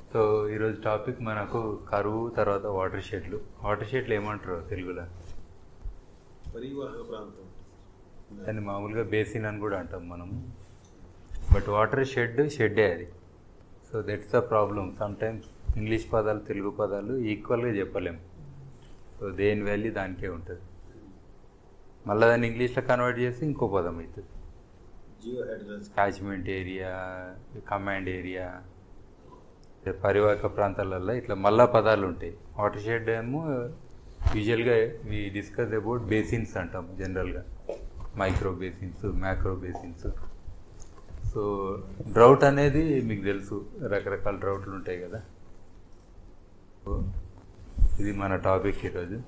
So ఈరోజు topic మనకు కరువు తర్వాత వాటర్ షెడ్లు వాటర్ షెడ్లు ఏమంటారు తెలుగులో పరివాహక ప్రాంతం దాన్ని మామూలుగా బేసిన్ అని కూడా అంటాం మనము బట్ వాటర్ షెడ్ షెడ్డే అది so that's the problem sometimes English పదాలు తెలుగు పదాలు ఈక్వల్గా చెప్పలేము సో దేని వాల్యూ దానికే ఉంటుంది మళ్ళీ దాన్ని ఇంగ్లీష్లో కన్వర్ట్ చేసి ఇంకో పదం అవుతుంది జియో address catchment area command area పరివాహక ప్రాంతాలలో ఇట్లా మళ్ళా పదాలు ఉంటాయి వాటర్ షెడ్ ఏమో యూజువల్గా వి డిస్కస్ అబౌట్ బేసిన్స్ అంటాం జనరల్గా micro basins macro basins so drought అనేది మీకు తెలుసు రకరకాల డ్రౌట్లు ఉంటాయి కదా సో ఇది మన టాపిక్ ఈరోజు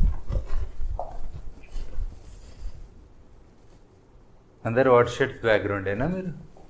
అందరు వాటర్ షెడ్స్ బ్యాక్గ్రౌండేనా మీరు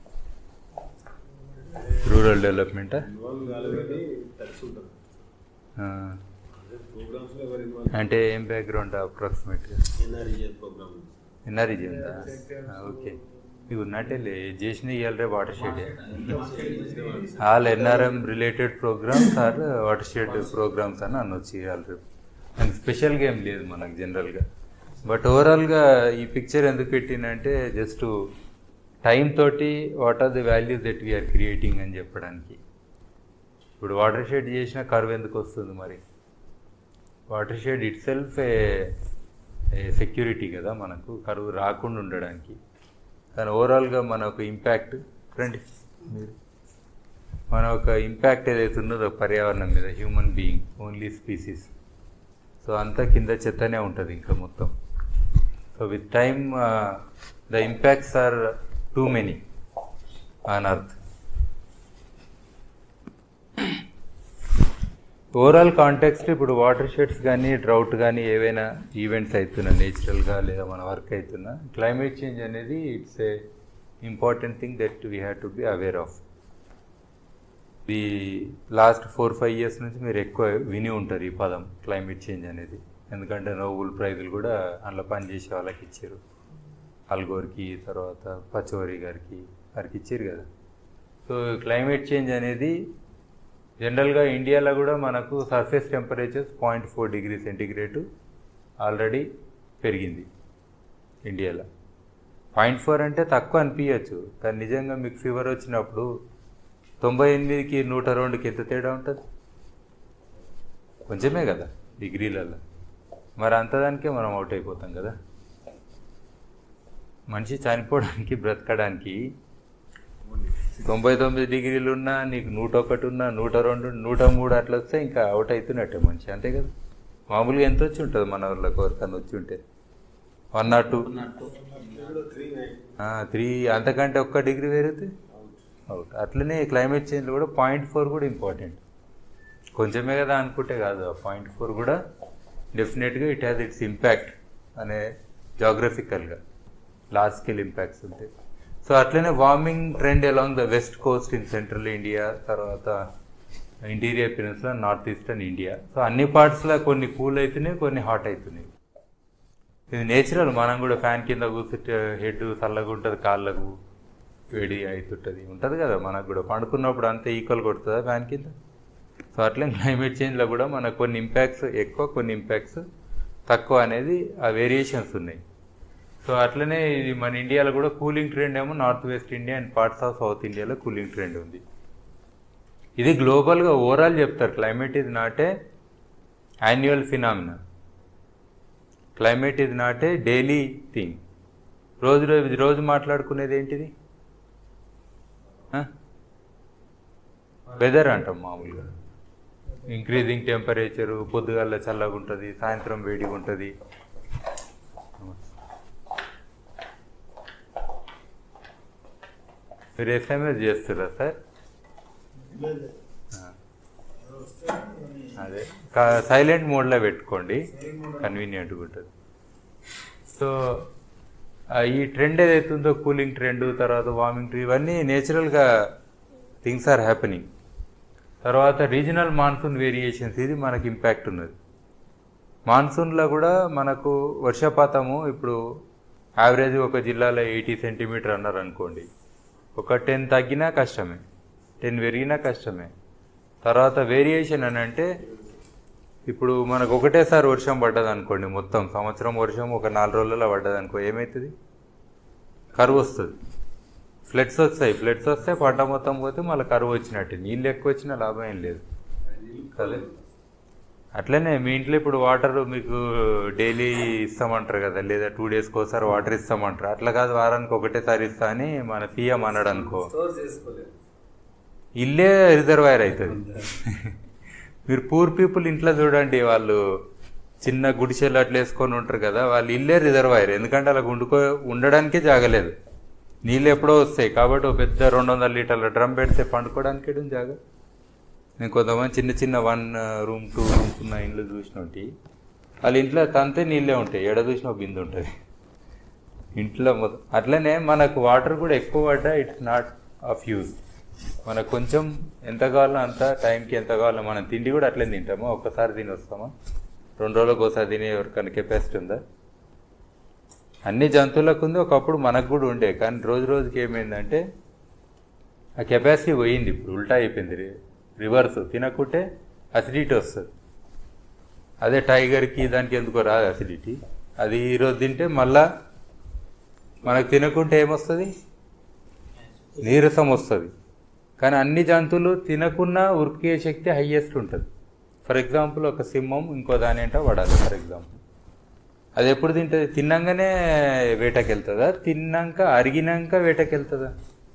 రూరల్ డెవలప్మెంటా ఇన్వాల్వ్ కాలేదు కానీ టచ్ ఉంటుంది ప్రోగ్రామ్స్ లో ఎవరు ఇన్వాల్వ్ అంటే ఏం బ్యాక్గ్రౌండ్ అప్రాక్సిమేట్గా ఎన్ఆర్ఈఎల్ ప్రోగ్రామ్ ఎన్ఆర్ఈజీ ఉందా ఓకే మీకు ఉన్నట్టే లే చేసిన ఇవాళ water shed all NRM related programs are water shed programs అని అనొచ్చు ఇవాళ రేపు అండ్ స్పెషల్గా ఏం లేదు మనకు జనరల్గా బట్ ఓవరాల్గా ఈ పిక్చర్ ఎందుకు పెట్టినంటే జస్ట్ టైం తోటి what are the values that we're creating అని చెప్పడానికి ఇప్పుడు వాటర్ షెడ్ చేసిన కర్వ్ ఎందుకు వస్తుంది మరి water shed itself a security కదా మనకు కరువు రాకుండా ఉండడానికి కానీ ఓవరాల్గా మన ఒక ఇంపాక్ట్ రండి మీరు మన ఒక ఇంపాక్ట్ ఏదైతే ఉన్నదో పర్యావరణం మీద human being only species so అంతా కింద చెత్తనే ఉంటుంది ఇంకా మొత్తం so with time the impacts are too many on earth overall context ఇప్పుడు వాటర్ షెడ్స్ కానీ డ్రౌట్ కానీ ఏవైనా ఈవెంట్స్ అవుతున్నా నేచురల్గా లేదా మన వర్క్ అవుతున్నా క్లైమేట్ చేంజ్ అనేది it's a important thing that we have to be aware of ఈ లాస్ట్ ఫోర్ ఫైవ్ ఇయర్స్ నుంచి మీరు ఎక్కువ విని ఉంటారు ఈ పదం క్లైమేట్ చేంజ్ అనేది ఎందుకంటే నోబుల్ ప్రైజులు కూడా అందులో పనిచేసే వాళ్ళకి ఇచ్చారు అల్గోర్కి తర్వాత పచోరి గారికి వారికి ఇచ్చారు కదా సో క్లైమేట్ చేంజ్ అనేది జనరల్గా ఇండియాలో కూడా మనకు surface temperatures point four degree centigrade already పెరిగింది ఇండియాలో పాయింట్ ఫోర్ అంటే తక్కువ అనిపించచ్చు కానీ నిజంగా మీకు ఫీవర్ వచ్చినప్పుడు తొంభై ఎనిమిదికి నూట రెండుకి ఎంత తేడా ఉంటుంది కొంచెమే కదా డిగ్రీలలో మరి అంతదానికే మనం అవుట్ అయిపోతాం కదా మనిషి చనిపోవడానికి బ్రతకడానికి తొంభై తొమ్మిది డిగ్రీలు ఉన్నా నీకు నూట ఒకటి ఉన్నా నూట రెండు నూట మూడు అట్లా వస్తే ఇంకా అవుట్ అవుతున్నట్టే మనిషి అంతే కదా మామూలుగా ఎంత వచ్చి ఉంటుంది మన వాళ్ళకి ఎవరికన్నా వచ్చి ఉంటే one naught two three nine three అంతకంటే ఒక్క డిగ్రీ పెరిగితే అవుట్ అట్లనే క్లైమేట్ చేంజ్ కూడా పాయింట్ ఫోర్ కూడా ఇంపార్టెంట్ కొంచెమే కదా అనుకుంటే కాదు ఆ పాయింట్ ఫోర్ కూడా డెఫినెట్గా ఇట్ హ్యాస్ ఇట్స్ ఇంపాక్ట్ అనే జాగ్రఫికల్గా లార్జ్ స్కేల్ ఇంపాక్ట్స్ ఉంటాయి సో అట్లనే warming trend along the west coast in central India తర్వాత interior peninsula north eastern India so అన్ని పార్ట్స్లో కొన్ని కూల్ అవుతున్నాయి కొన్ని హాట్ అవుతున్నాయి ఇది నేచురల్ మనం కూడా ఫ్యాన్ కింద కూర్చుంటే హెడ్ చల్లగా ఉంటుంది కాళ్ళకు వేడి అవుతుంటుంది ఉంటుంది కదా మనకు కూడా పండుకున్నప్పుడు అంతే ఈక్వల్ కొడుతుందా ఫ్యాన్ కింద సో అట్లే క్లైమేట్ చేంజ్లో కూడా మనకు కొన్ని ఇంపాక్ట్స్ ఎక్కువ కొన్ని ఇంపాక్ట్స్ తక్కువ అనేది ఆ వేరియేషన్స్ ఉన్నాయి సో అట్లనే ఇది మన ఇండియాలో కూడా కూలింగ్ ట్రెండ్ ఏమో north west India and parts of south ఇండియాలో కూలింగ్ ట్రెండ్ ఉంది ఇది గ్లోబల్గా ఓవరాల్ చెప్తారు క్లైమేట్ ఇది నాటే యాన్యువల్ ఫినామినా క్లైమేట్ ఇది నాట్ ఏ డైలీ థింగ్ రోజు రోజు రోజు మాట్లాడుకునేది ఏంటిది వెదర్ అంటాం మామూలుగా ఇంక్రీజింగ్ టెంపరేచరు పొద్దుగాల చల్లగా ఉంటుంది సాయంత్రం వేడిగా ఉంటుంది మీరు ఎస్ఎంఎస్ చేస్తారా సార్ ఆ. అదే సైలెంట్ మోడ్లో పెట్టుకోండి కన్వీనియంట్గా ఉంటుంది సో ఆ, ఈ ట్రెండ్ ఏదైతుందో కూలింగ్ ట్రెండ్ తర్వాత వార్మింగ్ ట్రెండ్ ఇవన్నీ నేచురల్గా థింగ్స్ ఆర్ హ్యాపెనింగ్ తర్వాత రీజనల్ మాన్సూన్ వేరియేషన్స్ ఇది మనకి ఇంపాక్ట్ ఉన్నది మాన్సూన్లో కూడా మనకు వర్షపాతము ఇప్పుడు యావరేజ్ ఒక జిల్లాలో ఎయిటీ సెంటీమీటర్ అన్నారు అనుకోండి ఒక టెన్ తగ్గినా కష్టమే టెన్ పెరిగినా కష్టమే తర్వాత వేరియేషన్ అని అంటే ఇప్పుడు మనకు ఒకటేసారి వర్షం పడ్డది అనుకోండి మొత్తం సంవత్సరం వర్షం ఒక నాలుగు రోజులలో పడ్డది అనుకో ఏమవుతుంది కరువు వస్తుంది ఫ్లడ్స్ వస్తాయి ఫ్లడ్స్ వస్తే పంట మొత్తం పోతే మళ్ళీ కరువు వచ్చినట్టు నీళ్ళు ఎక్కువ వచ్చినా లాభం ఏం లేదు కదా అట్లనే మీ ఇంట్లో ఇప్పుడు వాటర్ మీకు డైలీ ఇస్తామంటారు కదా లేదా టూ డేస్కి ఒకసారి వాటర్ ఇస్తామంటారు అట్లా కాదు వారానికి ఒకటేసారి ఇస్తా అని మన సీఎం అన్నాడు అనుకో స్టోర్ చేసుకోలేదు ఇల్లే రిజర్వాయర్ అవుతుంది మీరు పూర్ పీపుల్ ఇంట్లో చూడండి వాళ్ళు చిన్న గుడిసెలు అట్లా వేసుకొని ఉంటారు కదా వాళ్ళు ఇల్లే రిజర్వాయర్ ఎందుకంటే అలా ఉండుకో ఉండడానికే జాగలేదు నీళ్ళు ఎప్పుడో వస్తాయి కాబట్టి ఒక పెద్ద రెండు వందల లీటర్ల డ్రమ్ పెడితే పండుకోవడానికి ఏడుంది జాగ నేను కొంతమంది చిన్న చిన్న వన్ రూమ్ టూ రూమ్స్ ఉన్న ఇండ్లు చూసినట్టు వాళ్ళ ఇంట్లో తంతే నీళ్ళే ఉంటాయి ఎడ చూసిన ఒక బిందు ఉంటుంది ఇంట్లో మొత్తం అట్లనే మనకు వాటర్ కూడా ఎక్కువ పడ్డా ఇట్స్ నాట్ ఆఫ్ యూజ్ మనకు కొంచెం ఎంత కావాలో అంత టైంకి ఎంత కావాలో మనం తిండి కూడా అట్లనే తింటామా ఒక్కసారి తిని వస్తామా రెండు రోజులకు ఒకసారి తినే ఎవరికైనా కెపాసిటీ ఉందా అన్ని జంతువులకు ఉంది ఒకప్పుడు మనకు కూడా ఉండే కానీ రోజు రోజుకి ఏమైందంటే ఆ కెపాసిటీ పోయింది ఇప్పుడు ఉల్టా అయిపోయింది రి- రివర్స్ తినకుంటే అసిడిటీ వస్తుంది అదే టైగర్కి దానికి ఎందుకో రాదు అసిడిటీ అది ఈరోజు తింటే మళ్ళా మనకు తినకుంటే ఏమొస్తుంది నీరసం వస్తుంది కానీ అన్ని జంతువులు తినకున్నా ఉరికే శక్తి హయ్యెస్ట్ ఉంటుంది ఫర్ ఎగ్జాంపుల్ ఒక సింహం ఇంకో దాని ఏంటో పడాలి ఫర్ ఎగ్జాంపుల్ అది ఎప్పుడు తింటుంది తిన్నాకనే వేటకి వెళ్తుందా తిన్నాక అరిగినాక వేటకి వెళ్తుందా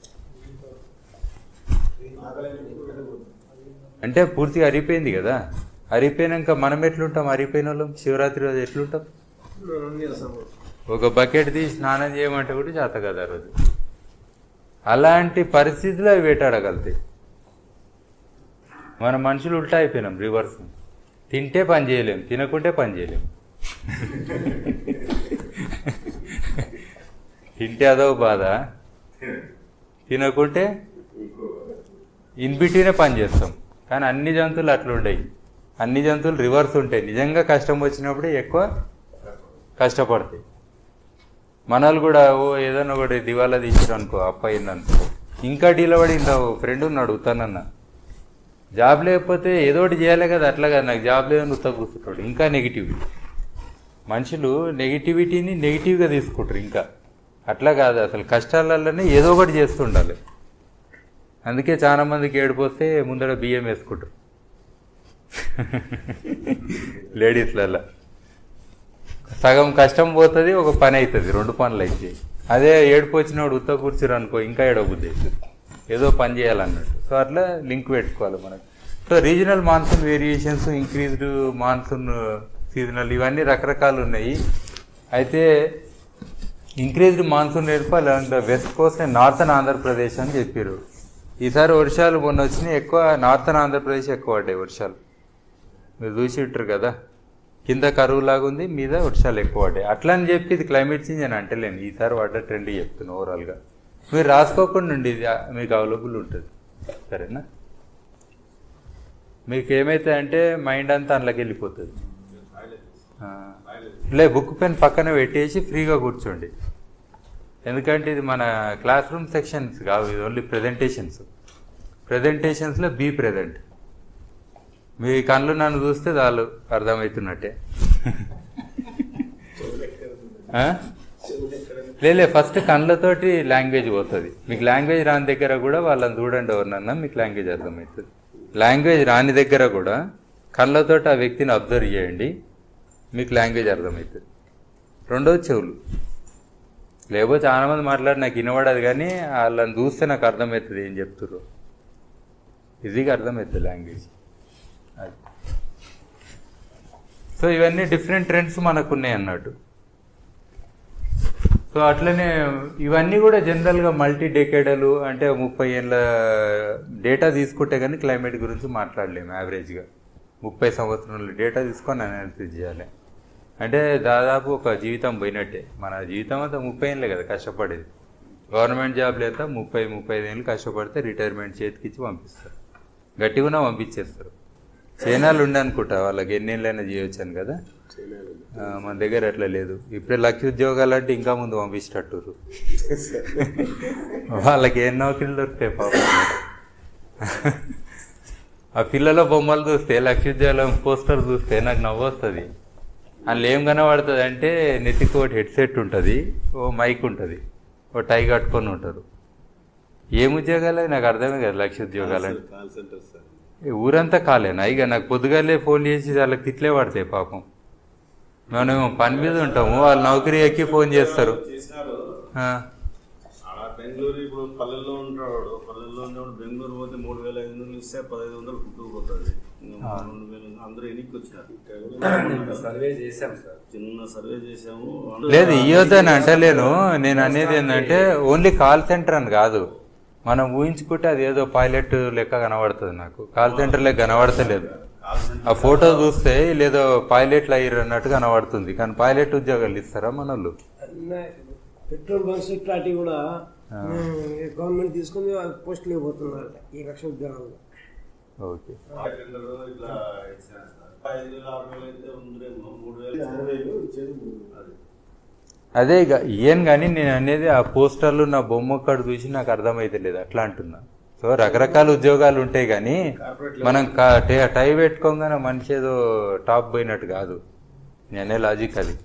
అంటే పూర్తిగా అరిగిపోయింది కదా అరిగిపోయినాక మనం ఎట్లుంటాం అరిగిపోయిన వాళ్ళం శివరాత్రి రోజు ఎట్లుంటాం ఒక బకెట్ తీసి స్నానం చేయమంటే కూడా చేత కదా ఆ రోజు అలాంటి పరిస్థితులు అవి వేటాడగలుగుతాయి మన మనుషులు ఉల్టా అయిపోయినాం రివర్స్ తింటే పని చేయలేం తినకుంటే పని చేయలేం తింటే అదో బాధ తినకుంటే ఇన్బిట్వీనే పని చేస్తాం కానీ అన్ని జంతువులు అట్లా ఉండయి అన్ని జంతువులు రివర్స్ ఉంటాయి నిజంగా కష్టం వచ్చినప్పుడే ఎక్కువ కష్టపడతాయి మనల్ని కూడా ఓ ఏదైనా ఒకటి దివాలా తీసారు అనుకో అప్పయిందనుకో ఇంకా డీల పడి ఇంత ఫ్రెండ్ ఉన్నాడు ఉత్తానన్న జాబ్ లేకపోతే ఏదో ఒకటి చేయాలి కదా అట్లా కదా నాకు జాబ్ లేదని ఉత్త కూర్చుంటాడు ఇంకా నెగిటివ్ మనుషులు నెగిటివిటీని నెగిటివ్గా తీసుకుంటారు ఇంకా అట్లా కాదు అసలు కష్టాలలోనే ఏదో ఒకటి చేస్తుండాలి అందుకే చాలా మందికి ఏడుపు వస్తే ముందర బియ్యం వేసుకుంటారు లేడీస్లలో సగం కష్టం పోతుంది ఒక పని అవుతుంది రెండు పనులు అయితే అదే ఏడుపు వచ్చినప్పుడు ఉత్త కూర్చురు అనుకో ఇంకా ఏడవబుద్ధి అవుతుంది ఏదో పని చేయాలన్నట్టు సో అట్లా లింక్ పెట్టుకోవాలి మనకు so regional monsoon variations increased monsoon seasonal ఇవన్నీ రకరకాలు ఉన్నాయి అయితే increased monsoon రేన్ఫాల్ and west Coast and northern Andhra Pradesh అని చెప్పారు ఈసారి వర్షాలు మొన్న వచ్చినాయి ఎక్కువ నార్థన్ ఆంధ్రప్రదేశ్ ఎక్కువ పడ్డాయి వర్షాలు మీరు చూసి ఉంటారు కదా కింద కరువు లాగా ఉంది మీద వర్షాలు ఎక్కువ పడ్డాయి అట్లా అని చెప్పి ఇది క్లైమేట్ చేంజ్ అని అంటలేను ఈసారి పడ్డ ట్రెండ్ చెప్తున్నా ఓవరాల్గా మీరు రాసుకోకుండా ఉండి ఇది మీకు అవైలబుల్ ఉంటుంది సరేనా మీకు ఏమైతే అంటే మైండ్ అంతా అందులోకి వెళ్ళిపోతుంది ఆ, లే బుక్ పెన్ పక్కన పెట్టేసి ఫ్రీగా కూర్చోండి ఎందుకంటే ఇది మన క్లాస్ రూమ్ సెక్షన్స్ కావు ఇది ఓన్లీ ప్రజెంటేషన్స్ ప్రజెంటేషన్స్లో బీ ప్రజెంట్ మీ కళ్ళు నన్ను చూస్తే చాలు అర్థమవుతున్నట్టే ఆ? లేలే ఫస్ట్ కళ్ళతోటి లాంగ్వేజ్ పోతుంది మీకు లాంగ్వేజ్ రాని దగ్గర కూడా వాళ్ళని చూడండి ఎవరినన్నా మీకు లాంగ్వేజ్ అర్థమవుతుంది లాంగ్వేజ్ రాని దగ్గర కూడా కళ్ళతోటి ఆ వ్యక్తిని అబ్జర్వ్ చేయండి మీకు లాంగ్వేజ్ అర్థమవుతుంది రెండోది చెవులు లేకపోతే చాలా మంది మాట్లాడి నాకు వినబడదు కానీ వాళ్ళని చూస్తే నాకు అర్థమవుతుంది ఏం చెప్తుర్రు ఈజీగా అర్థమవుతుంది లాంగ్వేజ్ అది సో ఇవన్నీ డిఫరెంట్ ట్రెండ్స్ మనకు ఉన్నాయి అన్నట్టు సో అట్లనే ఇవన్నీ కూడా జనరల్గా మల్టీ డెకేడలు అంటే ముప్పై ఏళ్ళ డేటా తీసుకుంటే కానీ క్లైమేట్ గురించి మాట్లాడలేము యావరేజ్గా ముప్పై సంవత్సరాల డేటా తీసుకొని అనాలిసిస్ చేయాలి అంటే దాదాపు ఒక జీవితం పోయినట్టే మన జీవితం అంతా ముప్పై ఏళ్ళే కదా కష్టపడేది గవర్నమెంట్ జాబ్లు ఎంత ముప్పై ముప్పై ఐదు ఏళ్ళు కష్టపడితే రిటైర్మెంట్ చేతికిచ్చి పంపిస్తారు గట్టిగా పంపించేస్తారు చైనాలు ఉండే అనుకుంటా వాళ్ళకి ఎన్నేళ్ళైనా చేయొచ్చాను కదా ఆ, మన దగ్గర అట్లా లేదు ఇప్పుడే లక్ష ఉద్యోగాలు అంటే ఇంకా ముందు పంపించేటట్టురు వాళ్ళకి ఏం నౌకరీలు దొరుకుతాయి పాపం ఆ పిల్లల బొమ్మలు చూస్తే లక్ష్మీదేవం పోస్టర్ చూస్తే నాకు నవ్వు వస్తుంది అందులో ఏం కనబడుతుంది అంటే నెత్తికి ఒకటి హెడ్సెట్ ఉంటుంది ఓ మైక్ ఉంటుంది ఓ టై కట్టుకొని ఉంటారు ఏం ఉద్యోగాలు అవి నాకు అర్థమే కదా లక్ష ఉద్యోగాలు అంటే కాల్ సెంటర్ సార్ ఈ ఊరంతా కాలేనా ఇక నాకు పొద్దుగాలే ఫోన్ చేసి వాళ్ళకి తిట్లే పడతాయి పాపం మనం పని మీద ఉంటాము వాళ్ళు నౌకరీ ఎక్కి ఫోన్ చేస్తారు చేసినారు ఆ, ఆడ బెంగళూరు ఇప్పుడు పల్లెల్లో ఉంటాడు పల్లెల్లో ఉన్నవాడు బెంగళూరు పోతే మూడు వేల ఐదు వందలు ఇస్తే పదహైదు వందలు కుట్టుకుపోతుంది ఇంకా రెండు వేలు అందరూ ఎన్నికి వచ్చినారు సర్వే చేశాం సార్ చిన్న సర్వే చేసాము అందరూ లేదు ఇవ్వద్దని అంటలేను నేను అనేది ఏంటంటే ఓన్లీ కాల్ సెంటర్ అని కాదు మనం ఊహించుకుంటే అది ఏదో పైలట్ లెక్క కనబడుతుంది నాకు కాల్ సెంటర్ లెక్క కనబడతలేదు కాల్ సెంటర్ ఆ ఫోటో చూస్తే లేదో పైలట్లు అయ్యారు అన్నట్టు కనబడుతుంది కానీ పైలట్ ఉద్యోగాలు ఇస్తారా మన వాళ్ళు పెట్రోల్ బంక్స్ ఇట్లాంటివి కూడా గవర్నమెంట్ తీసుకుని పోస్టులు ఇవ్వబోతున్నారు ఈ లక్ష ఉద్యోగాలు ఓకే టెండర్ ఇట్లా ఇచ్చినారు సార్ ఐదు వేలు ఆరు వేలు అయితే ఉందిరేమో మూడు వేలు ఆరు వేలు ఇచ్చేది అది అదే ఇక ఏం కానీ నేను అనేది ఆ పోస్టర్లు నా బొమ్మ ఒక్కడు చూసి నాకు అర్థమైతే లేదు అట్లా అంటున్నా సో రకరకాల ఉద్యోగాలు ఉంటాయి కానీ మనం కా- టే- టై పెట్టుకోగానే మనిషి ఏదో టాప్ పోయినట్టు కాదు నేనే లాజిక్ అది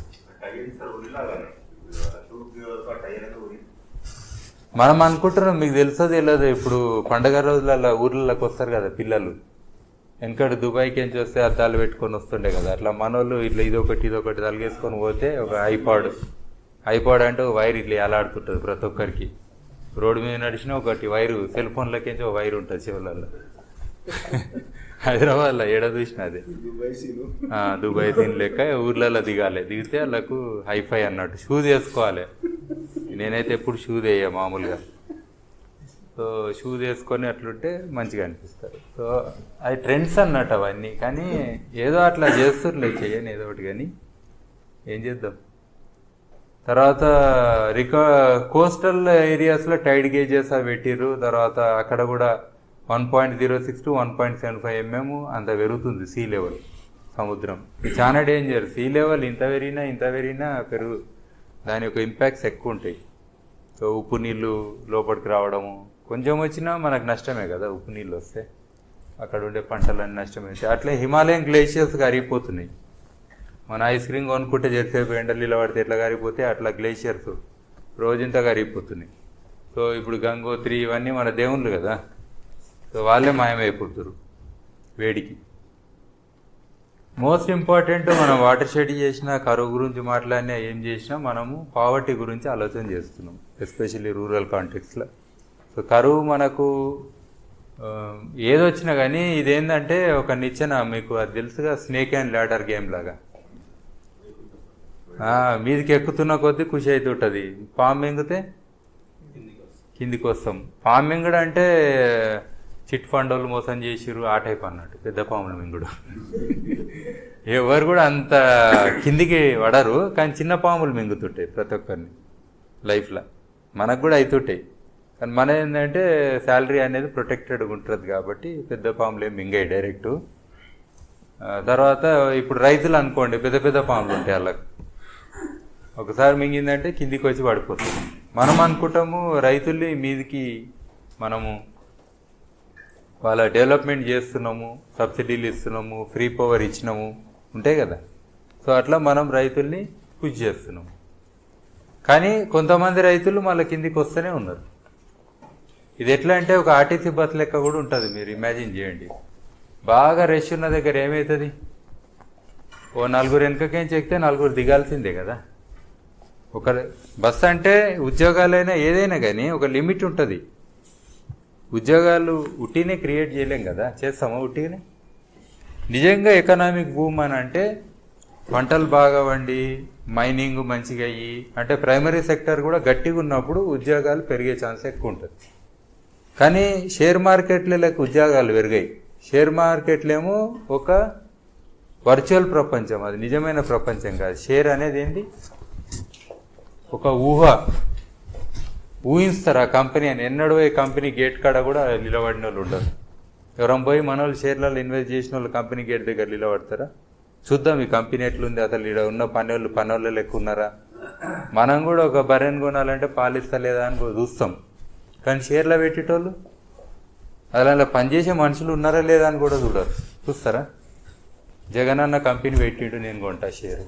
మనం అనుకుంటున్నాం మీకు తెలుసో తెలియదు ఇప్పుడు పండగ రోజులలో ఊర్లలోకి వస్తారు కదా పిల్లలు వెనకడు దుబాయ్కి ఏం చూస్తే అద్దాలు పెట్టుకొని వస్తుండే కదా అట్లా మనోళ్ళు ఇట్లా ఇదొకటి ఇదొకటి తలిగేసుకొని పోతే ఒక ఐపాడ్ ఐపాడ్ అంటే ఒక వైర్ ఇట్లా ఎలాడుతుంటుంది ప్రతి ఒక్కరికి రోడ్డు మీద నడిచిన ఒకటి వైరు సెల్ ఫోన్లకేంచి ఒక వైర్ ఉంటుంది చెవులలో హైదరాబాద్లో ఏడ చూసిన అది దుబాయ్ సీను ఆ, దుబాయ్ దీని లెక్క ఊర్లలో దిగాలి దిగితే వాళ్ళకు హైఫై అన్నట్టు షూస్ వేసుకోవాలి నేనైతే ఎప్పుడు షూ వేయ మామూలుగా సో షూస్ వేసుకొని అట్లుంటే మంచిగా అనిపిస్తారు సో అది ట్రెండ్స్ అన్నట్టు అవన్నీ కానీ ఏదో అట్లా చేస్తుర్లే చెయ్యని ఏదో ఒకటి కానీ ఏం చేద్దాం తర్వాత రికా కోస్టల్ ఏరియాస్లో టైడ్ గేజెస్ అవి పెట్టిర్రు తర్వాత అక్కడ కూడా one point zero six to one point seven five mm అంత పెరుగుతుంది సీ లెవెల్ సముద్రం ఇది చాలా డేంజర్ సీ లెవెల్ ఇంత పెరిగినా ఇంత పెరిగినా పెరుగు దాని యొక్క ఇంపాక్ట్స్ ఎక్కువ ఉంటాయి సో ఉప్పు నీళ్ళు లోపలికి రావడము కొంచెం వచ్చినా మనకు నష్టమే కదా ఉప్పు నీళ్ళు వస్తే అక్కడ ఉండే పంటలన్నీ నష్టమే అవుతాయి. అట్లే హిమాలయన్ గ్లేషియర్స్ కరిగిపోతున్నాయి మన ఐస్ క్రీమ్ కొనుక్కుంటే జరిసేపు ఎండలు ఇలా పడితే ఎట్లా కరిగిపోతే అట్లా గ్లేషియర్స్ రోజంతా కరిగిపోతున్నాయి సో ఇప్పుడు గంగోత్రి ఇవన్నీ మన దేవుళ్ళు కదా సో వాళ్ళే మాయమైపోతున్నారు వేడికి మోస్ట్ ఇంపార్టెంట్ మనం వాటర్ షెడ్ చేసినా కరువు గురించి మాట్లాడినా ఏం చేసినా మనము పావర్టీ గురించి ఆలోచన చేస్తున్నాం ఎస్పెషల్లీ రూరల్ కాంటెక్స్లో సో కరువు మనకు ఆ, ఏదొచ్చినా కానీ ఇదేంటంటే ఒక నిచ్చెన మీకు అది తెలుసుగా స్నేక్ అండ్ ల్యాడర్ గేమ్ లాగా ఆ, మీదికి ఎక్కుతున్న కొద్దీ ఖుషి అవుతుంటుంది పాము మింగితే కిందికి వస్తాం పాము మింగుడు అంటే చిట్ ఫండ్ వాళ్ళు మోసం చేసిర్రు ఆ టైప్ అన్నట్టు పెద్ద పాములు మింగుడు ఎవరు కూడా అంత కిందికి పడరు కానీ చిన్న పాములు మింగుతుంటాయి ప్రతి ఒక్కరిని లైఫ్లో మనకు కూడా అవుతుంటాయి కానీ మన ఏంటంటే శాలరీ అనేది ప్రొటెక్టెడ్గా ఉంటుంది కాబట్టి పెద్ద పాములు ఏం మింగాయి డైరెక్టు ఆ, తర్వాత ఇప్పుడు రైతులు అనుకోండి పెద్ద పెద్ద పాములు ఉంటాయి వాళ్ళకి ఒకసారి మింగిందంటే కిందికి వచ్చి పడిపోతుంది మనం అనుకుంటాము రైతుల్ని మీదికి మనము వాళ్ళ డెవలప్మెంట్ చేస్తున్నాము సబ్సిడీలు ఇస్తున్నాము ఫ్రీ పవర్ ఇచ్చినాము ఉంటాయి కదా సో అట్లా మనం రైతుల్ని పుష్ చేస్తున్నాము కానీ కొంతమంది రైతులు మళ్ళీ కిందికి వస్తూనే ఉన్నారు ఇది ఎట్లా అంటే ఒక ఆర్టీసీ బస్ లెక్క కూడా ఉంటుంది మీరు ఇమాజిన్ చేయండి బాగా రష్ ఉన్న దగ్గర ఏమవుతుంది ఓ నలుగురు వెనకకేం చెక్తే నలుగురు దిగాల్సిందే కదా ఒక బస్ అంటే ఉద్యోగాలైనా ఏదైనా కానీ ఒక లిమిట్ ఉంటుంది ఉద్యోగాలు ఉట్టినే క్రియేట్ చేయలేం కదా చేస్తామా ఉట్టినే నిజంగా ఎకనామిక్ బూమ్ అని అంటే పంటలు బాగా వండి మైనింగ్ మంచిగా అయ్యి అంటే ప్రైమరీ సెక్టర్ కూడా గట్టిగా ఉన్నప్పుడు ఉద్యోగాలు పెరిగే ఛాన్స్ ఎక్కువ ఉంటుంది కానీ షేర్ మార్కెట్లకు ఉద్యోగాలు పెరిగాయి షేర్ మార్కెట్లేమో ఒక వర్చువల్ ప్రపంచం అది నిజమైన ప్రపంచం కాదు షేర్ అనేది ఏంటి ఒక ఊహ ఊహిస్తారు ఆ కంపెనీ అని ఎన్నడూ ఈ కంపెనీ గేట్ కాడ కూడా నిలబడిన వాళ్ళు ఉండరు ఎవరైనా పోయి మన వాళ్ళు షేర్లలో ఇన్వెస్ట్ చేసిన వాళ్ళు కంపెనీ గేట్ దగ్గర నిలబడతారా చూద్దాం ఈ కంపెనీ ఎట్లుంది అసలు ఇక్కడ ఉన్న పనోళ్ళు పనోళ్ళు లెక్క ఉన్నారా మనం కూడా ఒక బర్రెని కొనాలంటే పాలిస్తా లేదా అని చూస్తాం కానీ షేర్లో పెట్టేటోళ్ళు అలా అలా పనిచేసే మనుషులు ఉన్నారా లేదా అని కూడా చూడరు చూస్తారా జగన్ అన్న కంపెనీ పెట్టిండు నేను కొంటా షేర్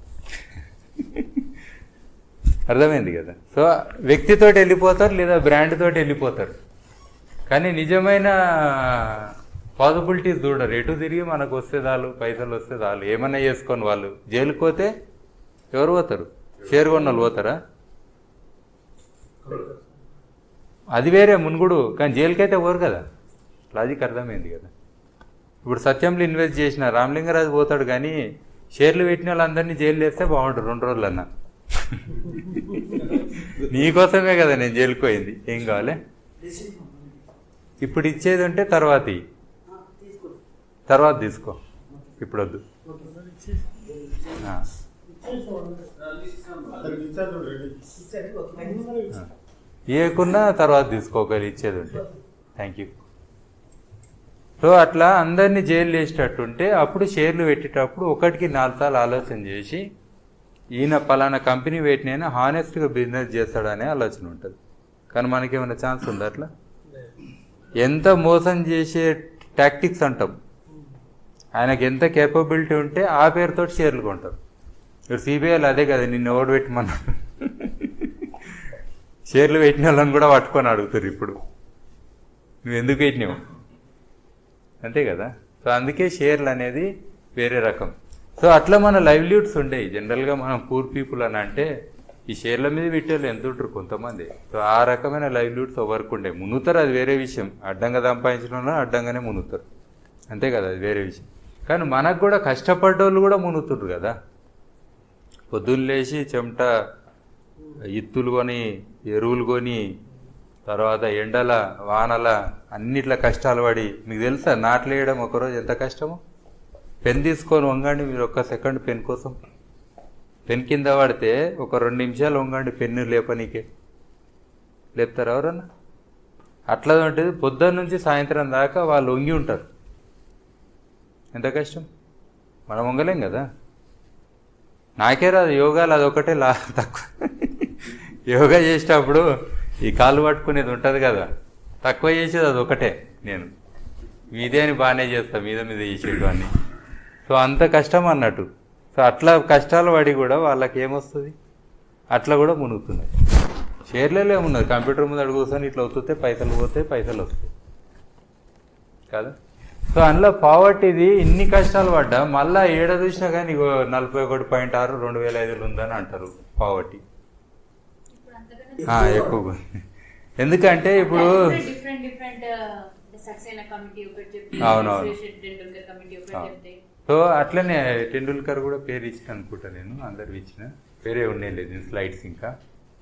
అర్థమైంది కదా సో వ్యక్తితోటి వెళ్ళిపోతారు లేదా బ్రాండ్ తోటి వెళ్ళిపోతారు కానీ నిజమైన పాసిబిలిటీస్ చూడరు ఎటు తిరిగి మనకు వస్తే చాలు పైసలు వస్తే చాలు ఏమన్నా చేసుకొని వాళ్ళు జైలుకి పోతే ఎవరు పోతారు షేర్ కొన్న వాళ్ళు పోతారా అది వేరే మునుగుడు కానీ జైలుకైతే పోరు కదా లాజిక్ అర్థమైంది కదా ఇప్పుడు సత్యంలో ఇన్వెస్ట్ చేసిన రామలింగరాజు పోతాడు కానీ షేర్లు పెట్టిన వాళ్ళందరినీ జైలు వేస్తే బాగుంటుంది రెండు రోజులన్నా నీకోసమే కదా నేను జైలుకి పోయింది ఏం కావాలి ఇప్పుడు ఇచ్చేది ఉంటే తర్వాత ఇయ్యి. తర్వాత తీసుకో ఇప్పుడు వద్దు ఆ. అతనికి ఇచ్చారు రెడీ ఇవ్వకున్నా తర్వాత తీసుకోగలి ఇచ్చేది ఉంటే థ్యాంక్ యూ సో అట్లా అందరినీ జైలు వేసేటట్టుంటే అప్పుడు షేర్లు పెట్టేటప్పుడు ఒకటికి నాలుగు సార్లు ఆలోచన చేసి ఈయన పలానా కంపెనీ పెట్టినైనా హానెస్ట్గా బిజినెస్ చేస్తాడనే ఆలోచన ఉంటుంది కానీ మనకేమైనా ఛాన్స్ ఉందా అట్లా ఎంత మోసం చేసే టాక్టిక్స్ అంటాం ఆయనకి ఎంత కేపబిలిటీ ఉంటే ఆ పేరుతో షేర్లు కొంటారు ఇప్పుడు సిబిఐలు అదే కదా నిన్ను ఓడి పెట్టమన్నారు షేర్లు పెట్టిన వాళ్ళని కూడా పట్టుకొని అడుగుతారు ఇప్పుడు నువ్వు ఎందుకు పెట్టినావు అంతే కదా సో అందుకే షేర్లు అనేది వేరే రకం సో అట్లా మన లైవ్లీహుడ్స్ ఉండేవి జనరల్గా మనం పూర్ పీపుల్ అని అంటే ఈ షేర్ల మీద పెట్టేళ్ళు ఎంత ఉంటారు కొంతమంది సో ఆ రకమైన లైవ్లీహుడ్స్ వర్క్ ఉండే మునుగుతారు అది వేరే విషయం అడ్డంగా సంపాదించడంలో అడ్డంగానే మునుగుతారు అంతే కదా అది వేరే విషయం కానీ మనకు కూడా కష్టపడ్డోళ్ళు కూడా మునుగుతుండ్రు కదా పొద్దున్న లేచి చెమట ఇత్తులు కొని ఎరువులు కొని తర్వాత ఎండల వానల అన్నిట్ల కష్టాలు పడి మీకు తెలుసా నాట్లు వేయడం ఒకరోజు ఎంత కష్టమో పెన్ తీసుకొని వంగండి మీరు ఒక్క సెకండ్ పెన్ కోసం పెన్ కింద పడితే ఒక రెండు నిమిషాలు వంగండి పెన్ను లేపనీకే లేపుతారు ఎవరన్నా అట్లా ఉంటుంది పొద్దున్న నుంచి సాయంత్రం దాకా వాళ్ళు వంగి ఉంటారు ఎంత కష్టం మనం వంగలేం కదా నాకే రాదు యోగాలు అదొకటే లా తక్కువ యోగా చేసేటప్పుడు ఈ కాళ్ళు పట్టుకునేది ఉంటుంది కదా తక్కువ చేసేది అది ఒకటే నేను మీదే అని బాగానే చేస్తా మీద మీద చేసేటివన్నీ సో అంత కష్టం అన్నట్టు సో అట్లా కష్టాలు పడి కూడా వాళ్ళకి ఏమొస్తుంది అట్లా కూడా మునుగుతున్నారు షేర్లలో ఏమున్నది కంప్యూటర్ ముందు అడుగు కూర్చొని ఇట్లా వస్తుంటే పైసలు పోతే పైసలు వస్తాయి కదా సో అందులో పావర్టీది ఇన్ని కష్టాలు పడ్డా మళ్ళా ఏడ చూసినా కానీ ఇగో నలభై ఒకటి పాయింట్ ఆరు రెండు వేల ఐదులు ఉందని అంటారు పావర్టీ ఇప్పుడు అంతకన్నా ఎక్కువ ఎందుకంటే ఇప్పుడు డిఫరెంట్ డిఫరెంట్ సక్సేనా కమిటీ ఒకటి చెప్తే అవునవును. సచిన్ టెండూల్కర్ కమిటీ ఒకటి అవును. చెప్తే సో అట్లనే టెండూల్కర్ కూడా పేరు ఇచ్చిన అనుకుంటా నేను అందరు ఇచ్చిన పేరే ఉండేలేదు స్లైడ్స్ ఇంకా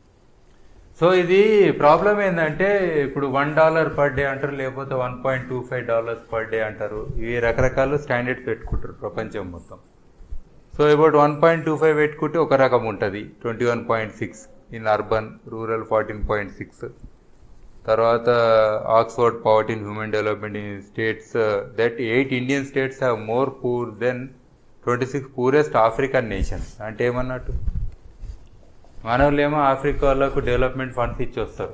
సో ఇది ప్రాబ్లం ఏంటంటే ఇప్పుడు వన్ డాలర్ పర్ డే అంటారు లేకపోతే one point two five dollars per day అంటారు ఇవి రకరకాల స్టాండర్డ్స్ పెట్టుకుంటారు ప్రపంచం మొత్తం so about one point two five పెట్టుకుంటే ఒక రకం ఉంటుంది twenty one point six in urban rural fourteen point six తర్వాత Oxford poverty in human development in states that eight Indian states have more poor than twenty six poorest African nations అంటే ఏమన్నట్టు మన వాళ్ళేమో Africa వాళ్ళకు development funds ఇచ్చి వస్తారు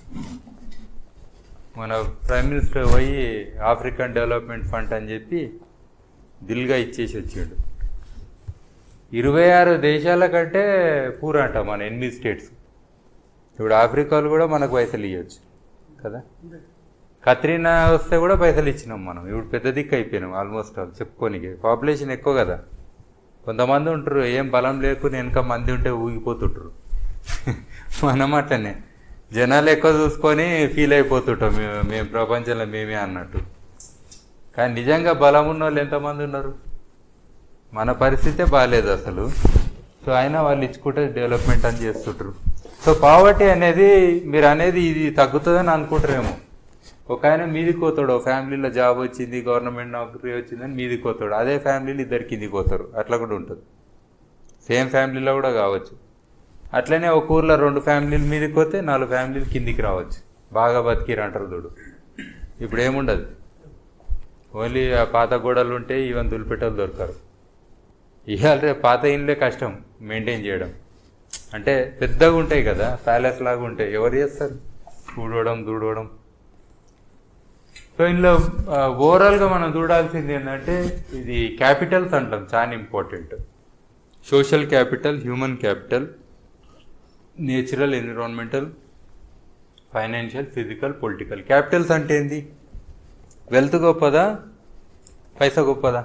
మన prime minister పోయి ఆఫ్రికన్ డెవలప్మెంట్ ఫండ్ అని చెప్పి దిల్గా ఇచ్చేసి వచ్చిండు ఇరవై ఆరు దేశాల కంటే పూర్ అంట మన ఎనిమిది స్టేట్స్ ఇప్పుడు ఆఫ్రికాలో కూడా మనకు పైసలు ఇవ్వచ్చు కదా కత్రీనా వస్తే కూడా పైసలు ఇచ్చినాం మనం ఇప్పుడు పెద్ద దిక్కు అయిపోయినాం ఆల్మోస్ట్ ఆల్ చెప్పుకోనికి పాపులేషన్ ఎక్కువ కదా కొంతమంది ఉంటారు ఏం బలం లేకుండా వెనక మంది ఉంటే ఊగిపోతుంటారు మనం అట్లనే జనాలు ఎక్కువ చూసుకొని ఫీల్ అయిపోతుంటాం మేము మేము ప్రపంచంలో మేమే అన్నట్టు కానీ నిజంగా బలం ఉన్న వాళ్ళు ఎంతమంది ఉన్నారు మన పరిస్థితే బాగాలేదు అసలు సో అయినా వాళ్ళు ఇచ్చుకుంటే డెవలప్మెంట్ అని చేస్తుంటారు సో పావర్టీ అనేది మీరు అనేది ఇది తగ్గుతుందని అనుకుంటారేమో ఒక ఆయన మీదికి పోతాడు ఒక ఫ్యామిలీలో జాబ్ వచ్చింది గవర్నమెంట్ నౌకరీ వచ్చిందని మీదికి పోతాడు అదే ఫ్యామిలీలో ఇద్దరు కిందికి పోతారు అట్లా కూడా ఉంటుంది సేమ్ ఫ్యామిలీలో కూడా కావచ్చు అట్లనే ఒక ఊర్లో రెండు ఫ్యామిలీలు మీదకి పోతే నాలుగు ఫ్యామిలీలు కిందికి రావచ్చు బాగా బతికిరు అంటారు చూడు ఇప్పుడు ఏముండదు ఓన్లీ ఆ పాత గోడలు ఉంటే ఈవెన్ దులిపెట్టలు దొరకరు ఇవాళ రేపు పాత ఇండ్లే కష్టం మెయింటైన్ చేయడం అంటే పెద్దగా ఉంటాయి కదా ప్యాలెస్ లాగా ఉంటాయి ఎవరు చేస్తారు ఊడవడం దూడవడం సో ఇందులో ఓవరాల్గా మనం చూడాల్సింది ఏంటంటే ఇది క్యాపిటల్స్ అంటాం చాలా important social capital human capital natural environmental financial physical political capitals అంటే ఏంది వెల్త్ గొప్పదా పైసా గొప్పదా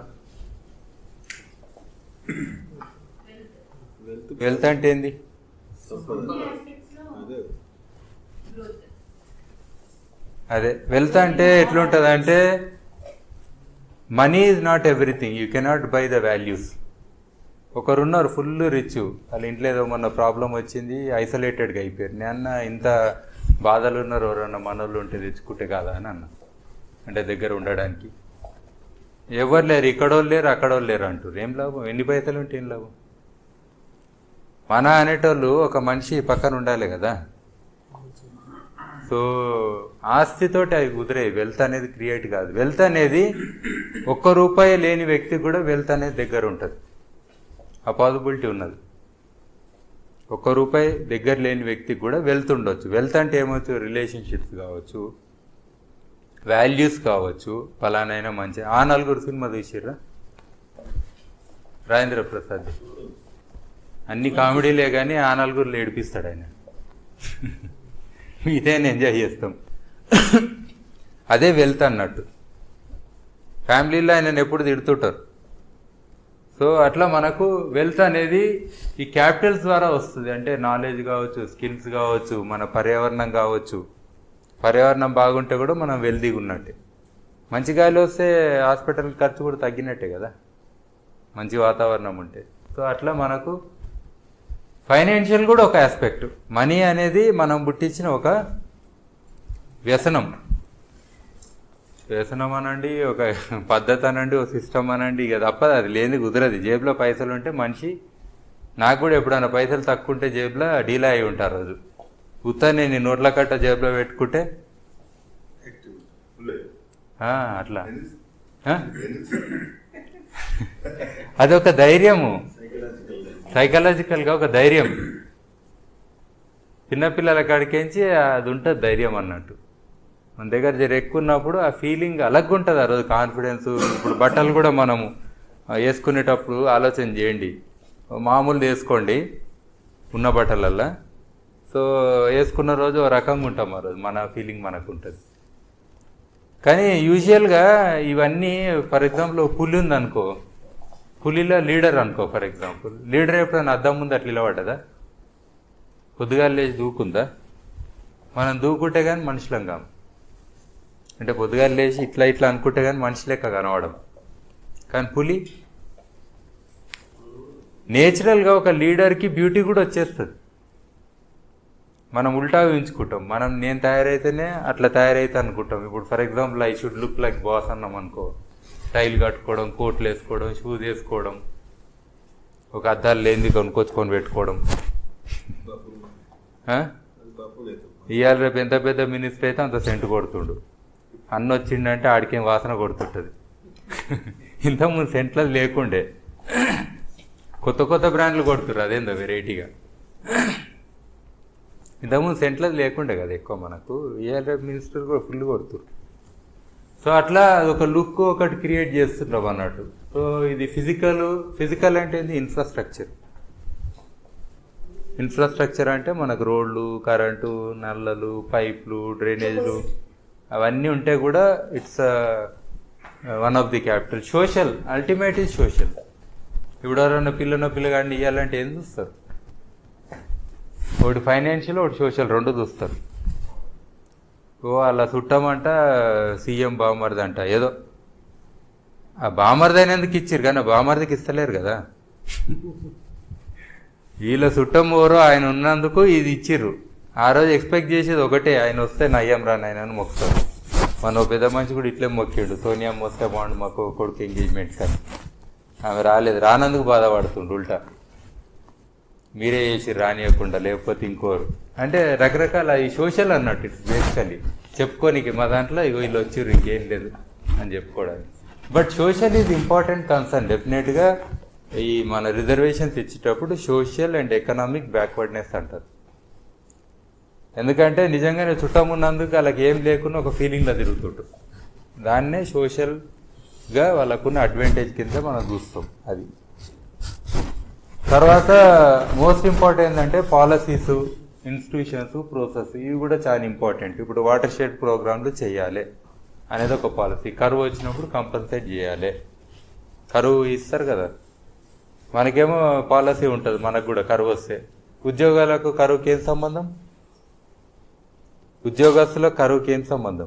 వెల్త్ వెల్త్ అంటే ఏంది అదే గ్రోత్ అదే వెల్త్ అంటే ఎట్లుంటుంది అంటే money is not everything you cannot buy the values ఒకరున్నారు ఫుల్ రిచ్ వాళ్ళ ఇంట్లో ఏదో మొన్న ప్రాబ్లం వచ్చింది ఐసోలేటెడ్గా అయిపోయారు నేను ఇంత బాధలు ఉన్నారు ఎవరన్నా మనోళ్ళు ఉంటే తెచ్చుకుంటే కాదా అని అన్న అంటే దగ్గర ఉండడానికి ఎవరు లేరు ఇక్కడోళ్ళు లేరు అక్కడోళ్ళు లేరు అంటారు ఏం లాభం ఎన్ని పైసలు ఉంటే ఏం లాభం మన అనేటోళ్ళు ఒక మనిషి పక్కన ఉండాలి కదా సో ఆస్తితోటి అవి కుదిరే వెల్త్ అనేది క్రియేట్ కాదు వెల్త్ అనేది ఒక్క రూపాయి లేని వ్యక్తికి కూడా వెల్త్ అనేది దగ్గర ఉంటుంది ఆ పాసిబిలిటీ ఉన్నది ఒక్క రూపాయి దగ్గర లేని వ్యక్తికి కూడా వెల్త్ ఉండొచ్చు వెల్త్ అంటే ఏమవచ్చు రిలేషన్షిప్స్ కావచ్చు వాల్యూస్ కావచ్చు ఫలానైనా మంచి ఆ నలుగురు సినిమా చూసిర్రా రాజేంద్ర ప్రసాద్ అన్ని కామెడీలే కానీ ఆ నలుగురు ఏడిపిస్తాడు ఆయన మిగతా ఎంజాయ్ చేస్తాం అదే వెల్త్ అన్నట్టు ఫ్యామిలీలో ఆయన ఎప్పుడు తిడుతుంటారు సో అట్లా మనకు వెల్త్ అనేది ఈ క్యాపిటల్స్ ద్వారా వస్తుంది అంటే నాలెడ్జ్ కావచ్చు స్కిల్స్ కావచ్చు మన పర్యావరణం కావచ్చు పర్యావరణం బాగుంటే కూడా మనం వెల్దీగా ఉన్నట్టే మంచి గాలి వస్తే హాస్పిటల్ ఖర్చు కూడా తగ్గినట్టే కదా మంచి వాతావరణం ఉంటే సో అట్లా మనకు ఫైనాన్షియల్ కూడా ఒక ఆస్పెక్ట్ మనీ అనేది మనం పుట్టించిన ఒక వ్యసనం వ్యసనం అనండి ఒక పద్ధతి అనండి ఒక సిస్టమ్ అనండి ఇక తప్పదు అది లేని కుదరదు జేబులో పైసలు ఉంటే మనిషి నాకు కూడా ఎప్పుడైనా పైసలు తక్కువ ఉంటే జేబులో డీలా అయి ఉంటారు రోజు ఉత్తా నేను ఈ నోట్ల కట్ట జేబులో పెట్టుకుంటే ఆ, అట్లా ఆ? అదొక ధైర్యము సైకలాజికల్గా ఒక ధైర్యం చిన్నపిల్లల కాడికించి అది ఉంటుంది ధైర్యం అన్నట్టు మన దగ్గర జర ఎక్కువ ఉన్నప్పుడు ఆ ఫీలింగ్ అలాగ ఉంటుంది ఆ రోజు కాన్ఫిడెన్స్ ఇప్పుడు బట్టలు కూడా మనము ఆ, వేసుకునేటప్పుడు ఆలోచన చేయండి మామూలు వేసుకోండి ఉన్న బట్టలల్లా సో వేసుకున్న రోజు ఓ రకంగా ఉంటాం ఆ రోజు మన ఫీలింగ్ మనకు ఉంటుంది కానీ యూజువల్గా ఇవన్నీ ఫర్ ఎగ్జాంపుల్ పులి ఉంది అనుకో పులిలో లీడర్ అనుకో ఫర్ ఎగ్జాంపుల్ లీడర్ ఎప్పుడైనా అద్దం ముందు అట్లా నిలబడ్డదా పొద్దుగాలు లేచి దూకుందా మనం దూకుంటే కానీ మనుషులం కాము అంటే పొద్దుగాలు లేచి ఇట్లా ఇట్లా అనుకుంటే కానీ మనిషి లెక్క కనవడం కానీ పులి నేచురల్గా ఒక లీడర్కి బ్యూటీ కూడా వచ్చేస్తుంది మనం ఉల్టా ఊహించుకుంటాం మనం నేను తయారైతేనే అట్లా తయారైతే అనుకుంటాం ఇప్పుడు for example I should look like boss అన్నాం అనుకో టైల్ కట్టుకోవడం కోట్లు వేసుకోవడం షూస్ వేసుకోవడం ఒక అద్దాలు లేనిది కొనుక్కొచ్చుకొని పెట్టుకోవడం ఆ? అది పప్పు లేదు ఇవాళ రేపు ఎంత పెద్ద మినిస్టర్ అయితే అంత సెంటు కొడుతుండు అన్న వచ్చిండంటే ఆడికేం వాసన కొడుతుంటుంది ఇంతకుముందు సెంట్లు లేకుండే కొత్త కొత్త బ్రాండ్లు కొడుతుర్రు అదేందో వెరైటీగా ఇంతకుముందు సెంట్లది లేకుండే కదా ఎక్కువ మనకు ఇవాళ రేపు మినిస్టర్ కూడా ఫుల్ కొడుతురు సో అట్లా ఒక లుక్ ఒకటి క్రియేట్ చేస్తున్నాం అన్నట్టు సో ఇది ఫిజికల్ ఫిజికల్ అంటే ఏంది ఇన్ఫ్రాస్ట్రక్చర్ ఇన్ఫ్రాస్ట్రక్చర్ అంటే మనకు రోడ్లు కరెంటు నల్లలు పైప్లు డ్రైనేజ్లు అవన్నీ ఉంటే కూడా it's one of the capital social ultimate is social ఇప్పుడు ఎవరైనా పిల్లనో పిల్లగాడిని ఇవ్వాలంటే ఏం చూస్తారు ఒకటి ఫైనాన్షియల్ ఒకటి సోషల్ రెండు చూస్తారు ఓ అలా చుట్టమంట సీఎం బామర్ది అంట ఏదో ఆ బామర్ది అయినందుకు ఇచ్చిర్రు కానీ ఆ బామర్దికి ఇస్తలేరు కదా వీళ్ళ చుట్టం ఓరో ఆయన ఉన్నందుకు ఇది ఇచ్చిర్రు ఆ రోజు ఎక్స్పెక్ట్ చేసేది ఒకటే ఆయన వస్తే నయ్యం రా నాయన అని మొక్కుతారు మన ఓ పెద్ద మనిషి కూడా ఇట్లే మొక్కిండు సోనియా వస్తే బాగుండు మాకు కొడుకు ఎంగేజ్మెంట్ కానీ ఆమె రాలేదు రానందుకు బాధపడుతుండు ఉల్టా మీరే చేసి రానియకుండా లేకపోతే ఇంకోరు అంటే రకరకాల ఈ సోషల్ అన్నట్టు ఇట్స్ బేసికలీ చెప్పుకోనికి మా దాంట్లో ఇగో వీళ్ళు వచ్చిర్రు ఇంకేం లేదు అని చెప్పుకోవడానికి but social is important concern డెఫినెట్గా ఈ మన రిజర్వేషన్స్ ఇచ్చేటప్పుడు సోషల్ అండ్ ఎకనామిక్ బ్యాక్వర్డ్నెస్ అంటారు ఎందుకంటే నిజంగానే చుట్టం ఉన్నందుకు వాళ్ళకి ఏం లేకుండా ఒక ఫీలింగ్లో తిరుగుతుంటారు దాన్నే సోషల్గా వాళ్ళకున్న అడ్వాంటేజ్ కింద మనం చూస్తాం అది తర్వాత మోస్ట్ ఇంపార్టెంట్ ఏంటంటే పాలసీస్ ఇన్స్టిట్యూషన్స్ ప్రోసెస్ ఇవి కూడా చాలా ఇంపార్టెంట్ ఇప్పుడు వాటర్ షెడ్ ప్రోగ్రాంలు చేయాలి అనేది ఒక పాలసీ కరువు వచ్చినప్పుడు కంపల్సేట్ చేయాలి కరువు ఇస్తారు కదా మనకేమో పాలసీ ఉంటుంది మనకు కూడా కరువు వస్తే ఉద్యోగాలకు కరువుకి ఏం సంబంధం ఉద్యోగస్తులకు కరువుకి ఏం సంబంధం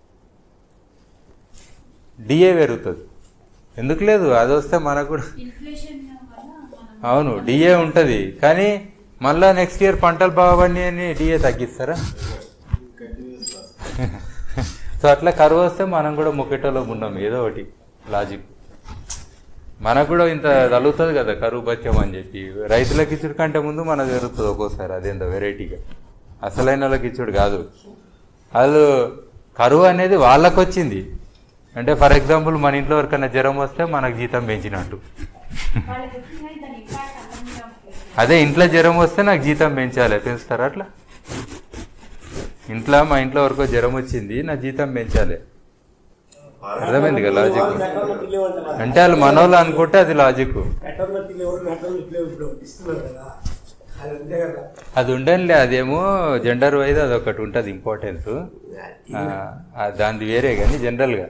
డిఏ పెరుగుతుంది ఎందుకు లేదు అది వస్తే మనకు కూడా ఇన్ఫ్లేషన్ వల్ల మనం అవును డిఏ ఉంటుంది కానీ మళ్ళా నెక్స్ట్ ఇయర్ పంటలు బాగుపడి అని డిఏ తగ్గిస్తారా కంటిన్యూస్ సో అట్లా కరువు వస్తే మనం కూడా ముఖ్యటలో ఉన్నాం ఏదో ఒకటి లాజిక్ మనకు కూడా ఇంత తగులుతుంది కదా కరువు బత్యం అని చెప్పి రైతులకు ఇచ్చుడు కంటే ముందు మనకు జరుగుతుంది ఒక్కోసారి అదేందో వెరైటీగా అసలైన వాళ్ళకి ఇచ్చుడు కాదు వాళ్ళు కరువు అనేది వాళ్ళకు వచ్చింది అంటే ఫర్ ఎగ్జాంపుల్ మన ఇంట్లో ఎవరికైనా జ్వరం వస్తే మనకు జీతం పెంచినట్టు వాళ్ళకి వచ్చిన దాని ఇంపాక్ట్ అందరినీ ఉంటుంది. అదే ఇంట్లో జ్వరం వస్తే నాకు జీతం పెంచాలి పెంచుతారా అట్లా ఇంట్లో మా ఇంట్లో వరకు జ్వరం వచ్చింది నా జీతం పెంచాలి అర్థమైంది కదా లాజిక్ మెటర్నిటీ లీవ్ అంటారు అంటే వాళ్ళు మనోళ్ళు అనుకుంటే అది logic maternity leave maternity leave ఇప్పుడు ఇస్తున్నారు కదా అది అంతే కదా అది ఉండనులే అదేమో జెండర్ వైజ్ అది ఒకటి ఉంటుంది ఇంపార్టెన్స్ దానిది వేరే కానీ జనరల్గా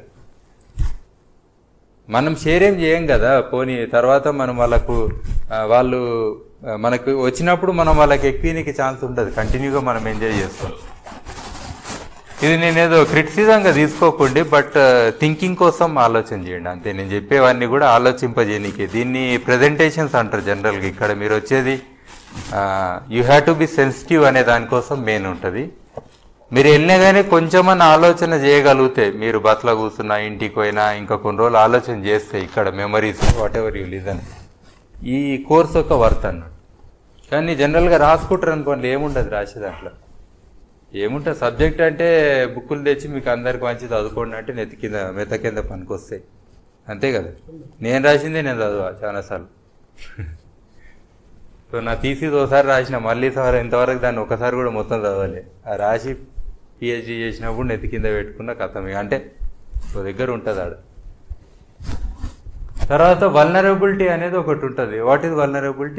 మనం షేర్ ఏం చేయం కదా పోనీ తర్వాత మనం వాళ్ళకు ఆ, వాళ్ళు ఆ, మనకు వచ్చినప్పుడు మనం వాళ్ళకి ఎక్కువనికి ఛాన్స్ ఉంటుంది కంటిన్యూగా మనం ఎంజాయ్ చేస్తాం ఇది నేనేదో క్రిటిసిజంగా తీసుకోకండి బట్ థింకింగ్ కోసం ఆలోచన చేయండి అంతే నేను చెప్పేవన్నీ కూడా ఆలోచింపజేయనికి దీన్ని ప్రజెంటేషన్స్ అంటారు జనరల్గా ఇక్కడ మీరు వచ్చేది you have to be sensitive అనే దానికోసం మెయిన్ ఉంటుంది మీరు వెళ్ళినా కానీ కొంచెమన్న ఆలోచన చేయగలిగితే మీరు బస్సులో కూర్చున్నా ఇంటికి పోయినా ఇంకా కొన్ని రోజులు ఆలోచన చేస్తే ఇక్కడ memories whatever you listen ఈ కోర్స్ ఒక వర్త్ అన్నట్టు కానీ జనరల్గా రాసుకుంటారు అనుకోండి ఏముండదు రాసే దాంట్లో ఏముంటుంది సబ్జెక్ట్ అంటే బుక్కులు తెచ్చి మీకు అందరికి మంచి చదువుకోండి అంటే నెత్తి కింద మెత్త కింద పనికొస్తాయి అంతే కదా నేను రాసిందే నేను చదువా చాలాసార్లు సో నా తీసి ఒకసారి రాసిన మళ్ళీ సార్ ఇంతవరకు దాన్ని ఒకసారి కూడా మొత్తం చదవాలి ఆ రాసి పిహెచ్డి చేసినప్పుడు నెత్తి కింద పెట్టుకున్న కథం ఇక అంటే ఓ దగ్గర ఉంటుంది ఆడ తర్వాత వల్నరబిలిటీ అనేది ఒకటి ఉంటుంది వాట్ ఈజ్ వల్నరబిలిటీ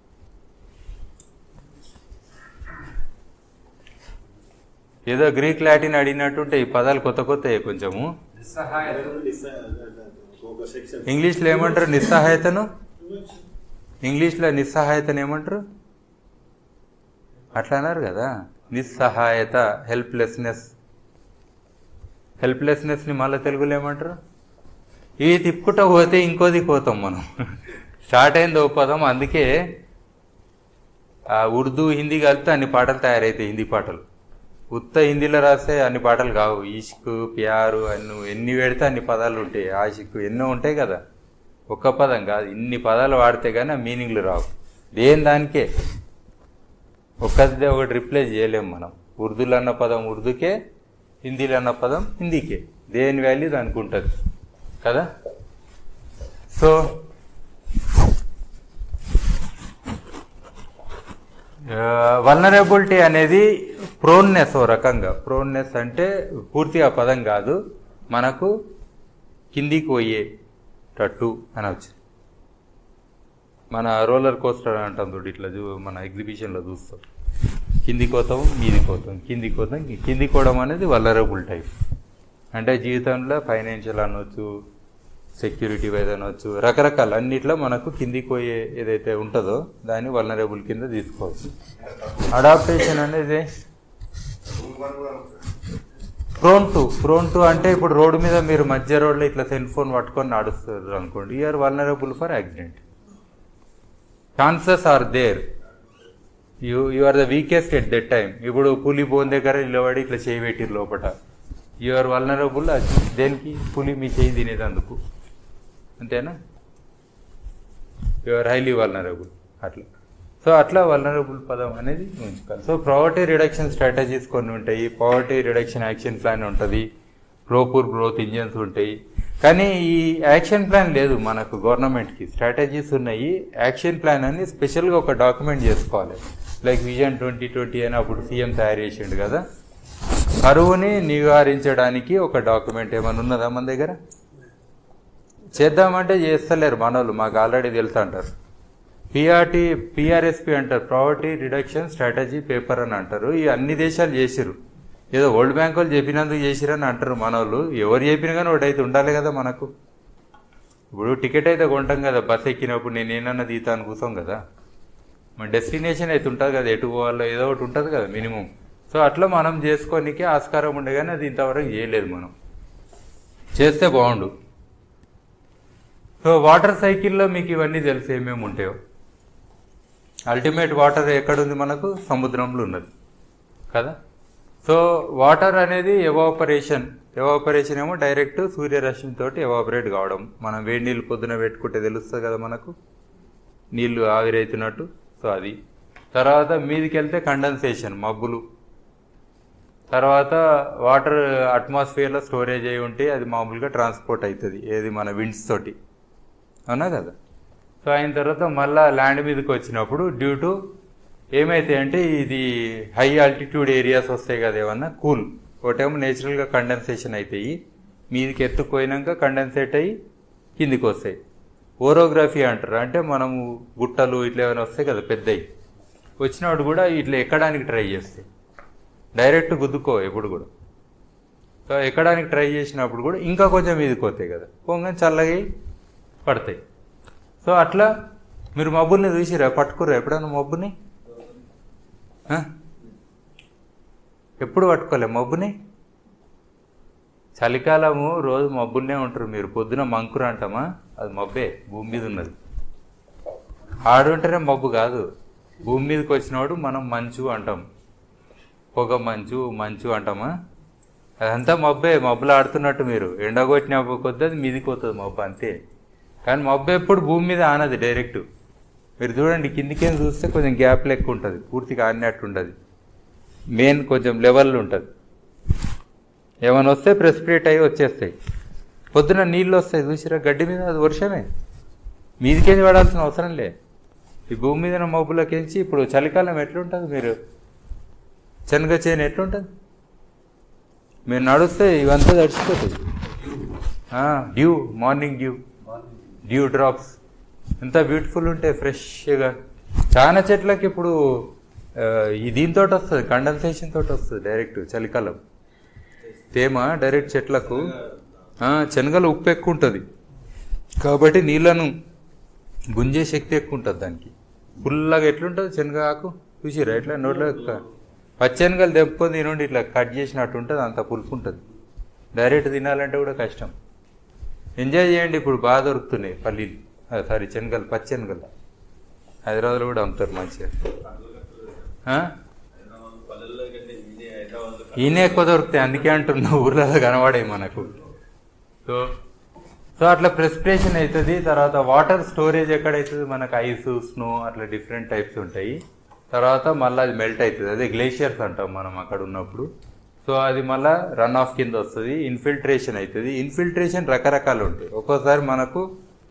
ఏదో గ్రీక్ లాటిన్ అడిగినట్టుంటే ఈ పదాలు కొత్త కొత్త కొంచెము ఒక సెక్షన్ ఇంగ్లీష్లో ఏమంటారు నిస్సహాయతను ఇంగ్లీష్లో నిస్సహాయతను ఏమంటారు అట్లా అన్నారు కదా నిస్సహాయత హెల్ప్లెస్నెస్ హెల్ప్లెస్నెస్ని మళ్ళీ తెలుగులో ఏమంటారు ఇవి తిప్పుకుంటా పోతే ఇంకోది పోతాం మనం స్టార్ట్ అయింది ఓ పదం అందుకే ఆ ఉర్దూ హిందీ కలిపితే అన్ని పాటలు తయారవుతాయి హిందీ పాటలు ఉత్త హిందీలో రాస్తే అన్ని పాటలు కావు ఈష్క్ ప్యారు అన్ను ఎన్ని పెడితే అన్ని పదాలు ఉంటాయి ఆషిక్ ఎన్నో ఉంటాయి కదా ఒక్క పదం కాదు ఇన్ని పదాలు వాడితే కానీ ఆ మీనింగ్లు రావు దేని దానికే ఒక్కదే ఒకటి రిప్లేస్ చేయలేం మనం ఉర్దూలో అన్న పదం ఉర్దూకే హిందీలో అన్న పదం హిందీకే దేని వాల్యూ దానికి ఉంటుంది కదా సో వల్నరబిలిటీ అనేది ప్రోన్నెస్ ఓ రకంగా ప్రోన్నెస్ అంటే పూర్తిగా పదం కాదు మనకు కిందికి పోయేటట్టు అనవచ్చు మన రోలర్ కోస్టర్ అంటాం చూడు ఇట్లా చూ మన ఎగ్జిబిషన్లో చూస్తాం కిందికి పోతాం మీదికి పోతాం కిందికి పోతాం కిందికి పోవడం అనేది వల్లరబుల్ టైప్ అంటే జీవితంలో ఫైనాన్షియల్ అనవచ్చు సెక్యూరిటీ వైజ్ అనవచ్చు రకరకాల అన్నిట్లో మనకు కిందికి పోయే ఏదైతే ఉంటుందో దాన్ని వల్నరబుల్ కింద తీసుకోవచ్చు అడాప్టేషన్ అనేది ప్రోన్ టు ప్రోన్ టు అంటే ఇప్పుడు రోడ్డు మీద మీరు మధ్య రోడ్లో ఇట్లా సెల్ ఫోన్ పట్టుకొని నడుస్తారు అనుకోండి you're vulnerable for accident chances are there you you are the weakest at that time ఇప్పుడు పులి బోన్ దగ్గర నిలబడి ఇట్లా చేయి పెట్టిరు లోపల యు ఆర్ వల్నరబుల్ దేనికి పులి మీ చేయి తినేదందుకు అంతేనా యు ఆర్ హైలీ వల్నరబుల్ అట్లా సో అట్లా వల్నరబుల్ పదం అనేది ఉంచుకోవాలి సో ప్రావర్టీ రిడక్షన్ స్ట్రాటజీస్ కొన్ని ఉంటాయి పావర్టీ రిడక్షన్ యాక్షన్ ప్లాన్ ఉంటుంది ప్రోపూర్ గ్రోత్ ఇంజన్స్ ఉంటాయి కానీ ఈ యాక్షన్ ప్లాన్ లేదు మనకు గవర్నమెంట్కి స్ట్రాటజీస్ ఉన్నాయి యాక్షన్ ప్లాన్ అని స్పెషల్గా ఒక డాక్యుమెంట్ చేసుకోవాలి లైక్ విజన్ ట్వంటీ ట్వంటీ అని అప్పుడు సీఎం తయారు చేసిండు కదా కరువుని నివారించడానికి ఒక డాక్యుమెంట్ ఏమైనా ఉన్నదా మన దగ్గర చేద్దామంటే చేస్తలేరు మనోళ్ళు మాకు ఆల్రెడీ తెలుసు అంటారు పిఆర్టీ పిఆర్ఎస్పి అంటారు ప్రావర్టీ రిడక్షన్ స్ట్రాటజీ పేపర్ అని అంటారు ఈ అన్ని దేశాలు చేసిరు ఏదో వరల్డ్ బ్యాంక్ వాళ్ళు చెప్పినందుకు చేసిరని అంటారు మనోళ్ళు ఎవరు చెప్పినా కానీ ఒకటి అయితే ఉండాలి కదా మనకు ఇప్పుడు టికెట్ అయితే కొంటాం కదా బస్ ఎక్కినప్పుడు నేను ఏమన్నా తీతాను కూర్చోం కదా మన డెస్టినేషన్ అయితే ఉంటుంది కదా ఎటు పోవాలో ఏదో ఒకటి ఉంటుంది కదా మినిమం సో అట్లా మనం చేసుకోనికి ఆస్కారం ఉండే కానీ అది ఇంతవరకు చేయలేదు మనం చేస్తే బాగుండు సో వాటర్ సైకిల్లో మీకు ఇవన్నీ తెలుసు ఏమేమి ఉంటాయో అల్టిమేట్ వాటర్ ఎక్కడుంది మనకు సముద్రంలో ఉన్నది కదా సో వాటర్ అనేది ఎవాపరేషన్ ఎవాపరేషన్ ఏమో డైరెక్ట్ సూర్యరశ్మి తోటి ఎవాపరేట్ కావడం మనం వేడి నీళ్ళు పొద్దున పెట్టుకుంటే తెలుస్తుంది కదా మనకు నీళ్లు ఆవిరైతున్నట్టు సో అది తర్వాత మీదికి వెళ్తే కండెన్సేషన్ మబ్బులు తర్వాత వాటర్ అట్మాస్ఫియర్లో స్టోరేజ్ అయి ఉంటే అది మామూలుగా ట్రాన్స్పోర్ట్ అవుతుంది ఏది మన విండ్స్ తోటి అవునా కదా సో అయిన తర్వాత మళ్ళా ల్యాండ్ మీదకి వచ్చినప్పుడు డ్యూ టు ఏమైతాయి అంటే ఇది హై ఆల్టిట్యూడ్ ఏరియాస్ వస్తాయి కదా ఏమన్నా కూల్ ఒకటేమో నేచురల్గా కండెన్సేషన్ అవుతాయి మీదికి ఎత్తుకుపోయినాక కండెన్సేట్ అయ్యి కిందికి వస్తాయి ఓరోగ్రఫీ అంటారు అంటే మనము గుట్టలు ఇట్లా ఏమైనా వస్తాయి కదా పెద్దవి వచ్చినప్పుడు కూడా ఇట్లా ఎక్కడానికి ట్రై చేస్తాయి డైరెక్ట్ గుద్దుకో ఎప్పుడు కూడా సో ఎక్కడానికి ట్రై చేసినప్పుడు కూడా ఇంకా కొంచెం మీదకి పోతాయి కదా పొంగని చల్లగా అయి పడతాయి సో అట్లా మీరు మబ్బుల్ని చూసిరా పట్టుకురా ఎప్పుడన్నా మబ్బుని ఆ? ఎప్పుడు పట్టుకోలే మబ్బుని చలికాలము రోజు మబ్బుల్నే ఉంటారు మీరు పొద్దున మంకురు అంటామా అది మబ్బే భూమి మీద ఉన్నది ఆడుంటేనే మబ్బు కాదు భూమి మీదకి వచ్చినప్పుడు మనం మంచు అంటాం పొగ మంచు మంచు అంటామా అదంతా మబ్బే మబ్బులు ఆడుతున్నట్టు మీరు ఎండ కొట్టిన కొద్దీ అది మీదికి పోతుంది మబ్బు అంతే కానీ మబ్బు ఎప్పుడు భూమి మీద ఆనది డైరెక్ట్ మీరు చూడండి కిందికేం చూస్తే కొంచెం గ్యాప్ లెక్క ఉంటుంది పూర్తిగా ఆడినట్టు ఉండదు మెయిన్ కొంచెం లెవెల్ ఉంటుంది ఏమైనా వస్తే ప్రెసిపిరేట్ అయ్యి వచ్చేస్తాయి పొద్దున నీళ్ళు వస్తాయి చూసిరా గడ్డి మీద అది వర్షమే మీదికేంచి పడాల్సిన అవసరం లే ఈ భూమి మీద మబ్బులకేంచి ఇప్పుడు చలికాలం ఎట్లుంటుంది మీరు శనగ చేను ఎట్లుంటుంది మీరు నడుస్తే ఇవంతా తడిచిపోతుంది dew morning dew dew drops ఎంత బ్యూటిఫుల్ ఉంటాయి ఫ్రెష్గా చాలా చెట్లకి ఇప్పుడు ఆ, ఈ దీంతో వస్తుంది కండెన్సేషన్ తోటి వస్తుంది డైరెక్ట్ చలికాలం తేమ డైరెక్ట్ చెట్లకు ఆ, శనగలు ఉప్పు ఎక్కువ ఉంటుంది కాబట్టి నీళ్ళను గుంజే శక్తి ఎక్కువ ఉంటుంది దానికి ఫుల్లాగా ఎట్లుంటుంది శనగ ఆకు చూసిరా ఎట్లా నోట్లో ఎక్కువ పచ్చెనగలు తెప్పుకొని తినండి ఇట్లా కట్ చేసినట్టు ఉంటుంది అంత పులుపు ఉంటుంది డైరెక్ట్ తినాలంటే కూడా కష్టం ఎంజాయ్ చేయండి ఇప్పుడు బాగా దొరుకుతున్నాయి పల్లీలు సారీ శనగలు పచ్చెనగలు హైదరాబాద్లో కూడా అమ్ముతారు మంచిగా ఆ? పల్లెల్లో కంటే ఇది హైదరాబాద్ ఈయన ఎక్కువ దొరుకుతాయి అందుకే అంటున్నా ఊర్లలో కనబడాయి మనకు సో సో అట్లా ప్రెస్పిరేషన్ అవుతుంది తర్వాత వాటర్ స్టోరేజ్ ఎక్కడైతుంది మనకు ఐస్ స్నో అట్లా డిఫరెంట్ టైప్స్ ఉంటాయి తర్వాత మళ్ళీ అది మెల్ట్ అవుతుంది అదే గ్లేషియర్స్ అంటాం మనం అక్కడ ఉన్నప్పుడు సో అది మళ్ళీ రన్ ఆఫ్ కింద వస్తుంది ఇన్ఫిల్ట్రేషన్ అవుతుంది ఇన్ఫిల్ట్రేషన్ రకరకాలు ఉంటాయి ఒక్కోసారి మనకు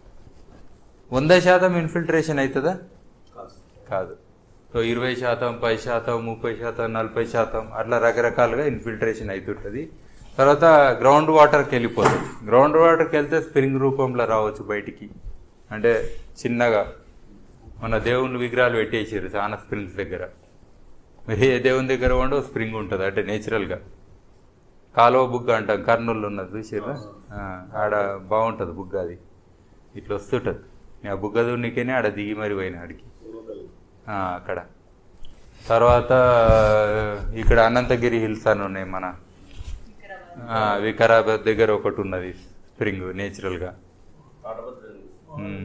వంద శాతం ఇన్ఫిల్ట్రేషన్ అవుతుందా కాదు సో ఇరవై శాతం పది శాతం ముప్పై శాతం నలభై శాతం అట్లా రకరకాలుగా ఇన్ఫిల్ట్రేషన్ అవుతుంటుంది తర్వాత గ్రౌండ్ వాటర్కి వెళ్ళిపోతుంది గ్రౌండ్ వాటర్కి వెళ్తే స్ప్రింగ్ రూపంలో రావచ్చు బయటికి అంటే చిన్నగా మన దేవుని విగ్రహాలు పెట్టేసారు చాలా స్ప్రింగ్స్ దగ్గర మీరు ఏ దేవుని దగ్గర ఉండో స్ప్రింగ్ ఉంటుంది అంటే నేచురల్గా కాలువ బుగ్గ అంటాం కర్నూలు ఉన్నది చూసారా ఆడ బాగుంటుంది బుగ్గ అది ఇట్లా వస్తుంటుంది నేను ఆ బుగ్గ దున్నికేనే ఆడ దిగి మరి పోయిన ఆడికి ఆ, అక్కడ తర్వాత ఇక్కడ అనంతగిరి హిల్స్ అని ఉన్నాయి మన ఆ, వికారాబాద్ దగ్గర ఒకటి ఉన్నది స్ప్రింగ్ నేచురల్గా తాటపత్రి ఉమ్.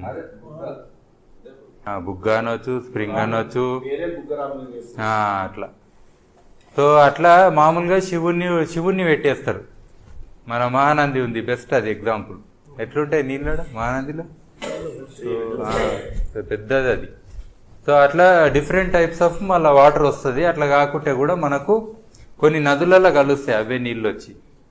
ఆ, బుగ్గ అనొచ్చు స్ప్రింగ్ అనొచ్చు వేరే బుగ్గరాములు చేస్తారు ఆ, అట్లా సో అట్లా మామూలుగా శివుణ్ణి శివుణ్ణి పెట్టేస్తారు మన మహానంది ఉంది బెస్ట్ అది ఎగ్జాంపుల్ ఎట్లుంటాయి నీళ్ళ మహానందిలో సో ఆ, పెద్దది అది సో అట్లా డిఫరెంట్ టైప్స్ ఆఫ్ మళ్ళీ వాటర్ వస్తుంది అట్లా కాకుంటే కూడా మనకు కొన్ని నదులలో కలుస్తాయి అవే నీళ్ళు వచ్చి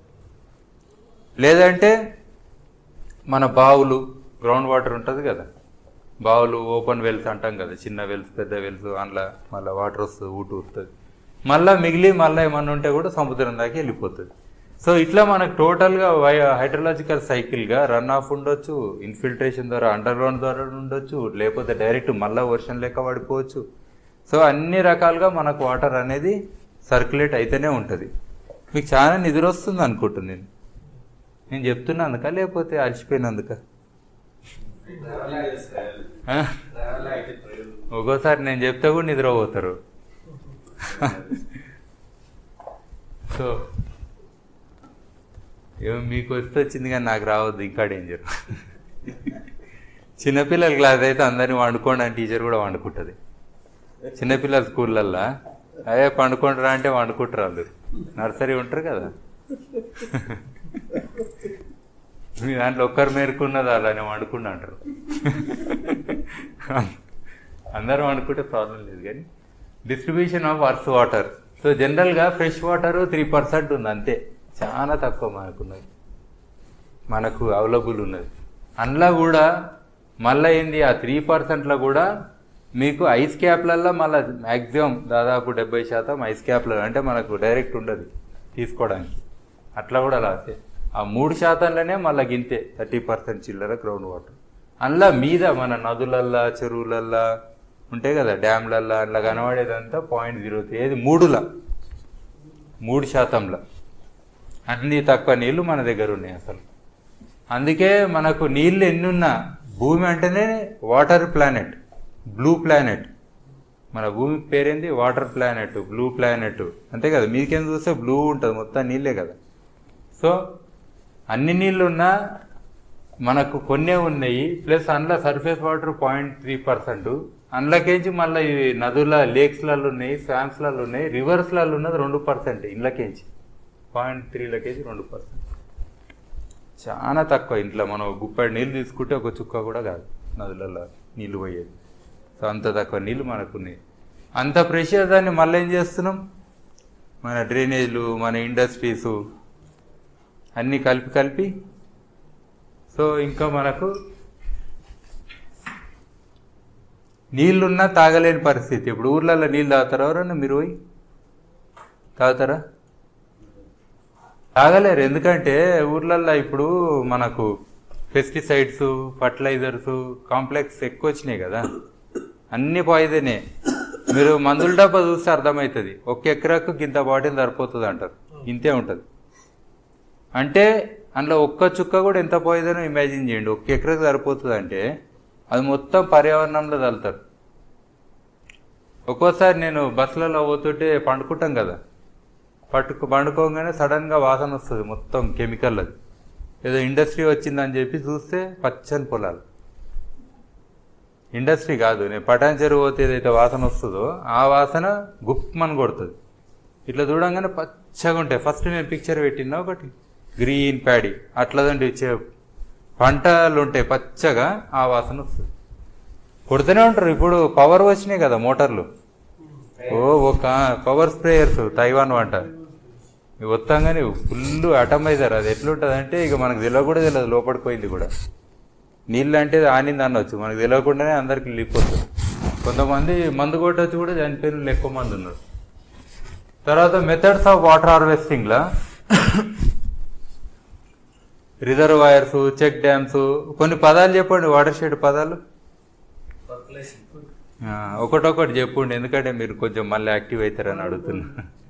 లేదంటే మన బావులు గ్రౌండ్ వాటర్ ఉంటుంది కదా బావులు ఓపెన్ వెల్స్ అంటాం కదా చిన్న వెల్స్ పెద్ద వెల్స్ అందులో మళ్ళీ వాటర్ వస్తుంది ఊటు వస్తుంది మళ్ళీ మిగిలి మళ్ళీ ఏమన్నా ఉంటే కూడా సముద్రం దాకా వెళ్ళిపోతుంది సో ఇట్లా మనకు టోటల్గా హైడ్రలాజికల్ సైకిల్గా రన్ ఆఫ్ ఉండొచ్చు ఇన్ఫిల్ట్రేషన్ ద్వారా అండర్ గ్రౌండ్ ద్వారా ఉండొచ్చు లేకపోతే డైరెక్ట్ మళ్ళీ వర్షం లెక్క పడిపోవచ్చు సో అన్ని రకాలుగా మనకు వాటర్ అనేది సర్క్యులేట్ అయితేనే ఉంటుంది మీకు చాలా నిద్ర వస్తుంది అనుకుంటున్నాను నేను నేను చెప్తున్నందుక లేకపోతే అలసిపోయినందుక ఆ? ఒక్కోసారి నేను చెప్తే కూడా నిద్రపోతారు సో ఏమో మీకు వస్తే వచ్చింది కానీ నాకు రావద్దు ఇంకా డేంజర్ చిన్నపిల్లల క్లాస్ అయితే అందరినీ వండుకోండి అని టీచర్ కూడా వండుకుంటుంది చిన్నపిల్లల స్కూళ్ళల్లో అదే పండుకుంటారా అంటే వండుకుంటారు వాళ్ళు నర్సరీ ఉంటారు కదా మీ దాంట్లో ఒక్కరు మేరుకున్నది అలానే వండుకుండా అంటారు అందరూ వండుకుంటే ప్రాబ్లం లేదు కానీ distribution of earth water so జనరల్గా ఫ్రెష్ వాటర్ త్రీ పర్సెంట్ ఉంది అంతే చాలా తక్కువ మనకున్నది మనకు అవైలబుల్ ఉన్నది అందులో కూడా మళ్ళీ ఏంది ఆ త్రీ పర్సెంట్లో కూడా మీకు ఐస్ క్యాప్లల్లో మళ్ళీ మ్యాక్సిమం దాదాపు డెబ్బై శాతం ఐస్ క్యాప్లలో అంటే మనకు డైరెక్ట్ ఉండదు తీసుకోవడానికి అట్లా కూడా లాసే ఆ మూడు శాతంలోనే మళ్ళీ గింతే థర్టీ పర్సెంట్ చిల్లర గ్రౌండ్ వాటర్ అందులో మీద మన నదులల్లా చెరువులల్లా ఉంటాయి కదా డ్యామ్లల్లా అట్లా కనబడేదంతా పాయింట్ జీరో త్రీ ఏది మూడులా మూడు శాతంలో అన్ని తక్కువ నీళ్లు మన దగ్గర ఉన్నాయి అసలు అందుకే మనకు నీళ్ళు ఎన్నున్నా భూమి అంటేనే వాటర్ ప్లానెట్ బ్లూ ప్లానెట్ మన భూమి పేరేంది వాటర్ ప్లానెట్ బ్లూ ప్లానెట్ అంతే కదా మీకేం చూస్తే బ్లూ ఉంటుంది మొత్తం నీళ్ళే కదా సో అన్ని నీళ్ళు ఉన్నా మనకు కొన్నే ఉన్నాయి ప్లస్ అందులో surface water point three percent అందులోకేంచి మళ్ళీ ఈ నదుల లేక్స్లలో ఉన్నాయి స్వామ్స్లలో ఉన్నాయి రివర్స్లలో ఉన్నది రెండు పర్సెంట్ ఇండ్లకేంచి పాయింట్ త్రీలకేంచి రెండు పర్సెంట్ చాలా తక్కువ ఇంట్లో మనం గుప్పెడు నీళ్ళు తీసుకుంటే ఒక చుక్క కూడా కాదు నదులలో నీళ్ళు పోయేది సో అంత తక్కువ నీళ్ళు మనకున్నాయి అంత ప్రెషర్ దాన్ని మళ్ళీ ఏం చేస్తున్నాం మన డ్రైనేజ్లు మన ఇండస్ట్రీసు అన్నీ కలిపి కలిపి సో ఇంకా మనకు నీళ్ళున్నా తాగలేని పరిస్థితి ఇప్పుడు ఊర్లలో నీళ్ళు తాగుతారా ఎవరన్నా మీరు పోయి తాగుతారా తాగలేరు ఎందుకంటే ఊర్లల్లో ఇప్పుడు మనకు పెస్టిసైడ్స్ ఫర్టిలైజర్స్ కాంప్లెక్స్ ఎక్కువ వచ్చినాయి కదా అన్ని పాయిదనే మీరు మందుల డబ్బా చూస్తే అర్థమవుతుంది ఒక ఎకరాకు గింత బాటిల్ సరిపోతుంది అంటారు ఇంతే ఉంటుంది అంటే అందులో ఒక్క చుక్క కూడా ఎంత పోయేదనో ఇమాజిన్ చేయండి ఒక్క ఎకరకు సరిపోతుంది అంటే అది మొత్తం పర్యావరణంలో తలుతారు ఒక్కోసారి నేను బస్సులలో పోతుంటే పండుకుంటాం కదా పట్టుకు పండుకోగానే సడన్గా వాసన వస్తుంది మొత్తం కెమికల్ అది ఏదో ఇండస్ట్రీ వచ్చిందని చెప్పి చూస్తే పచ్చని పొలాలు ఇండస్ట్రీ కాదు నేను పటాన్ చెరువు పోతే ఏదైతే వాసన వస్తుందో ఆ వాసన గుప్మని కొడుతుంది ఇట్లా చూడంగానే పచ్చగా ఉంటాయి ఫస్ట్ నేను పిక్చర్ పెట్టినా ఒకటి గ్రీన్ ప్యాడీ అట్లదండి చే- పంటలు ఉంటాయి పచ్చగా ఆ వాసన వస్తుంది కొడుతూనే ఉంటారు ఇప్పుడు పవర్ వచ్చినాయి కదా మోటార్లు ఓ ఒక పవర్ స్ప్రేయర్స్ తైవాన్ వంట ఇవి వస్తాగానే ఫుల్ అటమైజర్ అది ఎట్లుంటుంది అంటే ఇక మనకు తెలియక కూడా తెలియదు లోపలికి పోయింది కూడా నీళ్ళు అంటే ఆనింది అనొచ్చు మనకు తెలియకుండానే అందరికి వెళ్ళిపోతుంది కొంతమంది మందు కొట్టొచ్చి కూడా చనిపోయిన వాళ్ళు ఎక్కువ మంది ఉన్నారు తర్వాత మెథడ్స్ ఆఫ్ వాటర్ హార్వెస్టింగ్లా రిజర్వాయర్స్ చెక్ డ్యామ్స్ కొన్ని పదాలు చెప్పండి వాటర్ షెడ్ పదాలు ఆ, ఒకటొకటి చెప్పండి ఎందుకంటే మీరు కొంచెం మళ్ళీ యాక్టివ్ అవుతారని అడుగుతున్నా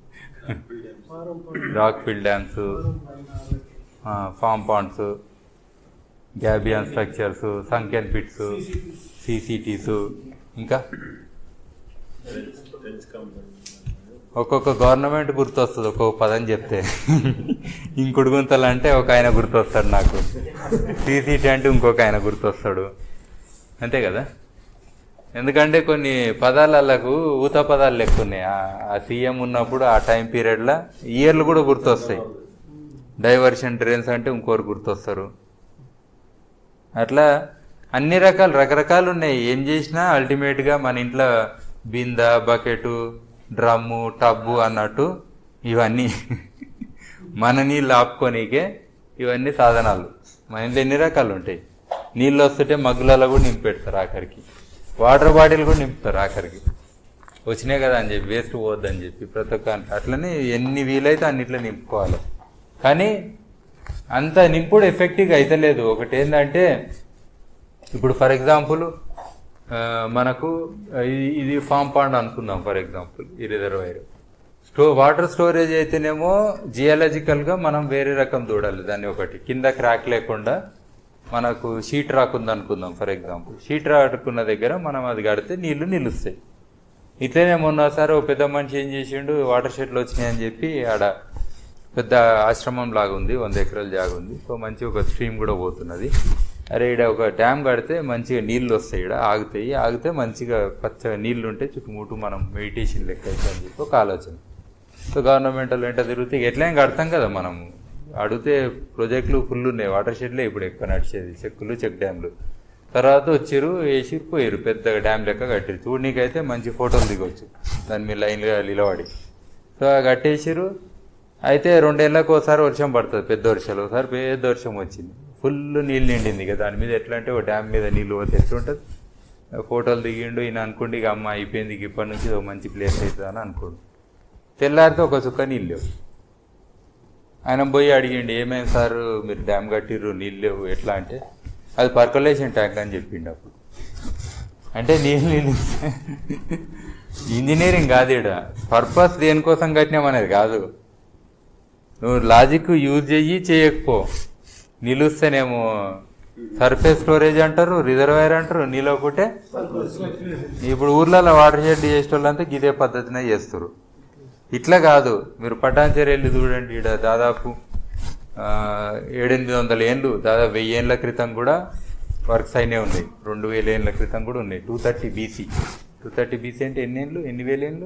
rock fill dams farm ponds gabion structures sunken pits CCTs ఇంకా ఒక్కొక్క గవర్నమెంట్ గుర్తొస్తుంది ఒక్కొక్క పదం చెప్తే ఇంకుడు గుంతలు అంటే ఒక ఆయన గుర్తొస్తాడు నాకు సీసీటీ అంటే ఇంకొక ఆయన గుర్తొస్తాడు అంతే కదా ఎందుకంటే కొన్ని పదాలకు ఊత పదాలు లెక్క ఉన్నాయి ఆ- ఆ సీఎం ఉన్నప్పుడు ఆ టైం పీరియడ్లో ఇయర్లు కూడా గుర్తొస్తాయి డైవర్షన్ ట్రైన్స్ అంటే ఇంకోరు గుర్తొస్తారు అట్లా అన్ని రకాలు రకరకాలు ఉన్నాయి ఏం చేసినా అల్టిమేట్గా మన ఇంట్లో బింద బకెటు డ్రమ్ము టబ్బు అన్నట్టు ఇవన్నీ మన నీళ్ళు ఆపుకోనీకే ఇవన్నీ సాధనాలు మన ఇంట్లో ఎన్ని రకాలు ఉంటాయి నీళ్ళు వస్తుంటే మగ్గులలో కూడా నింపెడతారు ఆఖరికి వాటర్ బాటిల్ కూడా నింపుతారు ఆఖరికి వచ్చినాయి కదా అని చెప్పి వేస్ట్ పోవద్దని చెప్పి ప్రతి ఒక్క అట్లనే ఎన్ని వీలైతే అన్నిట్లో నింపుకోవాలి కానీ అంత నింపుడు ఎఫెక్టివ్గా అయితలేదు ఒకటి ఏంటంటే ఇప్పుడు ఫర్ ఎగ్జాంపుల్ మనకు ఇది- ఇది ఫామ్ పాండ్ అనుకుందాం ఫర్ ఎగ్జాంపుల్ ఈ రిజర్వాయర్ స్టో వాటర్ స్టోరేజ్ అయితేనేమో జియాలజికల్గా మనం వేరే రకం చూడాలి దాన్ని ఒకటి కింద క్రాక్ లేకుండా మనకు షీట్ రాకుంది అనుకుందాం ఫర్ ఎగ్జాంపుల్ షీట్ రాకున్న దగ్గర మనం అది కడితే నీళ్లు నిలుస్తాయి ఇట్లనే మొన్నసారి ఓ పెద్ద మనిషి ఏం చేసిండు వాటర్ షెడ్లు వచ్చినాయి అని చెప్పి ఆడ పెద్ద ఆశ్రమం లాగా ఉంది వంద ఎకరాల జాగ ఉంది సో మంచి ఒక స్ట్రీమ్ కూడా పోతున్నది అరే ఇక్కడ ఒక డ్యామ్ కడితే మంచిగా నీళ్ళు వస్తాయి ఇక్కడ ఆగుతాయి ఆగితే మంచిగా పచ్చగా నీళ్ళు ఉంటే చుట్టుముట్టు మనం మెడిటేషన్ లెక్క అయితే అని చెప్పి ఒక ఆలోచన సో గవర్నమెంట్ వెంట తిరిగితే ఎట్లయినా కడతాం కదా మనం అడిగితే ప్రాజెక్టులు ఫుల్ ఉన్నాయి వాటర్ షెడ్లే ఇప్పుడు ఎక్కువ నడిచేది చెక్కులు చెక్ డ్యామ్లు తర్వాత వచ్చారు వేసిరు పోయారు పెద్దగా డ్యామ్ లెక్క కట్టారు చూడనీకైతే మంచి ఫోటోలు దిగొచ్చు దాని మీద లైన్గా నిలబడి సో ఆ కట్టేసారు అయితే రెండేళ్ళకి ఒకసారి వర్షం పడుతుంది పెద్ద వర్షాలు ఒకసారి పెద్ద వర్షం వచ్చింది ఫుల్ నీళ్ళు నిండింది ఇక దాని మీద ఎట్లా అంటే ఒక డ్యామ్ మీద నీళ్ళు పోతే ఎట్లుంటుంది ఫోటోలు దిగిండు ఈయన అనుకోండి ఇక అమ్మ అయిపోయింది ఇక ఇప్పటి నుంచి ఇది ఒక మంచి ప్లేస్ అవుతుంది అని అనుకోండి తెల్లారితే ఒక చుక్క నీళ్ళు లేవు ఆయన పోయి అడిగిండు ఏమేమి సార్ మీరు డ్యామ్ కట్టిర్రు నీళ్ళు లేవు ఎట్లా అంటే అది పర్కలేషన్ ట్యాంక్ అని చెప్పిండు అప్పుడు అంటే నీళ్ళు నీళ్ళు ఇంజనీరింగ్ కాదు ఈడ పర్పస్ దేనికోసం కట్టినామనేది కాదు నువ్వు లాజిక్ యూజ్ చెయ్యి చేయకపో నిలుస్తేనేమో సర్ఫేస్ స్టోరేజ్ అంటారు రిజర్వాయర్ అంటారు నీళ్ళు ఒకటే ఇప్పుడు ఊర్లలో వాటర్ షెడ్ చేసేటోళ్ళంతా ఇదే పద్ధతినే చేస్తారు ఇట్లా కాదు మీరు పటాన్చేరి వెళ్ళి చూడండి ఈడ దాదాపు ఆ, ఏడెనిమిది వందల ఏండ్లు దాదాపు వెయ్యి ఏండ్ల క్రితం కూడా వర్క్స్ అయినే ఉన్నాయి రెండు వేల ఏండ్ల క్రితం కూడా ఉన్నాయి two thirty BC two thirty BC అంటే ఎన్ని ఏండ్లు ఎన్ని వేల ఏండ్లు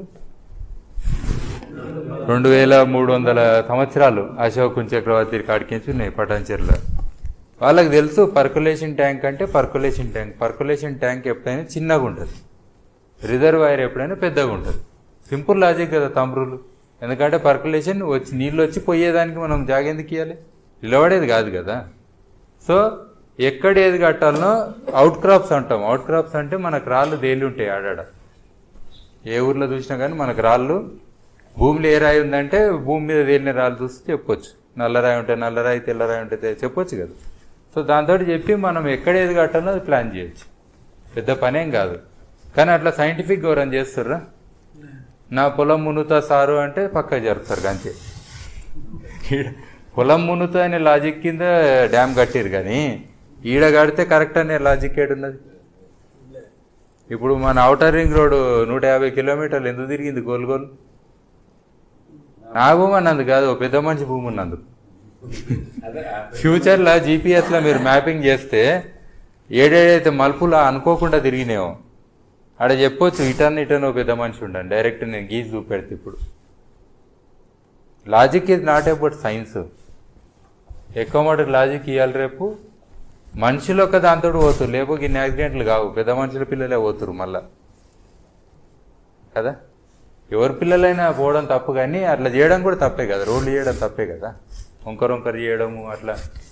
రెండు వేల మూడు వందల సంవత్సరాలు అశోకున్ చక్రవర్తి కాడికించి ఉన్నాయి పటాన్చెరులో వాళ్ళకి తెలుసు పర్కులేషన్ ట్యాంక్ అంటే పర్కులేషన్ ట్యాంక్ పర్కులేషన్ ట్యాంక్ ఎప్పుడైనా చిన్నగా ఉంటుంది రిజర్వాయర్ ఎప్పుడైనా పెద్దగా ఉంటుంది సింపుల్ లాజిక్ కదా తమ్రులు ఎందుకంటే పర్కులేషన్ వచ్చి నీళ్ళు వచ్చి పోయేదానికి మనం జాగెందుకు ఇవ్వాలి నిలబడేది కాదు కదా సో ఎక్కడ ఏది కట్టాలనో అవుట్ క్రాప్స్ అంటాం అవుట్ క్రాప్స్ అంటే మనకు రాళ్ళు తేలి ఉంటాయి ఆడాడ ఏ ఊర్లో చూసినా కానీ మనకు రాళ్ళు భూమిలో ఏ రాయి ఉందంటే భూమి మీద తేలిన రాళ్ళు చూస్తే చెప్పొచ్చు నల్లరాయి ఉంటే నల్లరాయి తెల్లరాయి ఉంటే తె- చెప్పొచ్చు కదా సో దాంతో చెప్పి మనం ఎక్కడ ఏది కట్టాలో అది ప్లాన్ చేయొచ్చు పెద్ద పనేం కాదు కానీ అట్లా సైంటిఫిక్ గౌరవం చేస్తుర్రా నా పొలం మునుతా సారు అంటే పక్క జరుపుతారు అంతే ఈడ పొలం మునుతా అనే లాజిక్ కింద డ్యామ్ కట్టిరు కానీ ఈడ కడితే కరెక్ట్ అనే లాజిక్ ఏడున్నది ఇప్పుడు మన అవుటర్ రింగ్ రోడ్ నూట యాభై కిలోమీటర్లు ఎందుకు తిరిగింది గోల్ గోల్ నా భూమి అన్నందు కాదు ఓ పెద్ద మనిషి భూమి ఉన్నందుకు ఫ్యూచర్లో జీపీఎస్లో మీరు మ్యాపింగ్ చేస్తే ఏడేడైతే మలుపులా అనుకోకుండా తిరిగినాయో ఆడ చెప్పొచ్చు ఇటన్ ఇటన్ ఓ పెద్ద మనిషి ఉండండి డైరెక్ట్ నేను గీసి చూపెడితే ఇప్పుడు logic is not about science ఎక్కువ మటుకు లాజిక్ ఇవ్వాలి రేపు మనుషులు ఒక దాంతో పోతురు లేకపోతే ఇన్ని యాక్సిడెంట్లు కావు పెద్ద మనుషుల పిల్లలే పోతురు మళ్ళా కదా ఎవరి పిల్లలైనా పోవడం తప్పు కానీ అట్లా చేయడం కూడా తప్పే కదా రోడ్లు చేయడం తప్పే కదా వంకర వంకర చేయడము అట్లా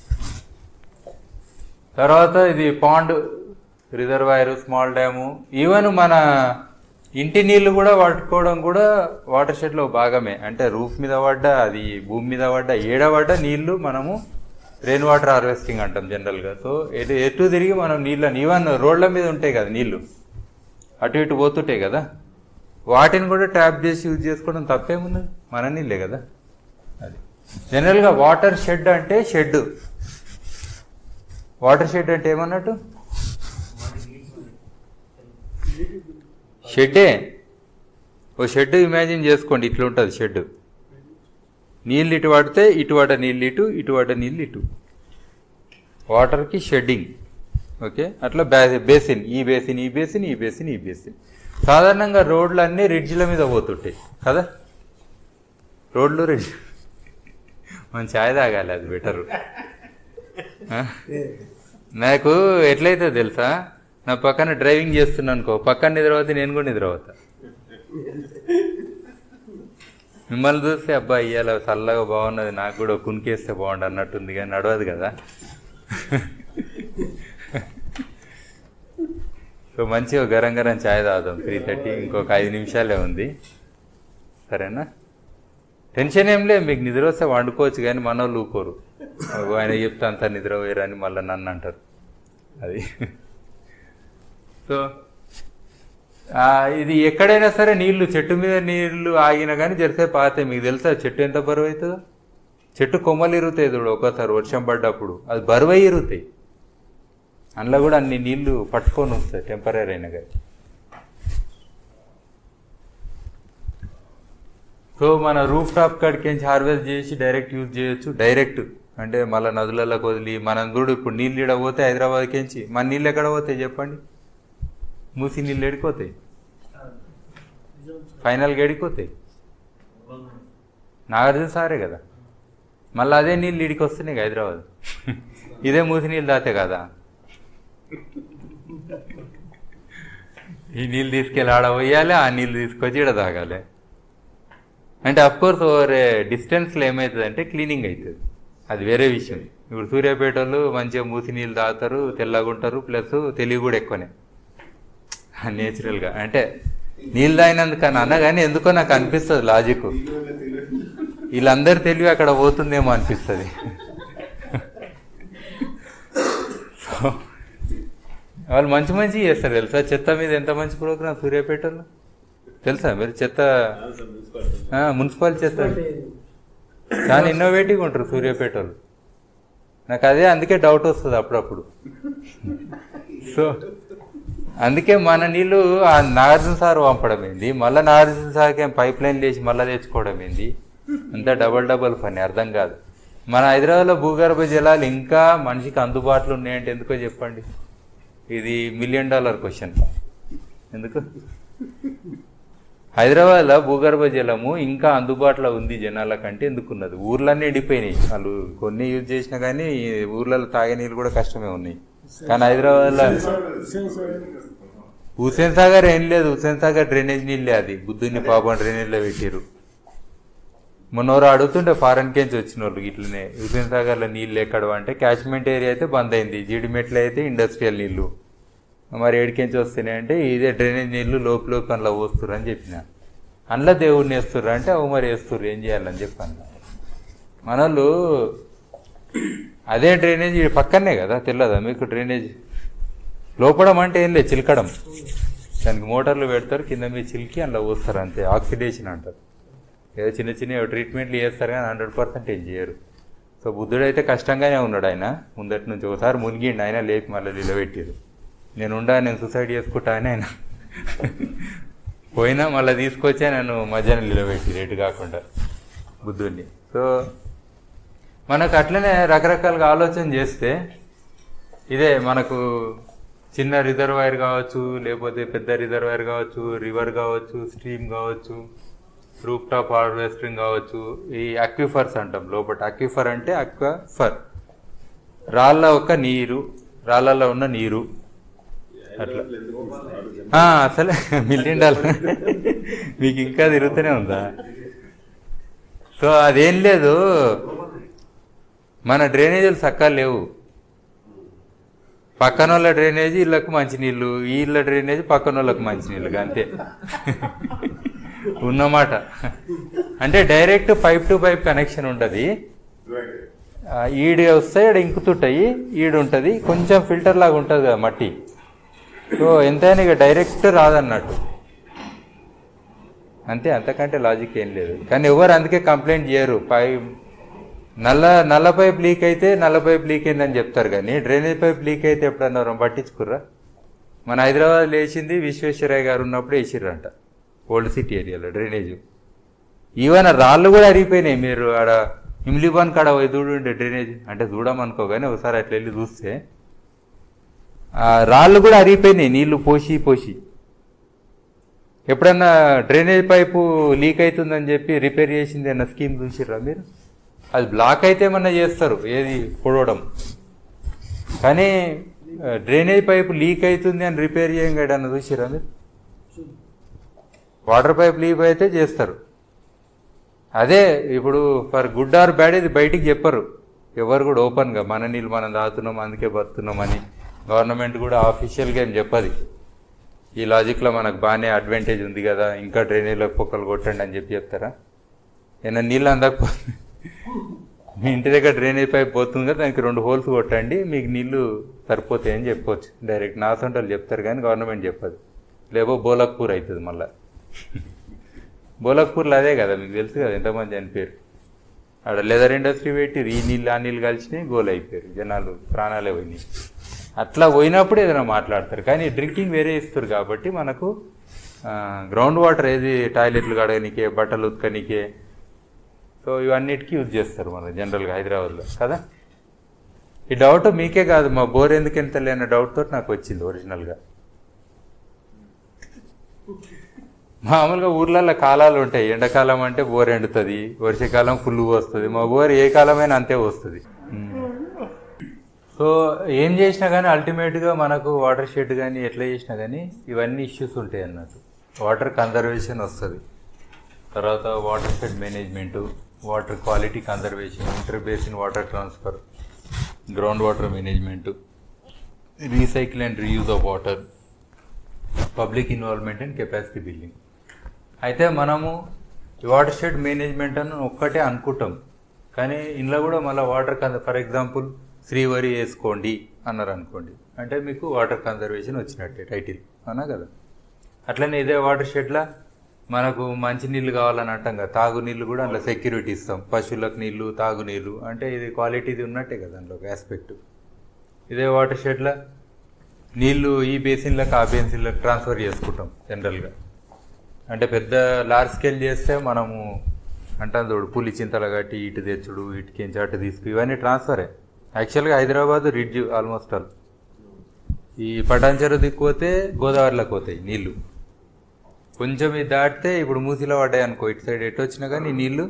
తర్వాత ఇది pond reservoir small dam even మన ఇంటి నీళ్లు కూడా పట్టుకోవడం కూడా వాటర్ షెడ్లో భాగమే అంటే రూఫ్ మీద పడ్డా అది భూమి మీద పడ్డా ఏడ పడ్డా నీళ్లు మనము రెయిన్ వాటర్ హార్వెస్టింగ్ అంటాం జనరల్గా సో ఎటు ఎటు తిరిగి మనం నీళ్ళని ఈవెన్ రోడ్ల మీద ఉంటాయి కదా నీళ్లు అటు ఇటు పోతుంటాయి కదా వాటిని కూడా ట్యాప్ చేసి యూజ్ చేసుకోవడం తప్పేమున్నది మన నీళ్ళే కదా అది జనరల్గా వాటర్ షెడ్ అంటే షెడ్ వాటర్ షెడ్ అంటే ఏమన్నట్టు షెడ్డే ఓ షెడ్ ఇమాజిన్ చేసుకోండి ఇట్లా ఉంటుంది షెడ్ నీళ్ళు ఇటు పడితే ఇటు పడ్డ నీళ్ళు ఇటు ఇటు పడ్డ నీళ్ళు ఇటు వాటర్కి షెడ్డింగ్ ఓకే అట్లా బే- బేసిన్ ఈ బేసిన్ ఈ బేసిన్ ఈ బేసిన్ ఈ బేసిన్ సాధారణంగా రోడ్లు అన్నీ రిడ్జ్ల మీద పోతుంటాయి కదా రోడ్లు రిడ్జ్ మనం ఛాయ్ తాగాలి అది బెటరు నాకు ఎట్లయితే తెలుసా నా పక్కన డ్రైవింగ్ చేస్తున్నా అనుకో పక్కన నిద్రపోతే నేను కూడా నిద్రపోతా మిమ్మల్ని చూస్తే అబ్బాయి ఇవాళ చల్లగా బాగున్నది నాకు కూడా కునికేస్తే బాగుండు అన్నట్టుంది కానీ నడవదు కదా సో మంచిగా గరం గరం ఛాయ్ తాగుదాం త్రీ థర్టీ ఇంకొక ఐదు నిమిషాలే ఉంది సరేనా టెన్షన్ ఏం లేదు మీకు నిద్ర వస్తే వండుకోవచ్చు కానీ మన వాళ్ళు ఊకోరు అగో ఆయన చెప్తే అంత నిద్ర పోయారని మళ్ళీ నన్ను అంటారు అది సో ఆ, ఇది ఎక్కడైనా సరే నీళ్లు చెట్టు మీద నీళ్లు ఆగినా కానీ జరిసేపు ఆతాయి మీకు తెలుసా చెట్టు ఎంత బరువు అవుతుందో చెట్టు కొమ్మలు ఇరుగుతాయి చూడు ఒక్కోసారి వర్షం పడ్డప్పుడు అది బరువై ఇరుగుతాయి అందులో కూడా అన్ని నీళ్లు పట్టుకొని వస్తాయి టెంపరీ అయినా కానీ సో మన రూఫ్ టాప్ కాడికి హార్వెస్ట్ చేసి డైరెక్ట్ యూజ్ చేయొచ్చు డైరెక్ట్ అంటే మళ్ళీ నదులలోకి వదిలి మనం కూడా ఇప్పుడు నీళ్ళు ఈడ పోతే హైదరాబాద్కి మన నీళ్ళు ఎక్కడ పోతాయి చెప్పండి మూసి నీళ్ళు ఎడిపోతాయి ఫైనల్గా ఎడిపోతాయి నాగార్జున సారే కదా మళ్ళీ అదే నీళ్ళు ఇడికి వస్తున్నాయి కదా హైదరాబాద్ ఇదే మూసి నీళ్ళు దాతే కదా ఈ నీళ్ళు తీసుకెళ్ళి ఆడ పోయాలి ఆ నీళ్ళు తీసుకొచ్చి ఈడ తాగాలి అంటే అఫ్ కోర్స్ ఓవర్ డిస్టెన్స్లో ఏమవుతుంది అంటే క్లీనింగ్ అవుతుంది అది వేరే విషయం ఇప్పుడు సూర్యాపేట వాళ్ళు మంచిగా మూసి నీళ్ళు తాగుతారు తెల్లగా ఉంటారు ప్లస్ తెలివి కూడా ఎక్కువనే నేచురల్గా అంటే నీళ్ళు తాగినందుకని అన్న కానీ ఎందుకో నాకు అనిపిస్తుంది లాజిక్ వీళ్ళందరి తెలివి అక్కడ పోతుందేమో అనిపిస్తుంది సో వాళ్ళు మంచి మంచి చేస్తారు తెలుసా చెత్త మీద ఎంత మంచి ప్రోగ్రామ్ సూర్యాపేటలో తెలుసా మీరు చెత్త ఆ, మున్సిపల్ చెత్త చాలా ఇన్నోవేటివ్గా ఉంటారు సూర్యాపేట వాళ్ళు నాకు అదే అందుకే డౌట్ వస్తుంది అప్పుడప్పుడు సో అందుకే మన నీళ్ళు ఆ నాగార్జున సార్ పంపడం ఏంది మళ్ళీ నాగార్జున సార్కి ఏం పైప్ లైన్ లేచి మళ్ళీ తెచ్చుకోవడం ఏంది అంతా డబల్ డబల్ పని అర్థం కాదు మన హైదరాబాద్లో భూగర్భ జలాలు ఇంకా మనిషికి అందుబాటులో ఉన్నాయంటే ఎందుకో చెప్పండి ఇది మిలియన్ డాలర్ క్వశ్చన్ ఎందుకు హైదరాబాద్లో భూగర్భ జలము ఇంకా అందుబాటులో ఉంది జనాల కంటే ఎందుకున్నది ఊర్లన్నీ ఎండిపోయినాయి వాళ్ళు కొన్ని యూజ్ చేసినా కానీ ఊర్లలో తాగే నీళ్ళు కూడా కష్టమే ఉన్నాయి కానీ హైదరాబాద్లో హుసేన్ సాగర్ ఏం లేదు హుసేన్ సాగర్ డ్రైనేజ్ నీళ్ళే అది బుద్ధుని పాపం డ్రైనేజ్లో పెట్టారు మొన్నోరు అడుగుతుంటే ఫారెన్ కేంచి వచ్చిన వాళ్ళు ఇట్లనే హుసేన్ సాగర్లో నీళ్ళు ఎక్కడ అంటే క్యాచ్మెంట్ ఏరియా అయితే బంద్ అయింది జీడిమెట్లు అయితే ఇండస్ట్రియల్ నీళ్ళు మరి ఏడికెంచి వస్తున్నాయి అంటే ఇదే డ్రైనేజ్ నీళ్ళు లోపు లోపు అందులో పోస్తుర్రు అని చెప్పిన అందులో దేవుడిని వేస్తుర్రు అంటే అవు మరి వేస్తుర్రు ఏం చేయాలని చెప్పాను మనోళ్ళు అదే డ్రైనేజ్ ఈ పక్కనే కదా తెలియదా మీకు డ్రైనేజ్ లోపడం అంటే ఏం లేదు చిలకడం దానికి మోటార్లు పెడతారు కింద మీద చిలికి అందులో పోస్తారు అంతే ఆక్సిడేషన్ అంటారు ఏదో చిన్న చిన్న ట్రీట్మెంట్లు చేస్తారు కానీ హండ్రెడ్ పర్సెంట్ ఏం చేయరు సో బుద్ధుడు అయితే కష్టంగానే ఉన్నాడు ఆయన ముందటి నుంచి ఒకసారి మునిగిండు ఆయన లేపి మళ్ళీ నిలబెట్టారు నేను ఉండా నేను సూసైడ్ చేసుకుంటా అని ఆయన పోయినా మళ్ళీ తీసుకొచ్చా నన్ను మధ్యాహ్నం నిలబెట్టి రేటు కాకుండా బుద్ధుడిని సో మనకు అట్లనే రకరకాలుగా ఆలోచన చేస్తే ఇదే మనకు చిన్న రిజర్వాయర్ కావచ్చు లేకపోతే పెద్ద రిజర్వాయర్ కావచ్చు రివర్ కావచ్చు స్ట్రీమ్ కావచ్చు రూప్ టాప్ హార్వెస్టింగ్ కావచ్చు ఈ అక్విఫర్స్ అంటాం లోపల అక్విఫర్ అంటే అక్వఫర్ రాళ్ళ యొక్క నీరు రాళ్ళలో ఉన్న నీరు అట్లా ఆ, అసలే మిలియన్ డాలర్ మీకు ఇంకా తిరుగుతూనే ఉందా సో అదేం లేదు మన డ్రైనేజీలు చక్కగా లేవు పక్కన వాళ్ళ డ్రైనేజీ ఇళ్ళకు మంచినీళ్ళు ఈ ఇళ్ళ డ్రైనేజీ పక్కన వాళ్ళకి మంచినీళ్ళు అంతే ఉన్నమాట అంటే direct pipe to pipe connection ఉంటుంది ఆ, ఈడు వస్తాయి ఈడ ఇంకుతుంటాయి ఈడు ఉంటుంది కొంచెం ఫిల్టర్ లాగా ఉంటుంది కదా మట్టి సో ఎంతైనా ఇక డైరెక్ట్ రాదన్నట్టు అంతే అంతకంటే లాజిక్ ఏం లేదు కానీ ఎవరు అందుకే కంప్లైంట్ చేయరు పై నల్ల నల్ల పైప్ లీక్ అయితే నల్ల పైప్ లీక్ అయిందని చెప్తారు కానీ డ్రైనేజ్ పైప్ లీక్ అయితే ఎప్పుడన్నా ఎవరైనా పట్టించుకుర్రా మన హైదరాబాద్ లేచింది విశ్వేశ్వరయ్య గారు ఉన్నప్పుడు వేసిర్రంట ఓల్డ్ సిటీ ఏరియాలో డ్రైనేజ్ ఈవెన్ ఆ రాళ్ళు కూడా అరిగిపోయినాయి మీరు ఆడ ఇమ్లిబాన్ కాడ పోయి చూడండి డ్రైనేజ్ అంటే చూడమనుకో కానీ ఒకసారి అట్లా వెళ్ళి చూస్తే ఆ రాళ్ళు కూడా అరిగిపోయినాయి నీళ్లు పోసి పోసి ఎప్పుడన్నా డ్రైనేజ్ పైపు లీక్ అవుతుందని చెప్పి రిపేర్ చేసింది అన్న స్కీమ్ చూసిర్రా మీరు అది బ్లాక్ అయితే ఏమన్నా చేస్తారు ఏది పొడవడం కానీ ఆ, డ్రైనేజ్ పైపు లీక్ అవుతుంది అని రిపేర్ చేయగడన్న చూసిర్రా మీరు వాటర్ పైప్ లీక్ అయితే చేస్తారు అదే ఇప్పుడు ఫర్ గుడ్ ఆర్ బ్యాడ్ ఇది బయటికి చెప్పరు ఎవరు కూడా ఓపెన్గా మన నీళ్ళు మనం తాగుతున్నాం అందుకే బతున్నాం అని గవర్నమెంట్ కూడా ఆఫీషియల్గా ఏం చెప్పదు ఈ లాజిక్లో మనకు బాగానే అడ్వాంటేజ్ ఉంది కదా ఇంకా డ్రైనేజ్లో పొక్కలు కొట్టండి అని చెప్పి చెప్తారా ఏమైనా నీళ్ళు అందకపోతే మీ ఇంటి దగ్గర డ్రైనేజ్ పైప్ పోతుంది కదా దానికి రెండు హోల్స్ కొట్టండి మీకు నీళ్లు సరిపోతాయని చెప్పొచ్చు డైరెక్ట్ నా సొంత వాళ్ళు చెప్తారు కానీ గవర్నమెంట్ చెప్పదు లేవో బోలక్పూర్ అవుతుంది మళ్ళీ బోలక్పూర్లో అదే కదా మీకు తెలుసు కదా ఎంతమంది చనిపోయారు ఆడ లెదర్ ఇండస్ట్రీ పెట్టి ఈ నీళ్ళు ఆ నీళ్ళు కలిసినాయి గోల్ అయిపోయారు జనాలు ప్రాణాలే పోయినాయి అట్లా పోయినప్పుడు ఏదైనా మాట్లాడతారు కానీ డ్రింకింగ్ వేరే ఇస్తారు కాబట్టి మనకు గ్రౌండ్ వాటర్ ఏది టాయిలెట్లు కడగనికే బట్టలు ఉతకనికే సో ఇవన్నిటికీ యూజ్ చేస్తారు మన జనరల్గా హైదరాబాద్లో కదా ఈ డౌట్ మీకే కాదు మా బోర్ ఎందుకు ఎంత లేని డౌట్ తోటి నాకు వచ్చింది ఒరిజినల్గా మామూలుగా ఊర్లలో కాలాలు ఉంటాయి ఎండాకాలం అంటే బోర్ ఎండుతుంది వర్షాకాలం ఫుల్ వస్తుంది మా బోర్ ఏ కాలమైనా అంతే వస్తుంది సో ఏం చేసినా కానీ అల్టిమేట్గా మనకు వాటర్ షెడ్ కానీ ఎట్లా చేసినా కానీ ఇవన్నీ ఇష్యూస్ ఉంటాయి అన్నట్టు వాటర్ కన్జర్వేషన్ వస్తుంది తర్వాత water shed management water quality conservation inter basin water transfer ground water management recycle and reuse of water public involvement and capacity building అయితే మనము ఈ వాటర్ షెడ్ మేనేజ్మెంట్ అని ఒక్కటే అనుకుంటాం కానీ ఇందులో కూడా మళ్ళీ వాటర్ కన్ ఫర్ ఎగ్జాంపుల్ శ్రీవరి వేసుకోండి అన్నారు అనుకోండి అంటే మీకు వాటర్ కన్జర్వేషన్ వచ్చినట్టే టైటిల్ అవునా కదా అట్లనే ఇదే వాటర్ షెడ్లా మనకు మంచి నీళ్ళు కావాలని అంటాం కదా తాగునీళ్ళు కూడా అందులో సెక్యూరిటీ ఇస్తాం పశువులకు నీళ్ళు తాగునీళ్ళు అంటే ఇది క్వాలిటీది ఉన్నట్టే కదా అందులో ఒక ఆస్పెక్ట్ ఇదే వాటర్ షెడ్లో నీళ్లు ఈ బేసిన్లకు ఆ బేసిన్లకు ట్రాన్స్ఫర్ చేసుకుంటాం జనరల్గా అంటే పెద్ద లార్జ్ స్కేల్ చేస్తే మనము అంటాం చూడు పులి చింతలు కట్టి ఇటు తెచ్చుడు ఇటుకించి అటు తీసుకు ఇవన్నీ ట్రాన్స్ఫరే యాక్చువల్గా హైదరాబాద్ రిడ్జ్ ఆల్మోస్ట్ ఆల్ ఈ పటాన్చెరు దిక్కుపోతే గోదావరిలోకి పోతాయి నీళ్లు కొంచెం ఇది దాటితే ఇప్పుడు మూసిలో పడ్డాయి అనుకో ఇటు సైడ్ ఎటు వచ్చినా కానీ ఈ నీళ్లు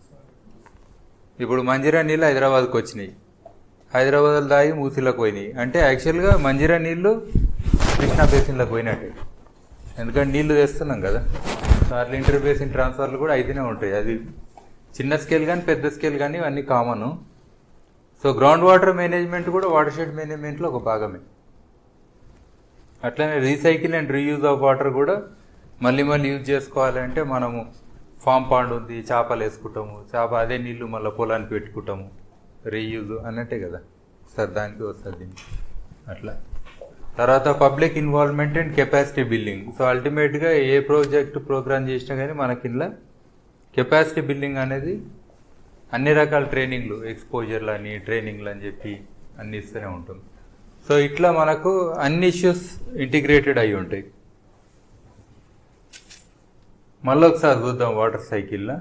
ఇప్పుడు మంజీరా నీళ్ళు హైదరాబాద్కి వచ్చినాయి హైదరాబాద్లో దాగి మూసిలోకి పోయినాయి అంటే యాక్చువల్గా మంజీరా నీళ్లు కృష్ణా బేసిన్లోకి పోయినట్టే ఎందుకంటే నీళ్లు తెస్తున్నాం కదా సో అట్లా ఇంటర్ బేసిన్ ట్రాన్స్ఫర్లు కూడా అయితేనే ఉంటాయి అది చిన్న స్కేల్ కానీ పెద్ద స్కేల్ కానీ ఇవన్నీ common so ground water management కూడా వాటర్ షెడ్ మేనేజ్మెంట్లో ఒక భాగమే అట్లనే recycle and reuse of water కూడా మళ్ళీ మళ్ళీ యూజ్ చేసుకోవాలంటే మనము ఫామ్ పాండ్ ఉంది చేపలు వేసుకుంటాము చేప అదే నీళ్లు మళ్ళీ పొలానికి పెట్టుకుంటాము రీయూజ్ అన్నట్టే కదా సార్ దానికి వస్తుంది దీనికి అట్లా తర్వాత public involvement and capacity building so అల్టిమేట్గా ఏ ప్రాజెక్ట్ ప్రోగ్రామ్ చేసినా కానీ మనకి ఇందులో కెపాసిటీ బిల్డింగ్ అనేది అన్ని రకాల ట్రైనింగ్లు ఎక్స్పోజర్లు అని ట్రైనింగ్లు అని చెప్పి అన్ని ఇస్తూనే ఉంటాం సో ఇట్లా మనకు అన్ని ఇష్యూస్ ఇంటిగ్రేటెడ్ అయి ఉంటాయి మళ్ళీ ఒకసారి చూద్దాం వాటర్ సైకిల్లో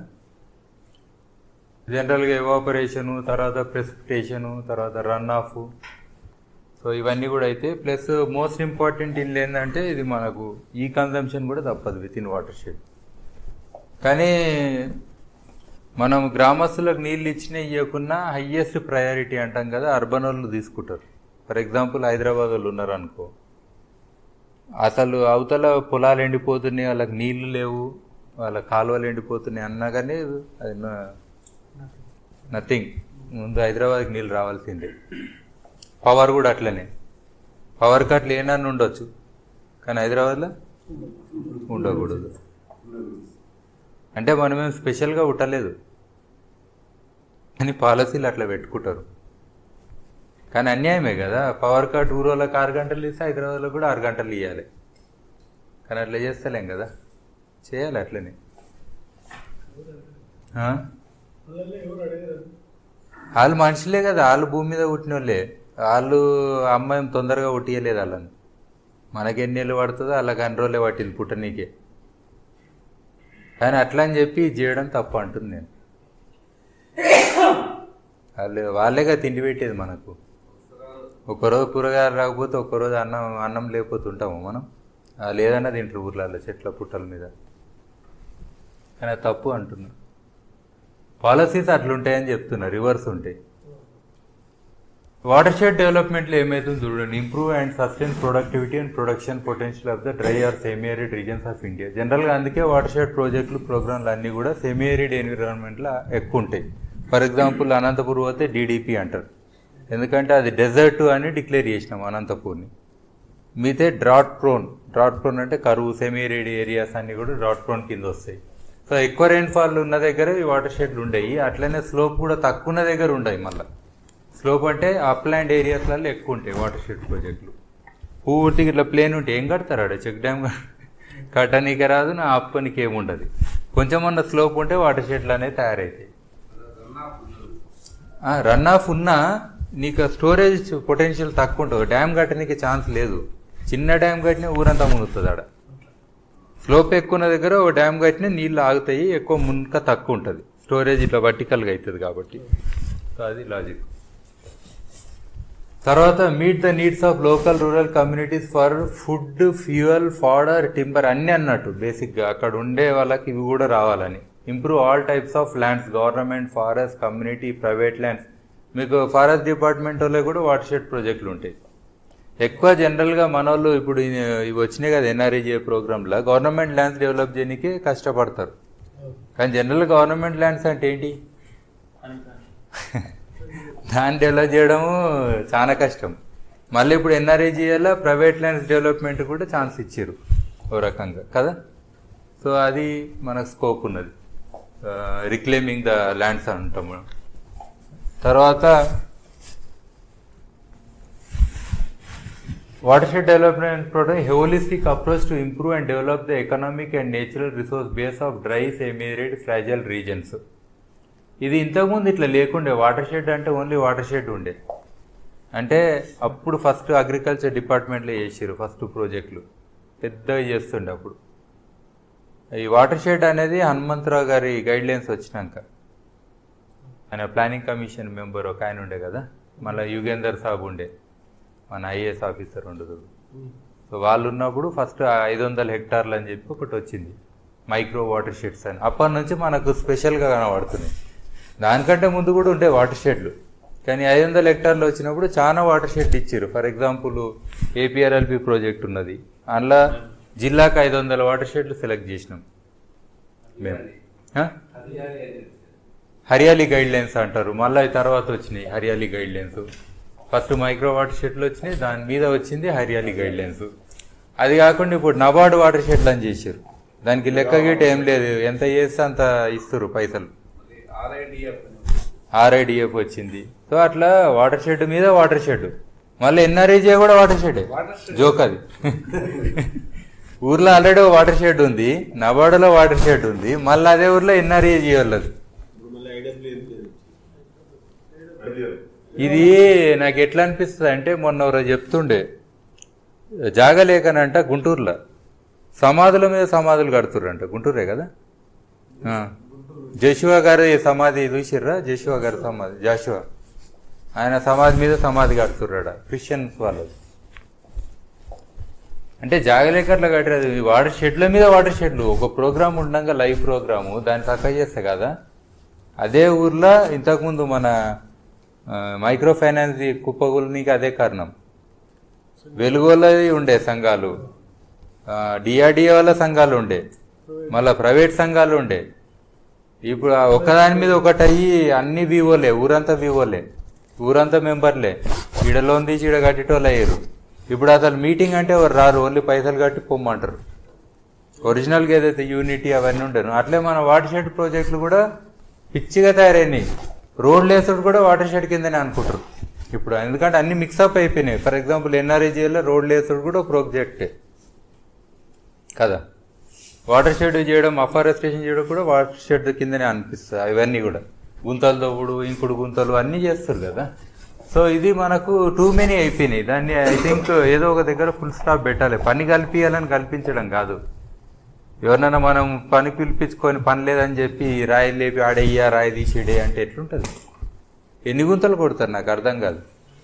జనరల్గా ఎవాపరేషను తర్వాత ప్రెసిపిటేషను తర్వాత రన్ ఆఫ్ సో ఇవన్నీ కూడా అయితే ప్లస్ మోస్ట్ ఇంపార్టెంట్ ఇన్ ఏంటంటే ఇది మనకు ఈ కన్జంప్షన్ కూడా తప్పదు విత్ ఇన్ వాటర్ షెడ్ కానీ మనం గ్రామస్తులకు నీళ్ళు ఇచ్చిన ఇవ్వకున్నా హయ్యెస్ట్ ప్రయారిటీ అంటాం కదా అర్బన్ వాళ్ళు తీసుకుంటారు ఫర్ ఎగ్జాంపుల్ హైదరాబాద్ వాళ్ళు ఉన్నారు అనుకో అసలు అవతల పొలాలు ఎండిపోతున్నాయి వాళ్ళకి నీళ్లు లేవు వాళ్ళ కాలువలు ఎండిపోతున్నాయి అన్నా కానీ అది నథింగ్ ముందు హైదరాబాద్కి నీళ్ళు రావాల్సిందే పవర్ కూడా అట్లనే పవర్ కట్లు ఏనన్నా ఉండొచ్చు కానీ హైదరాబాద్లో ఉండకూడదు అంటే మనమేం స్పెషల్గా ఉట్టలేదు కానీ పాలసీలు అట్లా పెట్టుకుంటారు కానీ అన్యాయమే కదా పవర్ కట్ ఊరోళ్ళకి ఆరు గంటలు ఇస్తే హైదరాబాద్లో కూడా ఆరు గంటలు ఇవ్వాలి కానీ అట్లా చేస్తలేం కదా చేయాలి అట్లనే ఆ? వాళ్ళు మనుషులే కదా వాళ్ళు భూమి మీద పుట్టిన వాళ్ళే వాళ్ళు అమ్మాయి తొందరగా పుట్టియలేదు వాళ్ళని మనకి ఎన్ని ఏళ్ళు పడుతుందో వాళ్ళకి అన్ని రోజులే పట్టింది పుట్టనీకే కానీ అట్లా అని చెప్పి ఇది చేయడం తప్పు అంటుంది నేను వాళ్ళు వాళ్ళేగా తిండి పెట్టేది మనకు ఒక్కరోజు కూరగాయలు రాకపోతే ఒక్కరోజు అన్నం అన్నం లేకపోతే ఉంటాము మనం ఆ, లేదన్నా తింటారు ఊర్లలో చెట్ల పుట్టల మీద కానీ అది తప్పు అంటున్నా పాలసీస్ అట్లుంటాయని చెప్తున్నా రివర్స్ ఉంటాయి వాటర్ షెడ్ డెవలప్మెంట్లో ఏమవుతుంది చూడండి improve and sustain productivity and production potential of the dry or semi arid regions of India జనరల్గా అందుకే వాటర్ షెడ్ ప్రాజెక్టులు ప్రోగ్రాంలు అన్నీ కూడా సెమీ ఏరిడ్ ఎన్విరాన్మెంట్లో ఎక్కువ ఉంటాయి ఫర్ ఎగ్జాంపుల్ అనంతపూర్ పోతే డీడీపీ అంటారు ఎందుకంటే అది డెజర్ట్ అని డిక్లేర్ చేసినాం అనంతపూర్ని మీతే డ్రాట్ ప్రోన్ డ్రాట్ ప్రోన్ అంటే కరువు సెమీ రేడి ఏరియాస్ అన్ని కూడా డ్రాట్ ప్రోన్ కింద వస్తాయి సో ఎక్కువ రెయిన్ఫాల్ ఉన్న దగ్గర ఈ వాటర్ షెడ్లు ఉండయి అట్లనే స్లోప్ కూడా తక్కువ ఉన్న దగ్గర ఉండయి మళ్ళీ స్లోప్ అంటే అప్లాండ్ ఏరియాస్లలో ఎక్కువ ఉంటాయి వాటర్ షెడ్ ప్రాజెక్టులు పూర్తిగా ఇట్లా ప్లేన్ ఉంటే ఏం కడతారు ఆడ చెక్ డ్యామ్ కట్టనీకే రాదు నా అప్పనికి ఏముండదు కొంచెం ఉన్న స్లోప్ ఉంటే వాటర్ షెడ్లు అనేవి తయారవుతాయి రన్ ఆఫ్ ఉన్నా నీకు స్టోరేజ్ పొటెన్షియల్ తక్కువ ఉంటుంది డ్యామ్ కట్టడానికి ఛాన్స్ లేదు చిన్న డ్యామ్ కట్టినా ఊరంతా మునుగుతుంది ఆడ స్లోప్ ఎక్కువ ఉన్న దగ్గర ఓ డ్యామ్ కట్టినా నీళ్ళు ఆగుతాయి ఎక్కువ మునక తక్కువ ఉంటుంది స్టోరేజ్ ఇట్లా వర్టికల్గా అవుతుంది కాబట్టి సో అది లాజిక్ తర్వాత meet the needs of local rural communities for food fuel fodder timber అన్ని అన్నట్టు బేసిక్గా అక్కడ ఉండే వాళ్ళకి ఇవి కూడా రావాలని improve all types of lands government forest community private lands మీకు ఫారెస్ట్ డిపార్ట్మెంట్ వాళ్ళే కూడా వాటర్ షెడ్ ప్రాజెక్టులు ఉంటాయి ఎక్కువ జనరల్గా మన వాళ్ళు ఇప్పుడు ఇ- ఇవి వచ్చినాయి కదా ఎన్ఆర్ఈజీఏ ప్రోగ్రాంలో గవర్నమెంట్ ల్యాండ్స్ డెవలప్ చేయడానికి కష్టపడతారు కానీ జనరల్ గవర్నమెంట్ ల్యాండ్స్ అంటే ఏంటి దాన్ని డెవలప్ చేయడము చాలా కష్టం మళ్ళీ ఇప్పుడు ఎన్ఆర్ఏజీఏలో ప్రైవేట్ ల్యాండ్స్ డెవలప్మెంట్ కూడా ఛాన్స్ ఇచ్చారు ఓ రకంగా కదా సో అది మనకు స్కోప్ ఉన్నది రిక్లెయిమింగ్ ద ల్యాండ్స్ అంటాం మనం తర్వాత watershed development product holistic approach to improve and develop the economic and natural resource base of dry semi-arid fragile regions ఇది ఇంతకుముందు ఇట్లా లేకుండే వాటర్ షెడ్ అంటే ఓన్లీ వాటర్ షెడ్ ఉండే అంటే అప్పుడు ఫస్ట్ అగ్రికల్చర్ డిపార్ట్మెంట్లో చేసారు ఫస్ట్ ప్రాజెక్టులు పెద్దగా చేస్తుండే అప్పుడు ఈ వాటర్ షెడ్ అనేది హనుమంతరావు గారి గైడ్ లైన్స్ వచ్చినాక ఆయన ప్లానింగ్ కమిషన్ మెంబర్ ఒక ఆయన ఉండే కదా మళ్ళీ యుగేందర్ సాబ్ ఉండే మన ఐఏఎస్ ఆఫీసర్ ఉండదు సో వాళ్ళు ఉన్నప్పుడు ఫస్ట్ ఐదు వందల హెక్టార్లు అని చెప్పి ఒకటి వచ్చింది మైక్రో వాటర్ షెడ్స్ అని అప్పటి నుంచి మనకు స్పెషల్గా కనబడుతున్నాయి దానికంటే ముందు కూడా ఉండే వాటర్ షెడ్లు కానీ ఐదు వందల హెక్టార్లు వచ్చినప్పుడు చాలా వాటర్ షెడ్ ఇచ్చారు ఫర్ ఎగ్జాంపుల్ ఏపీఆర్ఎల్పి ప్రాజెక్ట్ ఉన్నది అందులో జిల్లాకు ఐదు వందల వాటర్ షెడ్లు సెలెక్ట్ చేసినాం మేము ఆ? హరియాలి గైడ్ లైన్స్ అంటారు మళ్ళీ తర్వాత వచ్చినాయి Hariyali guidelines first micro water షెడ్లు వచ్చినాయి దాని మీద వచ్చింది హరియాలి గైడ్ లైన్స్ అది కాకుండా ఇప్పుడు నబార్డు వాటర్ షెడ్లు అని చేశారు దానికి లెక్క గిట్ట ఏం లేదు ఎంత చేస్తే అంత ఇస్తారు పైసలు ఆర్ఐడిఎఫ్ వచ్చింది సో అట్లా వాటర్ షెడ్ మీద వాటర్ షెడ్ మళ్ళీ ఎన్ఆర్ఐజే కూడా వాటర్ షెడ్ జోక్ అది ఊర్లో ఆల్రెడీ వాటర్ షెడ్ ఉంది నబార్డులో వాటర్ షెడ్ ఉంది మళ్ళీ అదే ఊర్లో ఎన్ఆర్ఏజీ వాళ్ళది ఇప్పుడు మళ్ళీ ఐడబ్ల్యూ ఐడియా ఇది నాకు ఎట్లా అనిపిస్తుంది అంటే మొన్న ఎవరో చెప్తుండే జాగలేకనంట గుంటూరులో సమాధుల మీద సమాధులు కడుతుర్రంట గుంటూరే కదా ఆ. జషువా గారి సమాధి చూసిర్రా జషువా గారి సమాధి జాషువా ఆయన సమాధి మీద సమాధి కడుతుర్రాడ క్రిస్టియన్స్ వాళ్ళది అంటే జాగలేకట్లా కట్టిరది వాటర్ షెడ్ల మీద వాటర్ షెడ్లు ఒక ప్రోగ్రామ్ ఉండగా లైవ్ ప్రోగ్రాము దాన్ని చక్కగా చేస్తే కదా అదే ఊర్లో ఇంతకుముందు మన ఆ, మైక్రో ఫైనాన్స్ కుప్పగులనికి అదే కారణం వెలుగోళ్ళది ఉండే సంఘాలు డిఆర్డిఏ వాళ్ళ సంఘాలు ఉండే మళ్ళా ప్రైవేట్ సంఘాలు ఉండే ఇప్పుడు ఆ ఒక్కదాని మీద ఒకటి అయ్యి అన్ని వివోలే ఊరంతా వివోలే ఊరంతా మెంబర్లే ఈడ లోన్ తీసి ఈడ కట్టేటోళ్ళు అయ్యారు ఇప్పుడు అసలు మీటింగ్ అంటే ఎవరు రారు ఓన్లీ పైసలు కట్టి పొమ్మంటారు ఒరిజినల్గా ఏదైతే యూనిటీ అవన్నీ ఉండను అట్లే మన వాటర్ షెడ్ ప్రాజెక్టులు కూడా పిచ్చిగా తయారైనాయి రోడ్లు వేసుడు కూడా వాటర్ షెడ్ కిందనే అనుకుంటారు ఇప్పుడు ఎందుకంటే అన్ని మిక్సప్ అయిపోయినాయి ఫర్ ఎగ్జాంపుల్ ఎన్ఆర్ఏజీలో రోడ్లు వేసుడు కూడా ఒక ప్రాజెక్టే కదా వాటర్ షెడ్ చేయడం అఫారెస్టేషన్ చేయడం కూడా వాటర్ షెడ్ కిందనే అనిపిస్తుంది అవన్నీ కూడా గుంతలు తవ్వుడు ఇంకుడు గుంతలు అన్నీ చేస్తారు కదా సో ఇది మనకు టూ మెనీ అయిపోయినాయి దాన్ని ఐ థింక్ ఏదో ఒక దగ్గర ఫుల్ స్టాప్ పెట్టాలి పని కల్పించాలని కల్పించడం కాదు ఎవరినైనా మనం పని పిలిపించుకొని పని లేదని చెప్పి రాయి లేపి ఆడయ్యా రాయి తీసేడే అంటే ఎట్లుంటుంది ఎన్ని గుంతలు కొడతారు నాకు అర్థం కాదు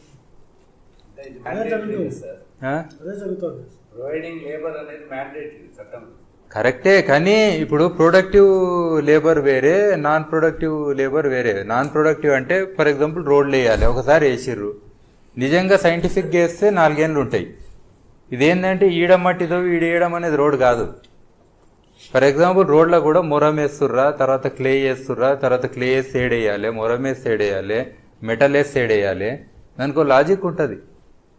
అదే జరుగుతుంది సార్ ఆ? అదే జరుగుతుంది ప్రొవైడింగ్ లేబర్ అనేది మ్యాండేటరీ చట్టం కరెక్టే కానీ ఇప్పుడు ప్రొడక్టివ్ లేబర్ వేరే నాన్ ప్రొడక్టివ్ లేబర్ వేరే నాన్ ప్రొడక్టివ్ అంటే ఫర్ ఎగ్జాంపుల్ రోడ్లు వేయాలి ఒకసారి వేసిర్రు నిజంగా సైంటిఫిక్గా వేస్తే నాలుగేళ్ళు ఉంటాయి ఇదేంటంటే ఈడ మట్టితో ఈడేయడం అనేది రోడ్ కాదు ఫర్ ఎగ్జాంపుల్ రోడ్లో కూడా మొరం వేస్తుర్రా తర్వాత క్లే వేస్తుర్రా తర్వాత క్లే వేసి ఏడేయాలి మొరం వేసి ఏడేయాలి మెటల్ వేసి ఏడేయాలి దానికి ఒక లాజిక్ ఉంటుంది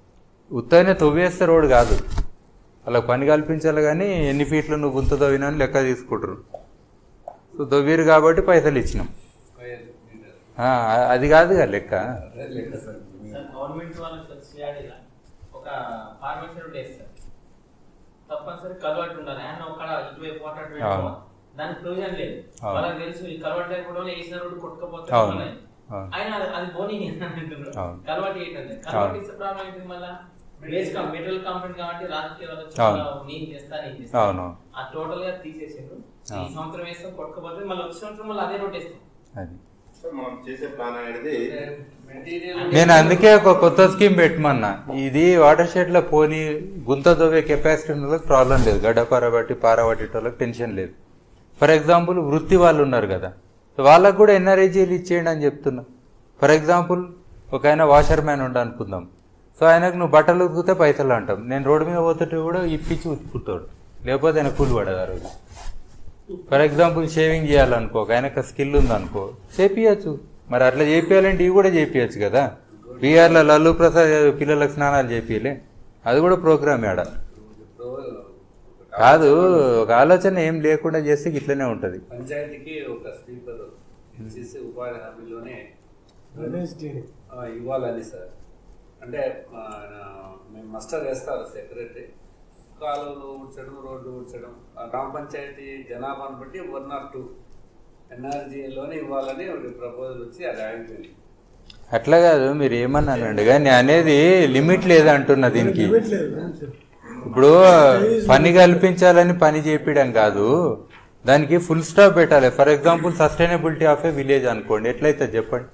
ఉత్తగానే తవ్వేస్తే రోడ్ కాదు అలా పని కల్పించాలి కానీ ఎన్ని ఫీట్లు నువ్వు గుంత తవ్వినా అని లెక్క తీసుకుంటారు సో తవ్వీరు కాబట్టి పైసలు ఇచ్చినాం స్క్వేర్ మీటర్ ఆ, అది కాదుగా లెక్క అదే లెక్క సార్ సార్ గవర్నమెంట్ వాళ్ళకి సిఆర్డీలా ఒక ఫార్మేషన్ ఉండేది సార్ తప్పనిసరి కలవాటు ఉండాలి ఆయన ఒక ఇటువైపు వాటర్ అటువైపు అవును. వాటర్. దానికి ప్రయోజనం లేదు అవును. వాళ్ళకి తెలుసు ఈ కలవాటు లేకపోవడం వేసిన రోడ్డు కొట్టుకపోతే అవును. మళ్ళీ అవును. ఆయన అది- అది పోనీ అంటున్నారు అవును. కలవాటు ఏంటంటే కలవాటు ఇస్తే ప్రాబ్లం ఏంటి మళ్ళీ బేస్ మెటీరియల్ కంపెనీ కాబట్టి రాజకీయ వాళ్ళు వచ్చి అవును. మళ్ళా నేను చేస్తా నేను చేస్తా అవును ఆ టోటల్ గా తీసేసారు ఈ అవును. సంవత్సరం వేస్తాం కొట్టుకపోతే మళ్ళీ వచ్చే సంవత్సరం మళ్ళీ అదే రోడ్ వేస్తాం అది సో మనం చేసే ప్లాన్ అనేది మెటీరియల్ నేను అందుకే ఒక కొత్త స్కీమ్ పెట్టమన్నా ఇది వాటర్ షెడ్ లో పోని గుంత దొవ్వే కెపాసిటీ ఉన్న వాళ్ళకి ప్రాబ్లం లేదు గడ్డ పారబట్టి పారబట్టేటోళ్ళకి టెన్షన్ లేదు ఫర్ ఎగ్జాంపుల్ వృత్తి వాళ్ళు ఉన్నారు కదా సో వాళ్ళకు కూడా ఎన్ఆర్ఐజీలు ఇచ్చేయండి అని చెప్తున్నా ఫర్ ఎగ్జాంపుల్ ఒక ఆయన వాషర్ మ్యాన్ ఉండ అనుకుందాం సో ఆయనకు నువ్వు బట్టలు ఉతికితే పైసలు అంటాం నేను రోడ్డు మీద పోతుంటే కూడా ఇప్పించి ఉతుకుతాడు లేకపోతే ఆయన కూలి పడదు ఆ రోజు ఫర్ ఎగ్జాంపుల్ షేవింగ్ చేయాలనుకో ఒక ఆయనకు స్కిల్ ఉందనుకో చేపియచ్చు మరి అట్లా చేపియాలంటే ఇవి కూడా చేపియచ్చు కదా బీఆర్లో లల్లు ప్రసాద్ పిల్లలకు స్నానాలు చేపియలే అది కూడా ప్రోగ్రామ్ ఆడ ఇప్పుడు కాదు ఒక ఆలోచన ఏం లేకుండా చేస్తే ఇట్లనే ఉంటుంది పంచాయతీకి ఒక స్పీకర్ ఇచ్చేసి ఉపాధి హామీలోనే యూనివర్సిటీ ఆ, ఇవ్వాలని సార్ అంటే ఆ, మేము మస్టర్ వేస్తారు సెక్రటరీ కాలువలు ఊడ్చడం రోడ్లు ఊడ్చడం ఆ గ్రామ పంచాయతీ జనాభాను బట్టి వన్ ఆర్ టూ ఎన్ఆర్జీలోనే ఇవ్వాలని ఒక ప్రపోజల్ వచ్చి అది ఆగిపోయింది అట్లా కాదు మీరు ఏమన్నానండి కానీ అనేది లిమిట్ లేదంటున్నా దీనికి లిమిట్ లేదు ఇప్పుడు పని కల్పించాలని పని చేపించడం కాదు దానికి ఫుల్ స్టాప్ పెట్టాలి for example sustainability of a village అనుకోండి ఎట్లయితే చెప్పండి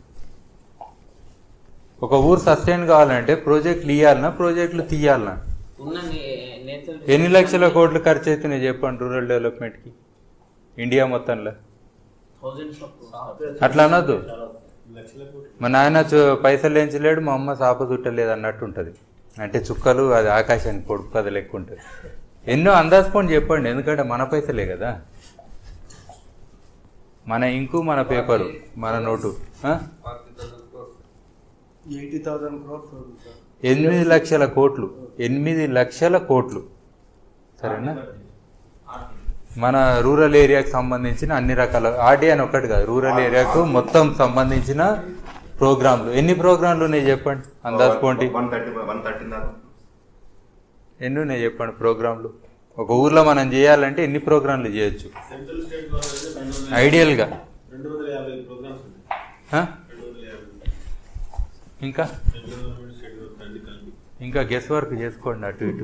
ఒక ఊరు సస్టైన్ కావాలంటే ప్రాజెక్టులు ఇవ్వాలనా ప్రాజెక్టులు తీయాలనా ఉన్న నేచర్ ఎన్ని లక్షల కోట్లు ఖర్చు అవుతున్నాయి చెప్పండి రూరల్ డెవలప్మెంట్కి ఇండియా మొత్తంలో థౌజండ్స్ ఆఫ్ అట్లా అనొద్దు లక్షల కోట్లు మా నాయన చు- పైసలు ఎంచలేడు మా అమ్మ సాప చుట్టలేదు అన్నట్టు ఉంటుంది అంటే చుక్కలు అది ఆకాశానికి పొడుపు కథ లెక్క ఉంటుంది ఎన్నో అందాజుకొని చెప్పండి ఎందుకంటే మన పైసలే కదా మన ఇంకు మన పేపరు మన నోటు ఆ? Forty thousand crores eighty thousand crores sir ఎనిమిది లక్షల కోట్లు ఎనిమిది లక్షల కోట్లు సరేనా మన రూరల్ ఏరియాకి సంబంధించిన అన్ని రకాల ఆర్డీ అని ఒకటి కాదు రూరల్ ఏరియాకు మొత్తం సంబంధించిన ప్రోగ్రాంలు ఎన్ని ప్రోగ్రాంలు ఉన్నాయి చెప్పండి అందాజ్ పోంటి వన్ థర్టీ వన్ థర్టీ దాకా ఎన్ని ఉన్నాయి చెప్పండి ప్రోగ్రాంలు ఒక ఊర్లో మనం చేయాలంటే ఎన్ని ప్రోగ్రాంలు చేయొచ్చు సెంట్రల్ స్టేట్ గవర్నమెంట్ రెండు వందల ఐడియల్గా రెండు వందల యాభై ప్రోగ్రామ్స్ ఉన్నాయి ఆ? రెండు వందల యాభై ఇంకా సెంట్రల్ గవర్నమెంట్ స్టేట్ గవర్నమెంట్ అన్ని కలిపి ఇంకా గెస్ వర్క్ చేసుకోండి అటు ఇటు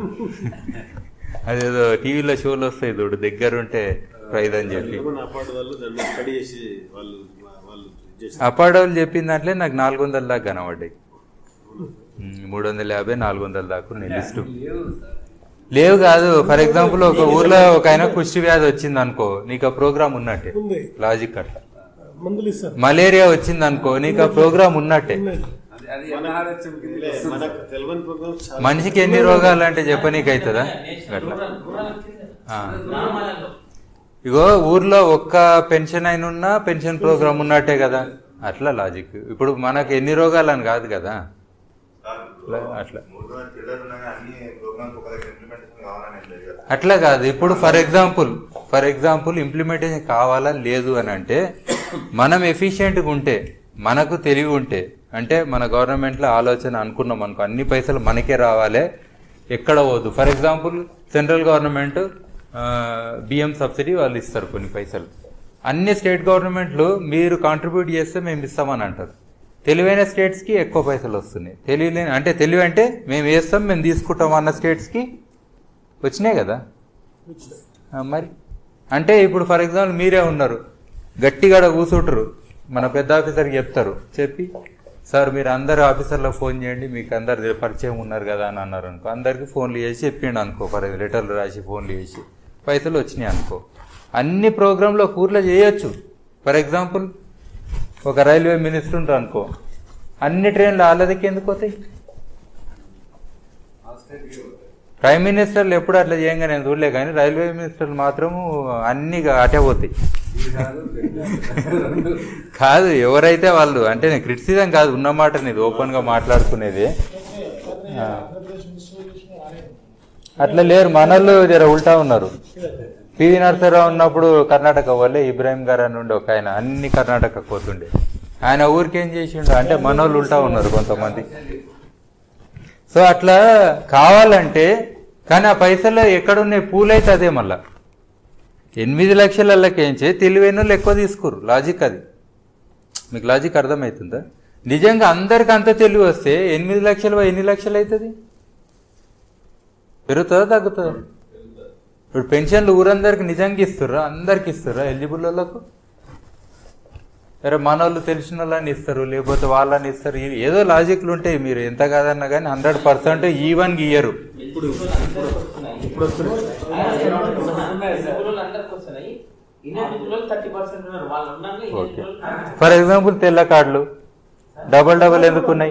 అదేదో టీవీలో షోలు వస్తాయి చూడు దగ్గరుంటే ప్రైజ్ అని చెప్పి కొన్ని అపార్ట్ వాళ్ళు దాన్ని స్టడీ చేసి వాళ్ళు వాళ్ళు ఇది చేసి అపాడవులు చెప్పిన దాంట్లో నాకు నాలుగు వందల దాకా కనబడ్డాయి ఉమ్, మూడు వందల యాభై నాలుగు వందల దాకా ఉన్నాయి లిస్టు లేవు సార్ లేవు కాదు ఫర్ ఎగ్జాంపుల్ ఒక ఊర్లో ఒక ఆయన కుష్టి వ్యాధి వచ్చింది అనుకో నీకు ఆ ప్రోగ్రామ్ ఉన్నట్టే ఉంది లాజిక్ అట్లా మందులు ఇస్తారు మలేరియా వచ్చింది అనుకో నీకు ఆ ప్రోగ్రామ్ ఉన్నట్టే ఉన్నాయి. అది అది ఎన్ఆర్హెచ్ఎం కింద లే, వస్తుంది మనకు సార్. తెలియని ప్రోగ్రామ్స్ చాలా మనిషికి ఎన్ని రోగాలు అంటే చెప్పనీకి అవుతుందా అట్లా రూరల్ రూరల్ కింద ఆ. గ్రామాలలో ఇగో ఊర్లో ఒక్క పెన్షన్ అయిన ఉన్నా పెన్షన్ ప్రోగ్రామ్ ఉన్నట్టే కదా అట్లా లాజిక్ ఇప్పుడు మనకు ఎన్ని రోగాలు అని కాదు కదా అట్లా అట్లా మూడు రోజులు చిల్లర ఉన్నాయి అన్ని ప్రోగ్రామ్స్ ఒక దగ్గర ఇంప్లిమెంటేషన్ కావాలని ఏం లేదు కదా అట్లా కాదు ఇప్పుడు for example for example implementation కావాలా లేదు అని అంటే మనం ఎఫిషియెంట్గా ఉంటే మనకు తెలివి ఉంటే అంటే మన గవర్నమెంట్లో ఆలోచన అనుకున్నాం అనుకో అన్ని పైసలు మనకే రావాలి ఎక్కడ పోదు ఫర్ ఎగ్జాంపుల్ సెంట్రల్ గవర్నమెంట్ బియ్యం సబ్సిడీ వాళ్ళు ఇస్తారు కొన్ని పైసలు అన్ని స్టేట్ గవర్నమెంట్లు మీరు కాంట్రిబ్యూట్ చేస్తే మేము ఇస్తామని అంటారు తెలివైన స్టేట్స్కి ఎక్కువ పైసలు వస్తున్నాయి తెలియలేని అంటే తెలివి అంటే మేము వేస్తాం మేము తీసుకుంటాం అన్న స్టేట్స్కి వచ్చినాయి కదా ఆ, మరి అంటే ఇప్పుడు ఫర్ ఎగ్జాంపుల్ మీరే ఉన్నారు గట్టిగా కూర్చుంటారు మన పెద్ద ఆఫీసర్కి చెప్తారు చెప్పి సార్ మీరు అందరు ఆఫీసర్లకు ఫోన్ చేయండి మీకు అందరు పరిచయం ఉన్నారు కదా అని అన్నారు అనుకో అందరికి ఫోన్లు చేసి చెప్పిండు అనుకో ఫర్ లెటర్లు రాసి ఫోన్లు చేసి పైసలు వచ్చినాయి అనుకో అన్ని ప్రోగ్రాంలో కూర్లో చేయొచ్చు ఫర్ ఎగ్జాంపుల్ ఒక రైల్వే మినిస్టర్ ఉంటారు అనుకో అన్ని ట్రైన్లు వాళ్ళదికి ఎందుకు పోతాయి ఆ స్టేట్కి పోతాయి. ప్రైమ్ మినిస్టర్లు ఎప్పుడు అట్లా చేయంగా నేను చూడలే కానీ రైల్వే మినిస్టర్లు మాత్రము అన్ని అటే పోతాయి ఇది కాదు రెండు కాదు ఎవరైతే వాళ్ళు అంటే నేను క్రిటిసిజం కాదు ఉన్నమాట ఇది ఓపెన్ గా మాట్లాడుకునేది ఆ. అట్లా లేరు మనోళ్ళు జర ఉల్టా ఉన్నారు పివి నరసరావు ఉన్నప్పుడు కర్ణాటక వాళ్ళే ఇబ్రాహిం గారు అని ఉండే ఒక ఆయన అన్ని కర్ణాటక పోతుండే ఆయన ఊరికి ఏం చేసిండు అంటే మనోళ్ళు ఉల్టా ఉన్నారు కొంతమంది సో అట్లా కావాలంటే కానీ ఆ పైసలు ఎక్కడున్నాయి పూల్ అయితే అదే మళ్ళా ఎనిమిది లక్షలకేంచే తెలివైన వాళ్ళు ఎక్కువ తీసుకోరు లాజిక్ అది మీకు లాజిక్ అర్థమవుతుందా నిజంగా అందరికి అంత తెలివి వస్తే ఎనిమిది లక్షలు ఎన్ని లక్షలు అవుతుంది పెరుగుతుందా తగ్గుతుందా ఇప్పుడు పెన్షన్లు ఊరందరికి నిజంగా ఇస్తుర్రా అందరికి ఇస్తుర్రా ఎలిజిబుల్ వాళ్ళకు సరే మన వాళ్ళు తెలిసిన వాళ్ళని ఇస్తారు లేకపోతే వాళ్ళని ఇస్తారు ఇవి ఏదో లాజిక్లు ఉంటాయి మీరు ఎంత కాదన్నా కానీ హండ్రెడ్ పర్సెంట్ ఈవెన్ ఇయ్యరు ఇప్పుడు ఇప్పుడు అందరికి వస్తున్నాయి ఇన్నెలిజిబుల్ థర్టీ పర్సెంట్ ఉన్నారు వాళ్ళు ఉన్నాక ఓకే ఫర్ ఎగ్జాంపుల్ తెల్ల కార్డులు డబల్ డబల్ ఎందుకు ఉన్నాయి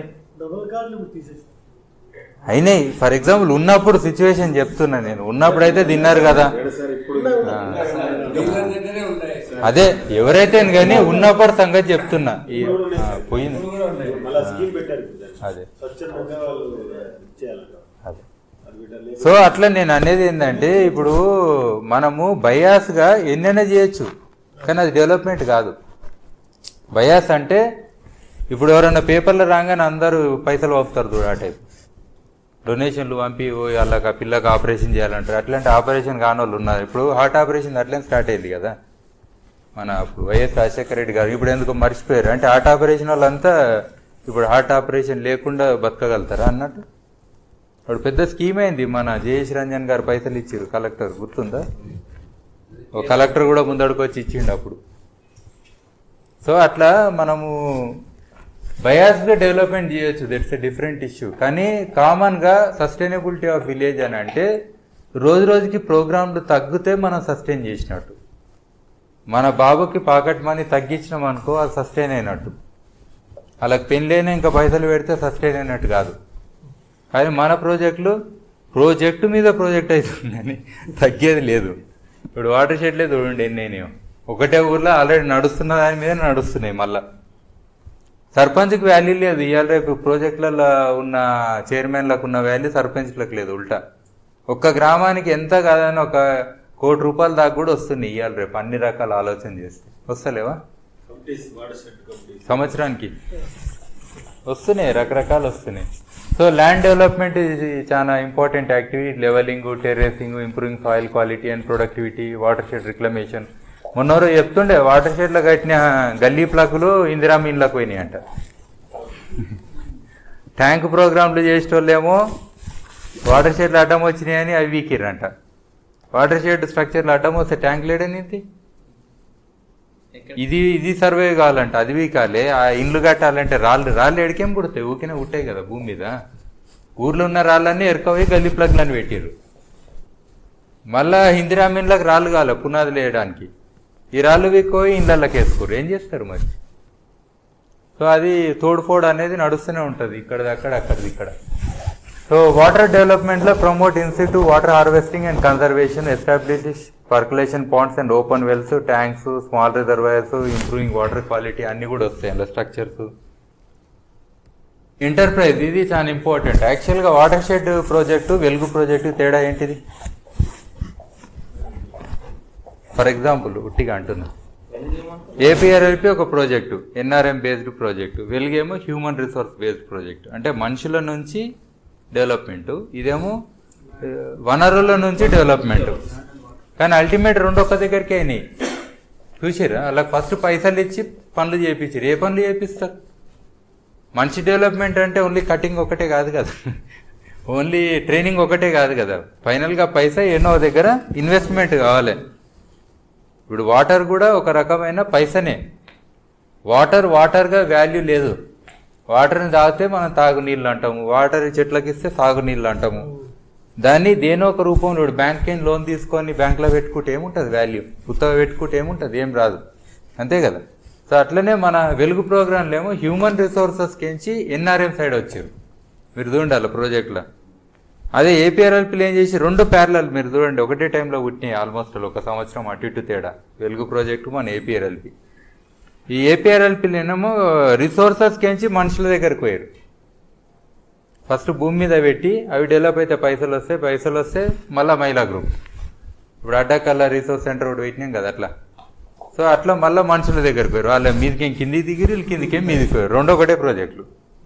అయినాయి ఫర్ ఎగ్జాంపుల్ ఉన్నప్పుడు సిచ్యువేషన్ చెప్తున్నా నేను ఉన్నప్పుడు అయితే తిన్నారు కదా సార్ ఇప్పుడు ఆ. డీలర్ దగ్గరే ఉంటాయి అదే ఎవరైతే కానీ ఉన్నప్పుడు సంగతి చెప్తున్నా ఈ ఆ, పోయింది మళ్ళీ స్కీమ్ పెట్టారు ఇప్పుడు దాన్ని. అదే స్వచ్ఛందంగా వాళ్ళు ఇచ్చేయాలంట అదే అది పెట్టాలి సో అట్లా నేను అనేది ఏంటంటే ఇప్పుడు మనము బయాస్గా ఎన్నైనా చేయొచ్చు కానీ అది డెవలప్మెంట్ కాదు బయాస్ అంటే ఇప్పుడు ఎవరైనా పేపర్లో రాగానే అందరూ పైసలు పంపుతారు చూడు ఆ టైప్ డొనేషన్లు పంపి ఓ వాళ్ళకి ఆ పిల్లకి ఆపరేషన్ చేయాలంటారు అట్లాంటి ఆపరేషన్ కాని వాళ్ళు ఉన్నారు ఇప్పుడు హార్ట్ ఆపరేషన్ అట్లనే స్టార్ట్ అయింది కదా మన అప్పుడు వైఎస్ రాజశేఖర రెడ్డి గారు ఇప్పుడు ఎందుకు మర్చిపోయారు అంటే హార్ట్ ఆపరేషన్ వాళ్ళంతా ఇప్పుడు హార్ట్ ఆపరేషన్ లేకుండా బతకగలుగుతారా అన్నట్టు ఇప్పుడు పెద్ద స్కీమ్ అయింది మన జయేష్ రంజన్ గారు పైసలు ఇచ్చారు కలెక్టర్ గుర్తుందా ఓ కలెక్టర్ కూడా ముందడుకు వచ్చి ఇచ్చిండు అప్పుడు సో అట్లా మనము బయాస్గా డెవలప్మెంట్ చేయొచ్చు దట్స్ ఎ డిఫరెంట్ ఇష్యూ కానీ కామన్గా సస్టైనబిలిటీ ఆఫ్ విలేజ్ అని అంటే రోజు రోజుకి ప్రోగ్రాంలు తగ్గితే మనం సస్టైన్ చేసినట్టు మన బాబుకి పాకెట్ మనీ తగ్గించినాం అనుకో అది సస్టైన్ అయినట్టు వాళ్ళకి పెళ్ళైనా ఇంకా పైసలు పెడితే సస్టైన్ అయినట్టు కాదు కానీ మన ప్రాజెక్టులు ప్రాజెక్టు మీద ప్రాజెక్ట్ అవుతుందని తగ్గేది లేదు ఇప్పుడు వాటర్ షెడ్లే చూడండి ఎన్నైనాయో ఒకటే ఊర్లో ఆల్రెడీ నడుస్తున్న దాని మీద నడుస్తున్నాయి మళ్ళా సర్పంచ్కి వాల్యూ లేదు ఇవాళ రేపు ప్రాజెక్టులలో ఉన్న చైర్మన్లకు ఉన్న వాల్యూ సర్పంచ్లకు లేదు ఉల్టా ఒక్క గ్రామానికి ఎంత కాదని ఒక కోటి రూపాయల దాకా కూడా వస్తున్నాయి ఇవాళ రేపు అన్ని రకాల ఆలోచన చేస్తే వస్తలేవా కమిటీస్ వాటర్ సెట్ కమిటీస్ సంవత్సరానికి వస్తున్నాయి రకరకాలు వస్తున్నాయి సో ల్యాండ్ డెవలప్మెంట్ ఇది చాలా important activity levelling terracing improving soil quality and productivity water shed reclamation మొన్నవరు చెప్తుండే వాటర్ షెడ్లో కట్టిన గల్లీ ప్లగ్లు ఇందిరా మీన్లకు పోయినాయి అంట ట్యాంక్ ప్రోగ్రాంలు చేసేటోళ్ళేమో వాటర్ షెడ్లు అడ్డం వచ్చినాయని అవి వీకిర్రంట వాటర్ షెడ్ స్ట్రక్చర్లు అడ్డం వస్తే ట్యాంక్ లేడని ఇది ఇది సర్వే కావాలంట అది వీకాలే ఆ ఇండ్లు కట్టాలంటే రాళ్ళు రాళ్ళు ఎడికేం పుడతాయి ఊకినే ఉంటాయి కదా భూమి మీద ఊర్లో ఉన్న రాళ్ళన్నీ ఎరకపోయి గల్లీ ప్లగ్లని పెట్టిర్రు మళ్ళా ఇందిరామీన్లకు రాళ్ళు కావాలి పునాదులు వేయడానికి ఈ రాళ్ళు వీక్కోయి ఇండ్లకి వేసుకోరు ఏం చేస్తారు మరి సో అది తోడుపోడు అనేది నడుస్తూనే ఉంటుంది ఇక్కడది అక్కడ అక్కడది ఇక్కడ సో వాటర్ డెవలప్మెంట్లో promote institute water harvesting and conservation establish percolation ponds and open wells tanks small reservoirs improving water quality అన్ని కూడా వస్తాయి అందులో స్ట్రక్చర్స్ ఎంటర్ప్రైజ్ ఇది చాలా ఇంపార్టెంట్ యాక్చువల్గా water shed project Velugu project తేడా ఏంటిది ఫర్ ఎగ్జాంపుల్ ఉట్టిగా అంటున్నా ఏపీఆర్ఎల్పి ఒక ప్రాజెక్టు ఎన్ఆర్ఎం బేస్డ్ ప్రాజెక్టు వెలుగేమో హ్యూమన్ రిసోర్స్ బేస్డ్ ప్రాజెక్టు అంటే మనుషుల నుంచి డెవలప్మెంట్ ఇదేమో ఆ, వనరుల నుంచి డెవలప్మెంట్ కానీ అల్టిమేట్ రెండు ఒక్క దగ్గరికి అయినాయి చూసిరా అలా ఫస్ట్ పైసలు ఇచ్చి పనులు చేయించారు ఏ పనులు చేపిస్తారు మనిషి డెవలప్మెంట్ అంటే ఓన్లీ కటింగ్ ఒకటే కాదు కదా ఓన్లీ ట్రైనింగ్ ఒకటే కాదు కదా ఫైనల్గా పైసా ఎన్నో దగ్గర ఇన్వెస్ట్మెంట్ కావాలి ఇప్పుడు వాటర్ కూడా ఒక రకమైన పైసనే వాటర్ వాటర్గా వాల్యూ లేదు వాటర్ని తాగితే మనం తాగునీళ్ళు అంటాము వాటర్ చెట్లకి ఇస్తే సాగునీళ్ళు అంటాము దాన్ని దేనో ఒక రూపంలో ఇప్పుడు బ్యాంక్ లోన్ తీసుకొని బ్యాంక్లో పెట్టుకుంటే ఏముంటుంది వాల్యూ ఉత్తగా పెట్టుకుంటే ఏముంటుంది ఏం రాదు అంతే కదా సో అట్లనే మన వెలుగు ప్రోగ్రాంలు ఏమో హ్యూమన్ రిసోర్సెస్ కించి ఎన్ఆర్ఎం సైడ్ వచ్చారు మీరు చూడాలి ప్రాజెక్ట్లో అదే ఏపీఆర్ఎల్పీలు ఏం చేసి రెండు ప్యారలల్ మీరు చూడండి ఒకటే టైంలో పుట్టినాయి ఆల్మోస్ట్ ఒక సంవత్సరం అటు ఇటు తేడా వెలుగు ప్రాజెక్టు మన ఏపీఆర్ఎల్పి ఈ ఏపీఆర్ఎల్పీలు ఏమో రిసోర్సెస్ కించి మనుషుల దగ్గరికి పోయారు ఫస్ట్ భూమి మీద పెట్టి అవి డెవలప్ అయితే పైసలు వస్తాయి పైసలు వస్తే మళ్ళీ మహిళా గ్రూప్ ఇప్పుడు అడ్డాకల్లా రిసోర్స్ సెంటర్ ఒకటి పెట్టినాం కదా అట్లా సో అట్లా మళ్ళీ మనుషుల దగ్గరికి పోయారు వాళ్ళ మీదకేం కిందికి దిగిరి వీళ్ళు కిందికేం మీదకి పోయారు రెండో ఒకటే ప్రాజెక్టులు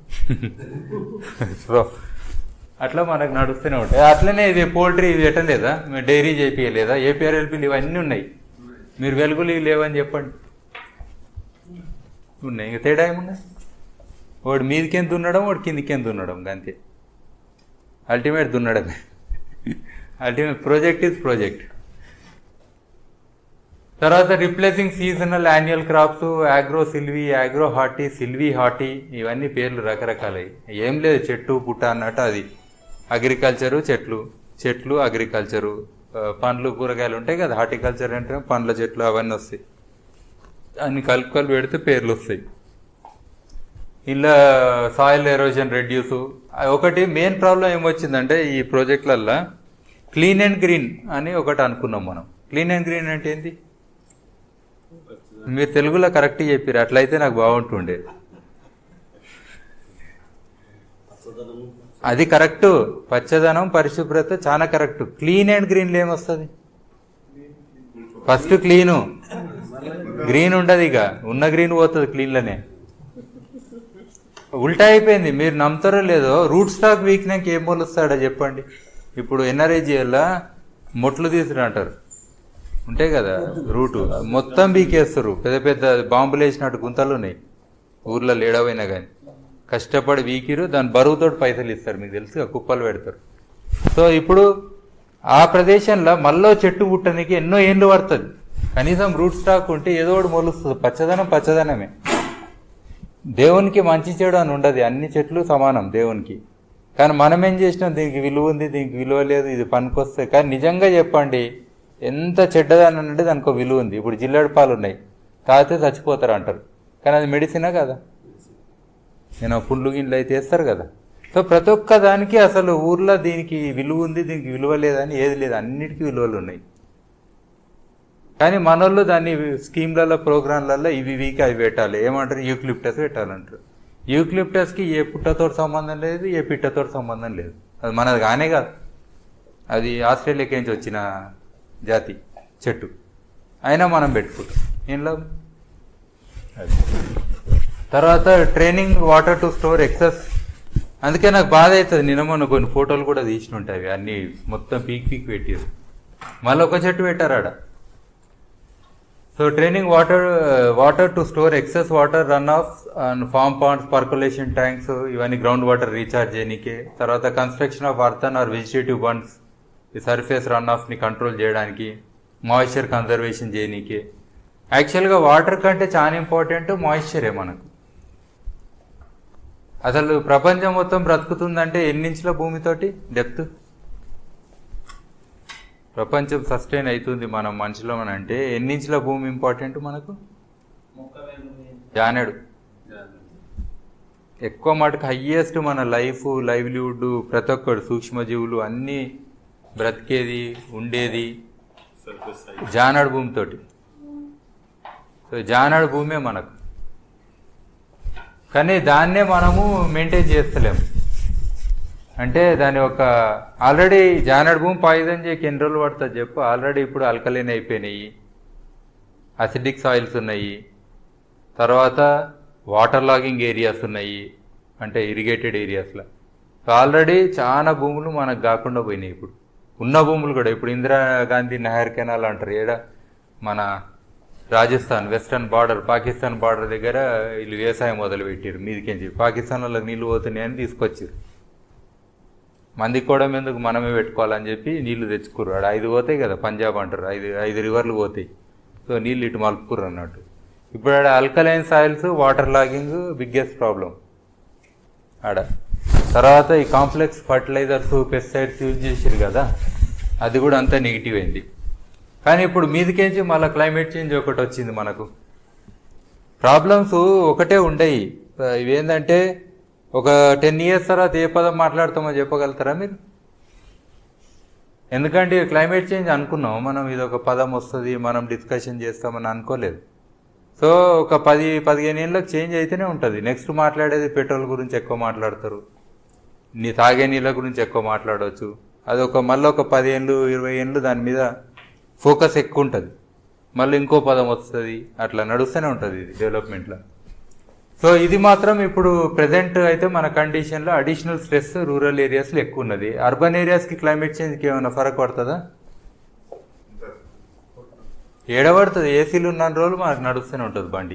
సో అట్లా మనకు నడుస్తూనే ఉంటాయి అట్లనే ఇది పోల్ట్రీ ఇది పెట్టలేదా మీరు డైరీ చేపియలేదా ఏపీఆర్ఎల్పీలు ఇవన్నీ ఉన్నాయి మీరు వెలుగులు ఇవి లేవని చెప్పండి ఉన్నాయి ఇంకా తేడా ఏమున్నాయి వాడు మీదకేం దున్నడం వాడు కిందికేం దున్నడం అంతే అల్టిమేట్ దున్నడమే అల్టిమేట్ ప్రాజెక్ట్ ఇస్ ప్రాజెక్ట్ తర్వాత replacing seasonal annual crops agro silvi agro horti silvi horti ఇవన్నీ పేర్లు రకరకాలవి ఏం లేదు చెట్టు పుట్ట అన్నట్టు అది అగ్రికల్చరు చెట్లు చెట్లు అగ్రికల్చరు ఆ, పండ్లు కూరగాయలు ఉంటాయి కదా హార్టికల్చర్ అంటే పండ్ల చెట్లు అవన్నీ వస్తాయి అన్ని కలుపు కలిపి పెడితే పేర్లు వస్తాయి ఇలా సాయిల్ ఎరోజన్ రెడ్యూస్ ఒకటి మెయిన్ ప్రాబ్లం ఏమొచ్చిందంటే ఈ ప్రాజెక్టులల్లో క్లీన్ అండ్ గ్రీన్ అని ఒకటి అనుకున్నాం మనం క్లీన్ అండ్ గ్రీన్ అంటే ఏంటి మీరు తెలుగులో కరెక్ట్ చెప్పారు అట్లయితే నాకు బాగుంటుండే పచ్చదనము అది కరెక్ట్ పచ్చదనం పరిశుభ్రత చాలా కరెక్ట్ క్లీన్ అండ్ గ్రీన్లో ఏమొస్తుంది ఫస్ట్ క్లీను గ్రీన్ ఉండదు ఇక ఉన్న గ్రీన్ పోతుంది క్లీన్లోనే ఉల్టా అయిపోయింది మీరు నమ్ముతారో లేదో రూట్ స్టాక్ వీక్నాక ఏం మొలుస్తాడో చెప్పండి ఇప్పుడు ఎన్ఆర్ఐజిఎల్లా మొట్లు తీసుకుని అంటారు ఉంటాయి కదా రూటు మొత్తం బీకేస్తారు పెద్ద పెద్ద బాంబులు వేసినట్టు గుంతలు ఉన్నాయి ఊర్లో లేడవైనా కానీ కష్టపడి వీకిరు దాని బరువుతోటి పైసలు ఇస్తారు మీకు తెలుసు కదా, కుప్పలు పెడతారు సో ఇప్పుడు ఆ ప్రదేశంలో మళ్ళీ చెట్టు పుట్టనికి ఎన్నో ఏండ్లు పడుతుంది కనీసం రూట్ స్టాక్ ఉంటే ఏదో ఒకటి మొలుస్తుంది పచ్చదనం పచ్చదనమే దేవునికి మంచి చెడు అని ఉండదు అన్ని చెట్లు సమానం దేవునికి కానీ మనం ఏం చేసినాం దీనికి విలువ ఉంది దీనికి విలువ లేదు ఇది పనికొస్తాయి కానీ నిజంగా చెప్పండి ఎంత చెడ్డదని అంటే దానికి ఒక విలువ ఉంది ఇప్పుడు జిల్లాడు పాలు ఉన్నాయి తాగితే చచ్చిపోతారు అంటారు కానీ అది మెడిసినా కదా నేను ఆ పుండ్లు గిన్నెలు అయితే వేస్తారు కదా సో ప్రతి ఒక్క దానికి అసలు ఊర్లో దీనికి విలువ ఉంది దీనికి విలువ లేదని ఏది లేదు అన్నిటికీ విలువలు ఉన్నాయి కానీ మనోళ్ళు దాన్ని స్కీమ్లలో ప్రోగ్రాంలలో ఇవి వీక్ అవి పెట్టాలి ఏమంటారు యూక్లిప్టస్ పెట్టాలంటారు యూక్లిప్టస్కి ఏ పుట్టతో సంబంధం లేదు ఏ పిట్టతో సంబంధం లేదు అది మనది కానే కాదు అది ఆస్ట్రేలియాకి నుంచి వచ్చిన జాతి చెట్టు అయినా మనం పెట్టుకుంటాం ఏం లాభం అది తర్వాత training water to store excess అందుకే నాకు బాధ అవుతుంది నిన్న మొన్న కొన్ని ఫోటోలు కూడా తీసిన ఉంటాయి అవి అన్ని మొత్తం పీక్ పీక్ పెట్టారు మళ్ళీ ఒక చెట్టు పెట్టారు ఆడ so training water water to store excess water run off and farm ponds percolation tanks ఇవన్నీ గ్రౌండ్ వాటర్ రీఛార్జ్ చేయనీకే తర్వాత construction of earthen or vegetative bunds ఈ సర్ఫేస్ రన్ ఆఫ్ని కంట్రోల్ చేయడానికి మాయిశ్చర్ కన్జర్వేషన్ చేయనీకే యాక్చువల్గా వాటర్ కంటే చాలా ఇంపార్టెంట్ మాయిశ్చరే మనకు అసలు ప్రపంచం మొత్తం బ్రతుకుతుందంటే ఎన్నించుల భూమితోటి డెప్త్ ప్రపంచం సస్టైన్ అవుతుంది మనం మనుషులం అని అంటే ఎన్నించుల భూమి ఇంపార్టెంట్ మనకు మొక్క వేలు జానెడు ఎక్కువ మటుకు హయ్యెస్ట్ మన లైఫ్ లైవ్లీవుడ్ ప్రతి ఒక్కడు సూక్ష్మజీవులు అన్నీ బ్రతికేది ఉండేది సర్ఫేస్ సైజ్ జానాడు భూమితోటి సో జానాడు భూమే మనకు కానీ దాన్నే మనము మెయింటైన్ చేస్తలేము అంటే దాని ఒక ఆల్రెడీ జానాడు భూమి పాయిజన్ చేయకి ఎన్ని రోజులు పడుతుంది చెప్పు ఆల్రెడీ ఇప్పుడు అల్కలీన్ అయిపోయినాయి అసిడిక్ సాయిల్స్ ఉన్నాయి తర్వాత వాటర్ లాగింగ్ ఏరియాస్ ఉన్నాయి అంటే ఇరిగేటెడ్ ఏరియాస్లో సో ఆల్రెడీ చాలా భూములు మనకు కాకుండా పోయినాయి ఇప్పుడు ఉన్న భూములు కూడా ఇప్పుడు ఇందిరాగాంధీ నహర్ కెనాల్ అంటారు ఏడ మన Rajasthan western border Pakistan border దగ్గర వీళ్ళు వ్యవసాయం మొదలు పెట్టారు మీదికెంచి పాకిస్తాన్ వాళ్ళకి నీళ్ళు పోతున్నాయని తీసుకొచ్చారు మందికి కూడా ఎందుకు మనమే పెట్టుకోవాలని చెప్పి నీళ్లు తెచ్చుకుర్రు ఆడ ఐదు పోతాయి కదా పంజాబ్ అంటారు ఐదు ఐదు రివర్లు పోతాయి సో నీళ్ళు ఇటు మలుపుకుర్రు అన్నట్టు ఇప్పుడు ఆడ alkaline soils water logging biggest problem ఆడ తర్వాత ఈ కాంప్లెక్స్ ఫర్టిలైజర్స్ పెస్టిసైడ్స్ యూజ్ చేసారు కదా అది కూడా అంతా నెగిటివ్ అయింది కానీ ఇప్పుడు మీదికేంచి మళ్ళీ క్లైమేట్ చేంజ్ ఒకటి వచ్చింది మనకు ప్రాబ్లమ్స్ ఒకటే ఉండయి ఇవేంటంటే ఒక టెన్ ఇయర్స్ తర్వాత ఏ పదం మాట్లాడతామో చెప్పగలుగుతారా మీరు ఎందుకంటే క్లైమేట్ చేంజ్ అనుకున్నాం మనం ఇది ఒక పదం వస్తుంది మనం డిస్కషన్ చేస్తామని అనుకోలేదు సో ఒక పది పదిహేను ఏళ్ళకి చేంజ్ అయితేనే ఉంటుంది నెక్స్ట్ మాట్లాడేది పెట్రోల్ గురించి ఎక్కువ మాట్లాడతారు నీ తాగే నీళ్ళ గురించి ఎక్కువ మాట్లాడవచ్చు అది ఒక మళ్ళీ ఒక పది ఏళ్ళు ఇరవై ఏళ్ళు దాని మీద ఫోకస్ ఎక్కువ ఉంటుంది మళ్ళీ ఇంకో పదం వస్తుంది అట్లా నడుస్తూనే ఉంటుంది ఇది డెవలప్మెంట్లో సో ఇది మాత్రం ఇప్పుడు ప్రజెంట్ అయితే మన కండిషన్లో అడిషనల్ స్ట్రెస్ రూరల్ ఏరియాస్లో ఎక్కువ ఉన్నది అర్బన్ ఏరియాస్కి క్లైమేట్ చేంజ్కి ఏమైనా ఫరక్ పడుతుందా ఏడబడుతుంది ఏసీలు ఉన్న రోజులు మనకు నడుస్తూనే ఉంటుంది బండి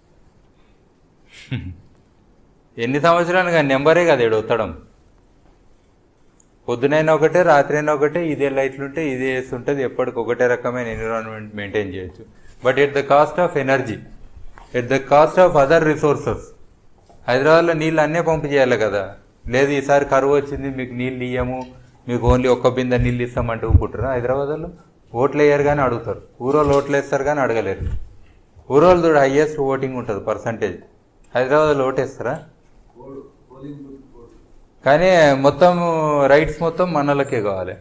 ఎన్ని సంవత్సరాలు కానీ నెంబరే కదా ఏడు వత్తడం పొద్దునైనా ఒకటే రాత్రి అయినా ఒకటే ఇదే లైట్లు ఉంటే ఇదే ఏసీ ఉంటుంది ఎప్పటికి ఒకటే రకమైన ఎన్విరాన్మెంట్ మెయింటైన్ చేయొచ్చు but at the cost of energy at the cost of other resources హైదరాబాద్లో నీళ్ళు అన్నీ పంపు చేయాలి కదా లేదు ఈసారి కరువు వచ్చింది మీకు నీళ్ళు ఇయ్యము మీకు ఓన్లీ ఒక్క బిందె నీళ్ళు ఇస్తామంటే ఊపుకుంటారు హైదరాబాద్లో ఓట్లు వేయరు కానీ అడుగుతారు ఊరోళ్ళు ఓట్లు వేస్తారు కానీ అడగలేరు ఊరోళ్ళు చూడ హైయెస్ట్ ఓటింగ్ ఉంటుంది పర్సంటేజ్ హైదరాబాద్లో ఓటేస్తారా ఓడు పోలింగ్ బూత్ ఓడు కానీ మొత్తం రైట్స్ మొత్తం మనలకే కావాలి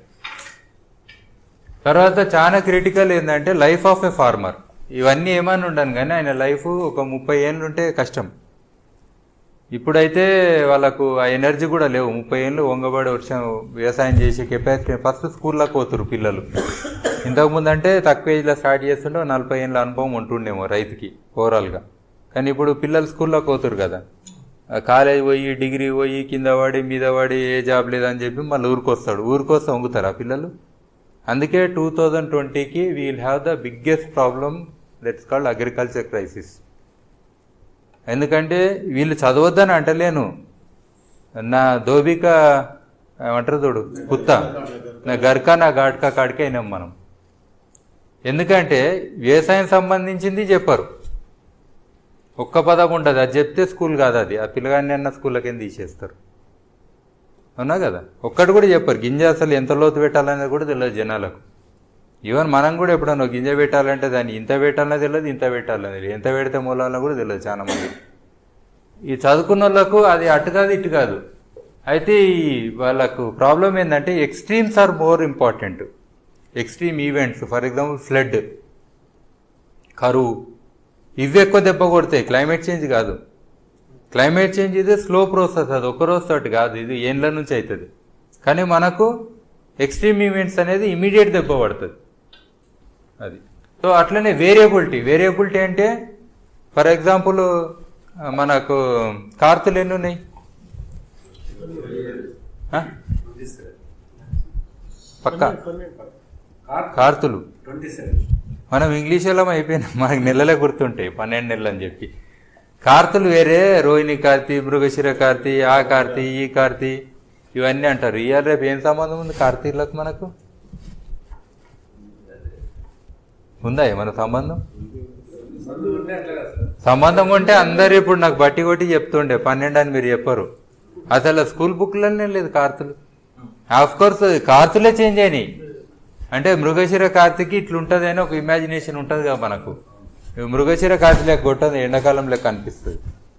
తర్వాత చాలా క్రిటికల్ ఏంటంటే లైఫ్ ఆఫ్ ఏ ఫార్మర్ ఇవన్నీ ఏమని ఉండను కానీ ఆయన లైఫ్ ఒక ముప్పై ఏళ్ళు ఉంటే కష్టం ఇప్పుడైతే వాళ్ళకు ఆ ఎనర్జీ కూడా లేవు ముప్పై ఏళ్ళు వంగబడి వర్షం వ్యవసాయం చేసే కెపాసిటీ ఫస్ట్ స్కూల్లోకి పోతురు పిల్లలు ఇంతకుముందు అంటే తక్కువ ఏజ్లో స్టార్ట్ చేస్తుంటే ఓ నలభై ఏళ్ళ అనుభవం ఉంటుండేమో రైతుకి ఓవరాల్గా కానీ ఇప్పుడు పిల్లలు స్కూల్లోకి పోతురు కదా ఆ కాలేజ్ పోయి డిగ్రీ పోయి కింద పడి మీద పడి ఏ జాబ్ లేదని చెప్పి మళ్ళీ ఊరికి వస్తాడు ఊరికి వస్తే వంగుతారు ఆ పిల్లలు అందుకే టూ థౌజండ్ ట్వంటీకి we'll have the biggest problem that's called agriculture crisis ఎందుకంటే వీళ్ళు చదవద్దని అంటలేను నా దోబిక ఏమంటారు చూడు కుత్త నా గర్కా నా గాడ్కా కాడికే అయినాం మనం ఎందుకంటే వ్యవసాయం సంబంధించింది చెప్పరు ఒక్క పదం ఉండదు అది చెప్తే స్కూల్ కాదు అది ఆ పిల్లగాన్ని అన్న స్కూళ్ళకి తీసేస్తారు అవునా కదా ఒక్కటి కూడా చెప్పరు గింజ అసలు ఎంత లోతు పెట్టాలనేది కూడా తెలియదు జనాలకు ఈవెన్ మనం కూడా ఎప్పుడన్నా ఒక గింజ పెట్టాలంటే దాన్ని ఇంత పెట్టాలనే తెలియదు ఇంత పెట్టాలనే తెలియదు ఎంత పెడితే మూలాలో కూడా తెలియదు చాలా మంది ఈ చదువుకున్న వాళ్ళకు అది అటు కాదు ఇటు కాదు అయితే ఈ వాళ్ళకు ప్రాబ్లం ఏంటంటే extremes are more important extreme events for example flood కరువు ఇవి ఎక్కువ దెబ్బ కొడతాయి క్లైమేట్ చేంజ్ కాదు క్లైమేట్ చేంజ్ ఇది స్లో ప్రాసెస్ అది ఒక రోజు తోటి కాదు ఇది ఏండ్ల నుంచి అవుతుంది కానీ మనకు ఎక్స్ట్రీమ్ ఈవెంట్స్ అనేది ఇమీడియట్ దెబ్బ పడుతుంది అది సో అట్లనే వేరియబిలిటీ వేరియబిలిటీ అంటే ఫర్ ఎగ్జాంపుల్ మనకు కార్తులు ఎన్ని ఉన్నాయి ఆ? ట్వంటీ సెవెన్ పక్క కార్ కార్తులు ట్వంటీ సెవెన్ మనం ఇంగ్లీష్ వాళ్ళం అయిపోయినాం మనకు నెలలే గుర్తుంటాయి పన్నెండు నెలలు అని చెప్పి కార్తులు వేరే రోహిణి కార్తీ మృగశిర కార్తీ ఆ కార్తీ ఈ కార్తీ ఇవన్నీ అంటారు ఇవాళ రేపు ఏం సంబంధం ఉంది కార్తీలకు మనకు ఉందా ఏమైనా సంబంధం సందు ఉంటే అట్లా కదా సార్ సంబంధం ఉంటే అందరు ఇప్పుడు నాకు బట్టి కొట్టి చెప్తుండే పన్నెండు అని మీరు చెప్పరు అసలు స్కూల్ బుక్లనే లేదు కార్తులు ఆఫ్ కోర్స్ కార్తులే చేంజ్ అయినాయి అంటే మృగశిర కార్తీకి ఇట్లుంటది అని ఒక ఇమాజినేషన్ ఉంటుంది కదా మనకు ఈ మృగశిర కార్తీ లెక్క కొట్టదు ఎండాకాలం లెక్క అనిపిస్తుంది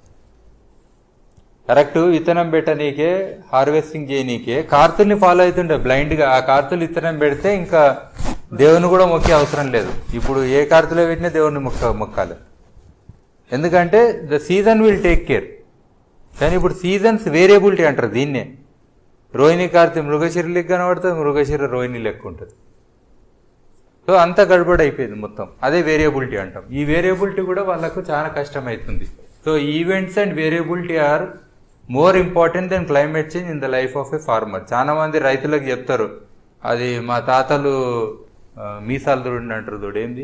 కరెక్ట్ విత్తనం పెట్టనీకే హార్వెస్టింగ్ చేయనీకే కార్తుల్ని ఫాలో అవుతుండే బ్లైండ్ గా ఆ కార్తులు విత్తనం పెడితే ఇంకా దేవుని కూడా మొక్కే అవసరం లేదు ఇప్పుడు ఏ కార్తులో పెట్టినా దేవుని మొక్క మొక్కాలి ఎందుకంటే the season will take care కానీ ఇప్పుడు సీజన్స్ వేరియబిలిటీ అంటారు దీన్నే రోహిణి కార్తీ మృగశిర లెక్క కనబడుతుంది మృగశిర రోహిణి లెక్క ఉంటుంది సో అంత గడబడి అయిపోయింది మొత్తం అదే వేరియబిలిటీ అంటాం ఈ వేరియబిలిటీ కూడా వాళ్ళకు చాలా కష్టం అవుతుంది so events and variability are more important than climate change in the life of a farmer చాలా మంది రైతులకు చెప్తారు అది మా తాతలు ఆ, మీసాలు దూడండి అంటారు దూడు ఏంది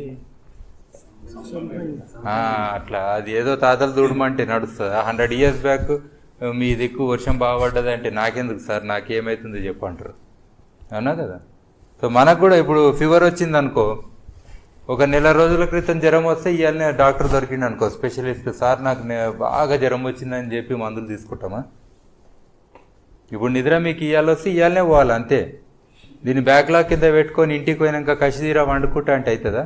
ఆ, అట్లా అది ఏదో తాతలు దూడమంటే నడుస్తుంది హండ్రెడ్ ఇయర్స్ బ్యాక్ మీ దిక్కు వర్షం బాగా పడ్డది అంటే నాకెందుకు సార్ నాకేమవుతుందో చెప్పంటారు అవునా కదా సో మనకు కూడా ఇప్పుడు ఫీవర్ వచ్చింది అనుకో ఒక నెల రోజుల క్రితం జ్వరం వస్తే ఇవాళనే డాక్టర్ దొరికింది అనుకో స్పెషలిస్ట్ సార్ నాకు నే- బాగా జ్వరం వచ్చిందని చెప్పి మందులు తీసుకుంటామా ఇప్పుడు నిద్ర మీకు ఇవాళ వస్తే ఇవాళనే పోవాలి అంతే దీన్ని బ్యాక్లాగ్ కింద పెట్టుకొని ఇంటికి పోయినాక కసిదీరా వండుకుంటా అంటే అవుతుందా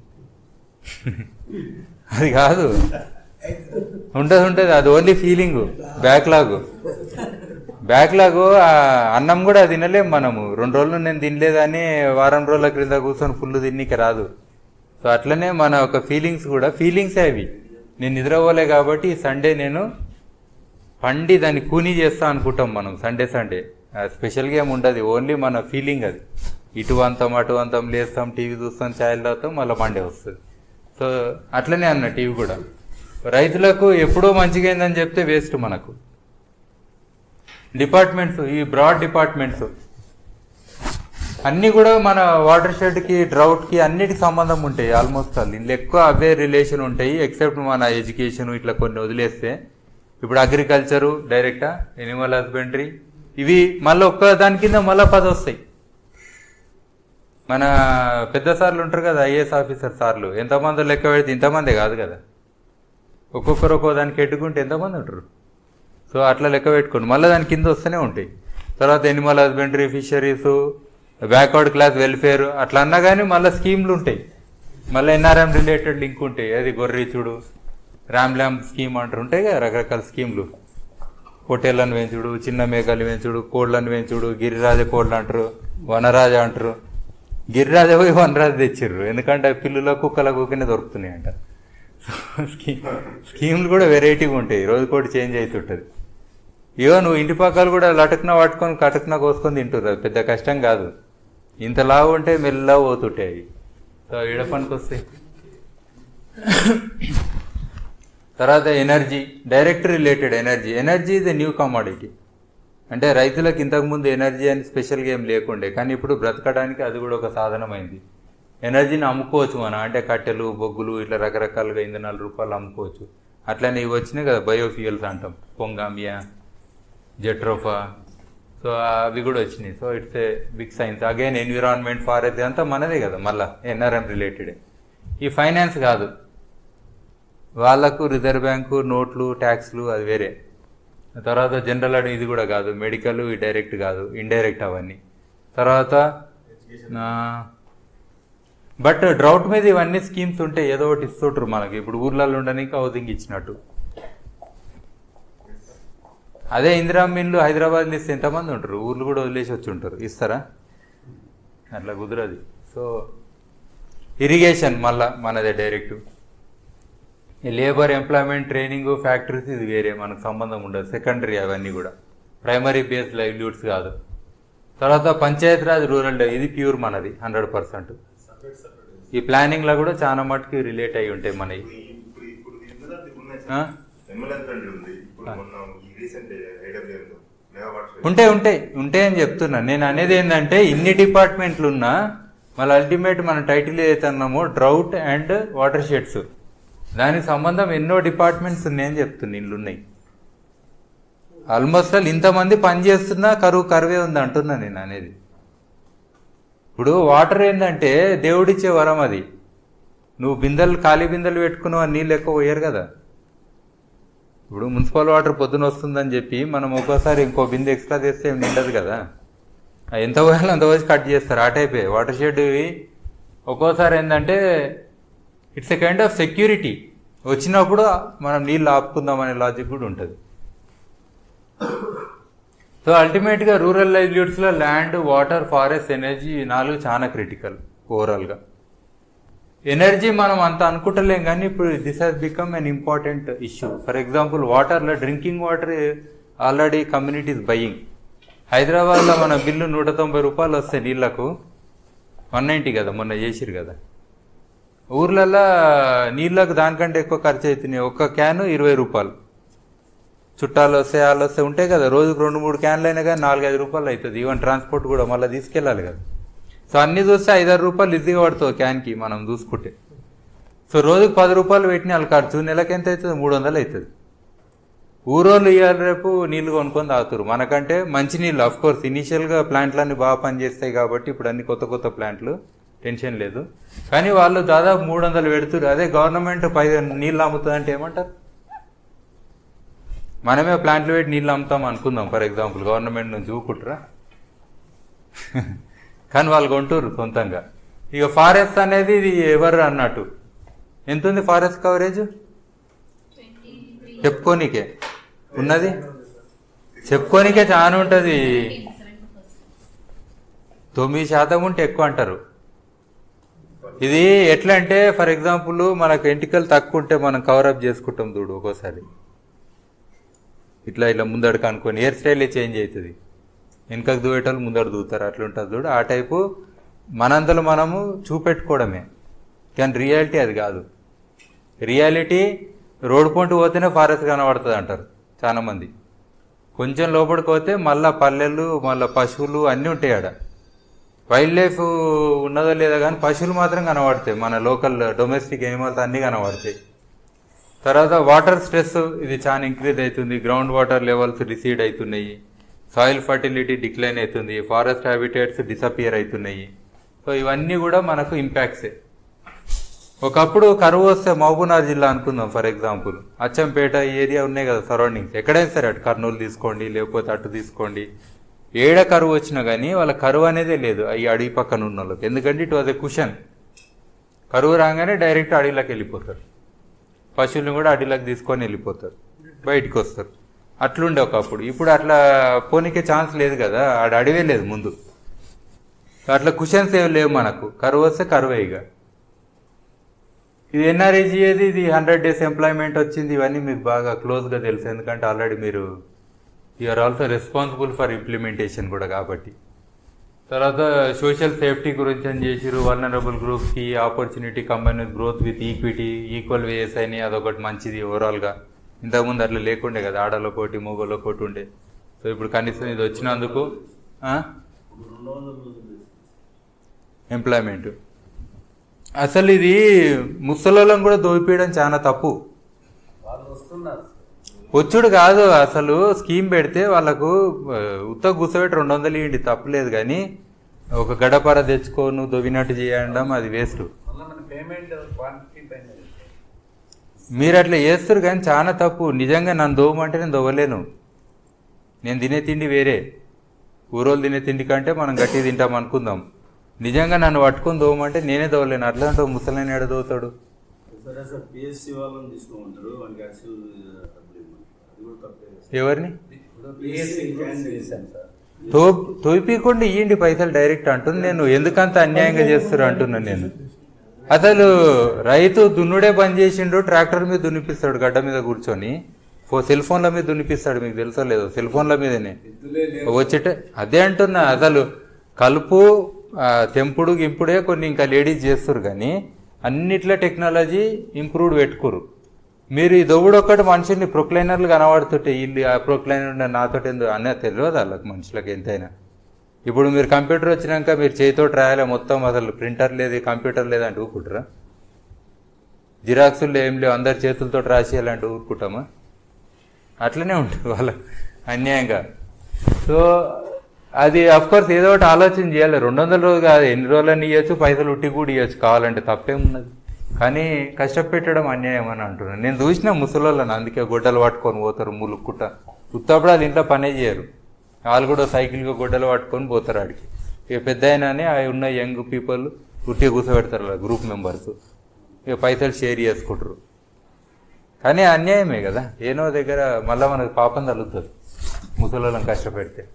అది కాదు ఉంటుంది ఉంటుంది అది ఓన్లీ ఫీలింగ్ బ్యాక్లాగ్ బ్యాక్లాగ్ అన్నం కూడా తినలేం మనము రెండు రోజులు నేను తినలేదని వారం రోజుల క్రింద కూర్చొని ఫుల్ తిన్నిక రాదు సో అట్లనే మన ఒక ఫీలింగ్స్ కూడా ఫీలింగ్స్ అవి నేను నిద్రపోలే కాబట్టి ఈ సండే నేను పండి దాన్ని కూనీ చేస్తా అనుకుంటాం మనం సండే సండే స్పెషల్గా ఏమి ఉండదు ఓన్లీ మన ఫీలింగ్ అది ఇటు అంతం అటు అంతం లేస్తాం టీవీ చూస్తాం ఛాయలు తాగుతాం మళ్ళీ మండే వస్తుంది సో అట్లనే అన్న టీవీ కూడా రైతులకు ఎప్పుడో మంచిగా అయిందని చెప్తే వేస్ట్ మనకు డిపార్ట్మెంట్స్ ఈ బ్రాడ్ డిపార్ట్మెంట్స్ అన్నీ కూడా మన వాటర్ షెడ్కి డ్రౌట్కి అన్నిటికి సంబంధం ఉంటాయి ఆల్మోస్ట్ ఆల్ ఇందులో ఎక్కువ అవే రిలేషన్ ఉంటాయి ఎక్సెప్ట్ మన ఎడ్యుకేషన్ ఇట్లా కొన్ని వదిలేస్తే ఇప్పుడు అగ్రికల్చరు డైరెక్టా ఎనిమల్ హస్బెండరీ ఇవి మళ్ళీ ఒక్క దాని కింద మళ్ళీ పది వస్తాయి మన పెద్ద సార్లు ఉంటారు కదా ఐఏఎస్ ఆఫీసర్ సార్లు ఎంతమంది లెక్క పెడితే ఇంతమందే కాదు కదా ఒక్కొక్కరు ఒక్కో దానికి ఎట్టుకుంటే ఎంతమంది ఉంటారు సో అట్లా లెక్క పెట్టుకోండి మళ్ళీ దాని కింద వస్తూనే ఉంటాయి తర్వాత animal husbandry fisheries backward class welfare అట్లా అన్నా కానీ మళ్ళీ స్కీమ్లు ఉంటాయి మళ్ళీ ఎన్ఆర్ఎం రిలేటెడ్ లింక్ ఉంటాయి అది గొర్రెచుడు ర్యామ్ ల్యామ్ స్కీమ్ అంటారు ఉంటాయి కదా రకరకాల స్కీమ్లు పొట్టేళ్ళను పెంచుడు చిన్న మేకలు పెంచుడు కోళ్ళను పెంచుడు గిరిరాజ కోళ్ళు అంటారు వనరాజ అంటారు గిరిరాజ పోయి వనరాజ తెచ్చిర్రు ఎందుకంటే అవి పిల్లుల కుక్కల కుక్కనే దొరుకుతున్నాయి అంట స్కీమ్ స్కీమ్లు కూడా వెరైటీగా ఉంటాయి రోజుకోటి చేంజ్ అవుతుంటుంది ఇవో నువ్వు ఇంటి పక్కలు కూడా లటక్న పట్టుకొని కటక్న కోసుకొని తింటుర్రు అది పెద్ద కష్టం కాదు ఇంత లావు ఉంటే మెల్లగా పోతుంటాయి అవి సో ఈడ పనికి వస్తాయి తర్వాత energy direct related energy energy is a new commodity అంటే రైతులకు ఇంతకుముందు ఎనర్జీ అని స్పెషల్గా ఏం లేకుండే కానీ ఇప్పుడు బ్రతకడానికి అది కూడా ఒక సాధనమైంది ఎనర్జీని అమ్ముకోవచ్చు మనం అంటే కట్టెలు బొగ్గులు ఇట్లా రకరకాలుగా ఇంధనాలు రూపాయలు అమ్ముకోవచ్చు అట్లనే ఇవి వచ్చినాయి కదా బయోఫ్యూయల్స్ అంటాం పొంగామియా జెట్రోఫా సో అవి కూడా వచ్చినాయి so it's a big science again environment forest అంతా మనదే కదా మళ్ళా ఎన్ఆర్ఎం రిలేటెడ్ ఈ ఫైనాన్స్ కాదు వాళ్ళకు రిజర్వ్ బ్యాంకు నోట్లు ట్యాక్స్లు అది వేరే తర్వాత జనరల్ అడి ఇది కూడా కాదు మెడికల్ డైరెక్ట్ కాదు ఇండైరెక్ట్ అవన్నీ తర్వాత బట్ డ్రౌట్ మీద ఇవన్నీ స్కీమ్స్ ఉంటాయి ఏదో ఒకటి ఇస్తుంటారు మనకి ఇప్పుడు ఊర్లలో ఉండడానికి హౌసింగ్ ఇచ్చినట్టు అదే ఇందిరా మిల్లు హైదరాబాద్లో ఇస్తే ఎంతమంది ఉంటారు ఊర్లు కూడా వదిలేసి వచ్చి ఉంటారు ఇస్తారా అట్లా కుదరదు సో ఇరిగేషన్ మళ్ళా మనదే డైరెక్ట్ ఈ లేబర్ ఎంప్లాయ్మెంట్ ట్రైనింగ్ ఫ్యాక్టరీస్ ఇది వేరే మనకు సంబంధం ఉండదు సెకండరీ అవన్నీ కూడా ప్రైమరీ బేస్ లైవ్లీహుడ్స్ కాదు తర్వాత పంచాయత్ రాజ్ రూరల్ డెవ- ఇది ప్యూర్ మనది హండ్రెడ్ పర్సెంట్ ఈ ప్లానింగ్లో కూడా చాలా మటుకు రిలేట్ అయి ఉంటాయి మనవి ఇప్పుడు ఇప్పుడు ఇందులో ఉన్నాయి ఆ? సార్ ఎమ్మెల్యే ఫ్రెండ్ ఉంది ఇప్పుడు మొన్న ఈ రీసెంట్ ఐడబ్ల్యూఎంలో మెగావాట్ ఉంటాయి ఉంటాయి ఉంటాయి అని చెప్తున్నా నేను అనేది ఏంటంటే ఇన్ని డిపార్ట్మెంట్లు ఉన్నా మళ్ళీ అల్టిమేట్ మన టైటిల్ ఏదైతే అన్నామో డ్రౌట్ అండ్ వాటర్ షెడ్స్ దానికి సంబంధం ఎన్నో డిపార్ట్మెంట్స్ ఉన్నాయని చెప్తున్నా ఇల్లు ఉన్నాయి ఆల్మోస్ట్ ఆల్ ఇంతమంది పని చేస్తున్నా కరువు కరువే ఉంది అంటున్నా నేను అనేది ఇప్పుడు వాటర్ ఏంటంటే దేవుడిచ్చే వరం అది నువ్వు బిందెలు ఖాళీ బిందెలు పెట్టుకున్నావు నీళ్ళు ఎక్కువ పోయారు కదా ఇప్పుడు మున్సిపల్ వాటర్ పొద్దున వస్తుందని చెప్పి మనం ఒక్కోసారి ఇంకో బిందె ఎక్స్ట్రా తెస్తే ఏం నిండదు కదా ఆ ఎంత పోయాలో అంత పోసి కట్ చేస్తారు ఆ టైపే వాటర్ షెడ్ ఇవి ఒక్కోసారి ఏంటంటే it's a kind of security వచ్చినప్పుడు మనం నీళ్ళు ఆపుకుందాం అనే లాజిక్ కూడా ఉంటుంది సో అల్టిమేట్గా రూరల్ లైవ్లీహుడ్స్లో ల్యాండ్ వాటర్ ఫారెస్ట్ ఎనర్జీ ఈ నాలుగు చాలా క్రిటికల్ ఓవరాల్గా ఎనర్జీ మనం అంత అనుకుంటలేం కానీ ఇప్పుడు this has become an important issue for example వాటర్లో drinking water already communities buying హైదరాబాద్లో మన బిల్లు నూట తొంభై రూపాయలు వస్తాయి నీళ్లకు వన్ నైంటీ కదా మొన్న చేసిరు కదా ఊర్లలో నీళ్ళకు దానికంటే ఎక్కువ ఖర్చు అవుతున్నాయి ఒక్క క్యాను ఇరవై రూపాయలు చుట్టాలు వస్తే వాళ్ళు వస్తే ఉంటాయి కదా రోజుకు రెండు మూడు క్యాన్లు అయినా కానీ నాలుగైదు రూపాయలు అవుతుంది ఈవెన్ ట్రాన్స్పోర్ట్ కూడా మళ్ళీ తీసుకెళ్ళాలి కదా సో అన్ని చూస్తే ఐదారు రూపాయలు ఈజీగా పడుతుంది క్యాన్కి మనం చూసుకుంటే సో రోజుకు పది రూపాయలు పెట్టిన వాళ్ళ ఖర్చు నెలకి ఎంత అవుతుంది మూడు వందలు అవుతుంది ఊరోళ్ళు ఇవాళ రేపు నీళ్లు కొనుక్కొని తాగుతారు మనకంటే మంచి నీళ్ళు అఫ్ కోర్స్ ఇనీషియల్గా ప్లాంట్లన్నీ బాగా పనిచేస్తాయి కాబట్టి ఇప్పుడు అన్ని కొత్త కొత్త ప్లాంట్లు టెన్షన్ లేదు కానీ వాళ్ళు దాదాపు మూడు వందలు పెడుతురు అదే గవర్నమెంట్ పై నీళ్ళు అమ్ముతుంది అంటే ఏమంటారు మనమే ప్లాంట్లు పెట్టి నీళ్ళు అమ్ముతాం అనుకుందాం ఫర్ ఎగ్జాంపుల్ గవర్నమెంట్ నుంచి ఊకుంటారా కానీ వాళ్ళు కొంటారు సొంతంగా ఇక ఫారెస్ట్ అనేది ఇది ఎవరు అన్నట్టు ఎంత ఉంది ఫారెస్ట్ కవరేజ్ చెప్పుకోనికే ఉన్నది చెప్పుకోనికే చాలా ఉంటుంది తొమ్మిది శాతం ఉంటే ఎక్కువ అంటారు ఇది ఎట్లా అంటే ఫర్ ఎగ్జాంపుల్ మనకు ఎంటికలు తక్కువ ఉంటే మనం కవరప్ చేసుకుంటాం చూడు ఒక్కోసారి ఇట్లా ఇట్లా ముందడుకు అనుకోని హెయిర్ స్టైలే చేంజ్ అవుతుంది వెనకకు దూయేటోళ్ళు ముందడు దూతారు అట్లా ఉంటుంది చూడు ఆ టైపు మనంతలో మనము చూపెట్టుకోవడమే కానీ రియాలిటీ అది కాదు రియాలిటీ రోడ్ పొంటి పోతేనే ఫారెస్ట్ కనబడుతుంది అంటారు చాలా మంది కొంచెం లోపలికి పోతే మళ్ళా పల్లెలు మళ్ళా పశువులు అన్నీ ఉంటాయి ఆడ వైల్డ్ లైఫ్ ఉన్నదో లేదో కానీ పశువులు మాత్రం కనబడతాయి మన లోకల్ డొమెస్టిక్ ఎనిమల్స్ అన్నీ కనబడతాయి తర్వాత వాటర్ స్ట్రెస్ ఇది చాలా ఇంక్రీజ్ అవుతుంది గ్రౌండ్ వాటర్ లెవెల్స్ డిసీడ్ అవుతున్నాయి సాయిల్ ఫర్టిలిటీ డిక్లైన్ అవుతుంది ఫారెస్ట్ హ్యాబిటేట్స్ డిసపియర్ అవుతున్నాయి సో ఇవన్నీ కూడా మనకు ఇంపాక్ట్సే ఒకప్పుడు కరువు వస్తే మహబూబ్నగర్ జిల్లా అనుకుందాం ఫర్ ఎగ్జాంపుల్ అచ్చంపేట ఈ ఏరియా ఉన్నాయి కదా సరౌండింగ్స్ ఎక్కడైనా సరే అటు కర్నూలు తీసుకోండి లేకపోతే అటు తీసుకోండి ఏడ కరువు వచ్చినా కానీ వాళ్ళ కరువు అనేదే లేదు ఈ అడవి పక్కన ఉన్న వాళ్ళకి ఎందుకంటే ఇట్ వాజ్ ఎ కుషన్ కరువు రాగానే డైరెక్ట్ అడవిలోకి వెళ్ళిపోతారు పశువులను కూడా అడవిలోకి తీసుకొని వెళ్ళిపోతారు బయటికి వస్తారు అట్లుండే ఒకప్పుడు ఇప్పుడు అట్లా పోనీకే ఛాన్స్ లేదు కదా ఆడ అడవే లేదు ముందు అట్లా కుషన్స్ ఏమి లేవు మనకు కరువు వస్తే కరువే ఇక ఇది ఎన్ఆర్ఏజీ ఏది ఇది హండ్రెడ్ డేస్ ఎంప్లాయ్మెంట్ వచ్చింది ఇవన్నీ మీకు బాగా క్లోజ్గా తెలుసు ఎందుకంటే ఆల్రెడీ మీరు are also responsible for implementation కూడా కాబట్టి తర్వాత సోషల్ సేఫ్టీ గురించి అని చేసిరు వల్నరబుల్ గ్రూప్స్కి opportunity combine growth with equity equal ways అని అదొకటి మంచిది ఓవరాల్గా ఇంతకుముందు అట్లా లేకుండే కదా ఆడలో కోటి మొగలో కోటి ఉండే సో ఇప్పుడు కనీసం ఇది వచ్చినందుకు ఆ? రెండు వందల రోజులు ఎంప్లాయ్మెంట్ అసలు ఇది ముసలోళ్ళని కూడా దోపియడం చాలా తప్పు వాళ్ళు వస్తున్నారు వచ్చుడు కాదు అసలు స్కీమ్ పెడితే వాళ్ళకు ఆ, ఉత్త కూర్చోబెట్టి రెండు వందలు ఇవ్వండి తప్పలేదు కానీ ఒక గడపర తెచ్చుకో నువ్వు దొవ్వినట్టు చేయడం అది వేస్ట్ మళ్ళీ మన పేమెంట్ క్వాంటిటీ పైన మీరు అట్లా చేస్తారు కానీ చాలా తప్పు నిజంగా నన్ను దోవమంటే నేను దొవ్వలేను నేను తినే తిండి వేరే ఊరోళ్ళు తినే తిండి కంటే మనం గట్టి తింటాం అనుకుందాం నిజంగా నన్ను పట్టుకొని దోవమంటే నేనే దోవలేను అట్లా అంటే ముసలని ఎడ దోవుతాడు సరే సార్ పిఎస్సి వాళ్ళని తీసుకోమంటారు వానికి యాక్చువల్ డబ్బులు ఇవ్వమంటారు అది కూడా తప్పే కదా సార్. ఎవరిని పిఎస్సీ చేశాను సార్ తో తోపికుండా ఇయ్యండి పైసలు డైరెక్ట్ అంటుంది నేను ఎందుకంత అన్యాయంగా చేస్తారు అంటున్నాను నేను అసలు రైతు దున్నుడే బంద్ చేసిండు ట్రాక్టర్ మీద దున్నిపిస్తాడు గడ్డ మీద కూర్చొని ఫో సెల్ ఫోన్ల మీద దున్నిపిస్తాడు మీకు తెలుసో లేదో సెల్ ఫోన్ల మీదనే ఎద్దులే లేవు వచ్చేట అదే అంటున్నా అసలు కలుపు ఆ, తెంపుడు గింపుడే కొన్ని ఇంకా లేడీస్ చేస్తారు కానీ అన్నిట్లో టెక్నాలజీ ఇంప్రూవ్డ్ పెట్టుకోరు మీరు ఈ దొవ్వుడు ఒక్కటి మనుషుల్ని ప్రొక్లైనర్లు కనబడుతుంటే వీళ్ళు ఆ ప్రొక్లైనర్ నాతో ఎందుకు అనే తెలియదు వాళ్ళకి మనుషులకు ఎంతైనా ఇప్పుడు మీరు కంప్యూటర్ వచ్చినాక మీరు చేతితో రాయాలి మొత్తం అసలు ప్రింటర్ లేదు కంప్యూటర్ లేదంటే ఊరుకుంటారా జిరాక్సులు ఏం లేవు అందరి చేతులతో రాసేయాలంటే ఊరుకుంటామా అట్లనే ఉంటుంది వాళ్ళ అన్యాయంగా సో అది కోర్స్ ఏదో ఒకటి ఆలోచన చేయాలి రెండు వందల రోజు కాదు ఎన్ని రోజులని ఇవ్వచ్చు పైసలు ఉట్టి కూడా ఇవ్వచ్చు కావాలంటే తప్పేమున్నది కానీ కష్టపెట్టడం అన్యాయం అని అంటున్నాను నేను చూసిన ముసలోళ్ళని అందుకే గొడ్డలు పట్టుకొని పోతారు ములుక్కుంటా ఉత్తప్పుడు వాళ్ళు ఇంట్లో పనే చేయరు వాళ్ళు కూడా సైకిల్గా గొడ్డలు పట్టుకొని పోతారు ఆడికి ఇక పెద్ద అయినానే ఆ ఉన్న యంగ్ పీపుల్ ఉట్టి కూర్చోబెడతారు అలా గ్రూప్ మెంబర్స్ ఇక పైసలు షేర్ చేసుకుంటారు కానీ అన్యాయమే కదా ఏనో దగ్గర మళ్ళీ మనకు పాపం తగులుతుంది ముసలోళ్ళని కష్టపెడితే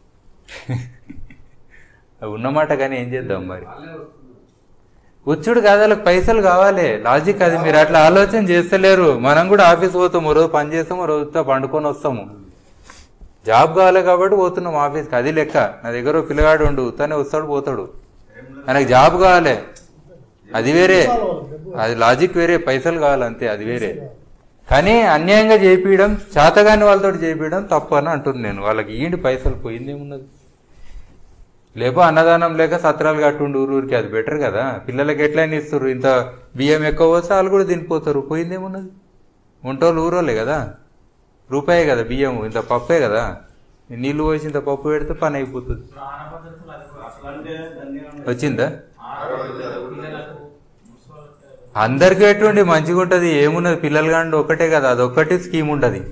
అవి ఉన్నమాట కానీ ఏం చేద్దాం మరి వాళ్ళే వస్తున్నారు వచ్చుడు కాదు వాళ్ళకి పైసలు కావాలి లాజిక్ అది మీరు అట్లా ఆలోచన చేస్తలేరు మనం కూడా ఆఫీస్ పోతాం ఓ రోజు పని చేస్తాం ఓ రోజు పండుకొని వస్తాము జాబ్ కావాలి కాబట్టి పోతున్నాం ఆఫీస్కి అది లెక్క నా దగ్గర ఓ పిల్లగాడు ఉండు తనే వస్తాడు పోతాడు ఆయనకు జాబ్ కావాలి అది వేరే అది లాజిక్ వేరే పైసలు కావాలి అంతే అది వేరే కానీ అన్యాయంగా చేపించడం చేతగాని వాళ్ళతో చేపించడం తప్పు అని అంటున్నాను నేను వాళ్ళకి ఏంటి పైసలు పోయిందేమున్నది లేపో అన్నదానం లేక సత్రాలు కట్టుండు ఊరు ఊరికి అది బెటర్ కదా పిల్లలకి ఎట్లయినా ఇస్తారు ఇంత బియ్యం ఎక్కువ వస్తే వాళ్ళు కూడా తినిపోతారు పోయిందేమున్నది వంటోళ్ళు ఊరోళ్ళే కదా రూపాయే కదా బియ్యం ఇంత పప్పే కదా నీళ్లు పోసి ఇంత పప్పు పెడితే పని అయిపోతుంది ఇప్పుడు ఆహార పద్ధతులు అది కూడా అట్లా అంటే దాన్ని ఏమన్నా- వచ్చిందా ఆహార పద్ధతులు పిల్లలకు ముసలోళ్ళకి అందరికీ ఎటువంటి మంచిగా ఉంటుంది ఏమున్నది పిల్లలు కానీ ఒకటే కదా అదొక్కటి స్కీమ్ ఉంటుంది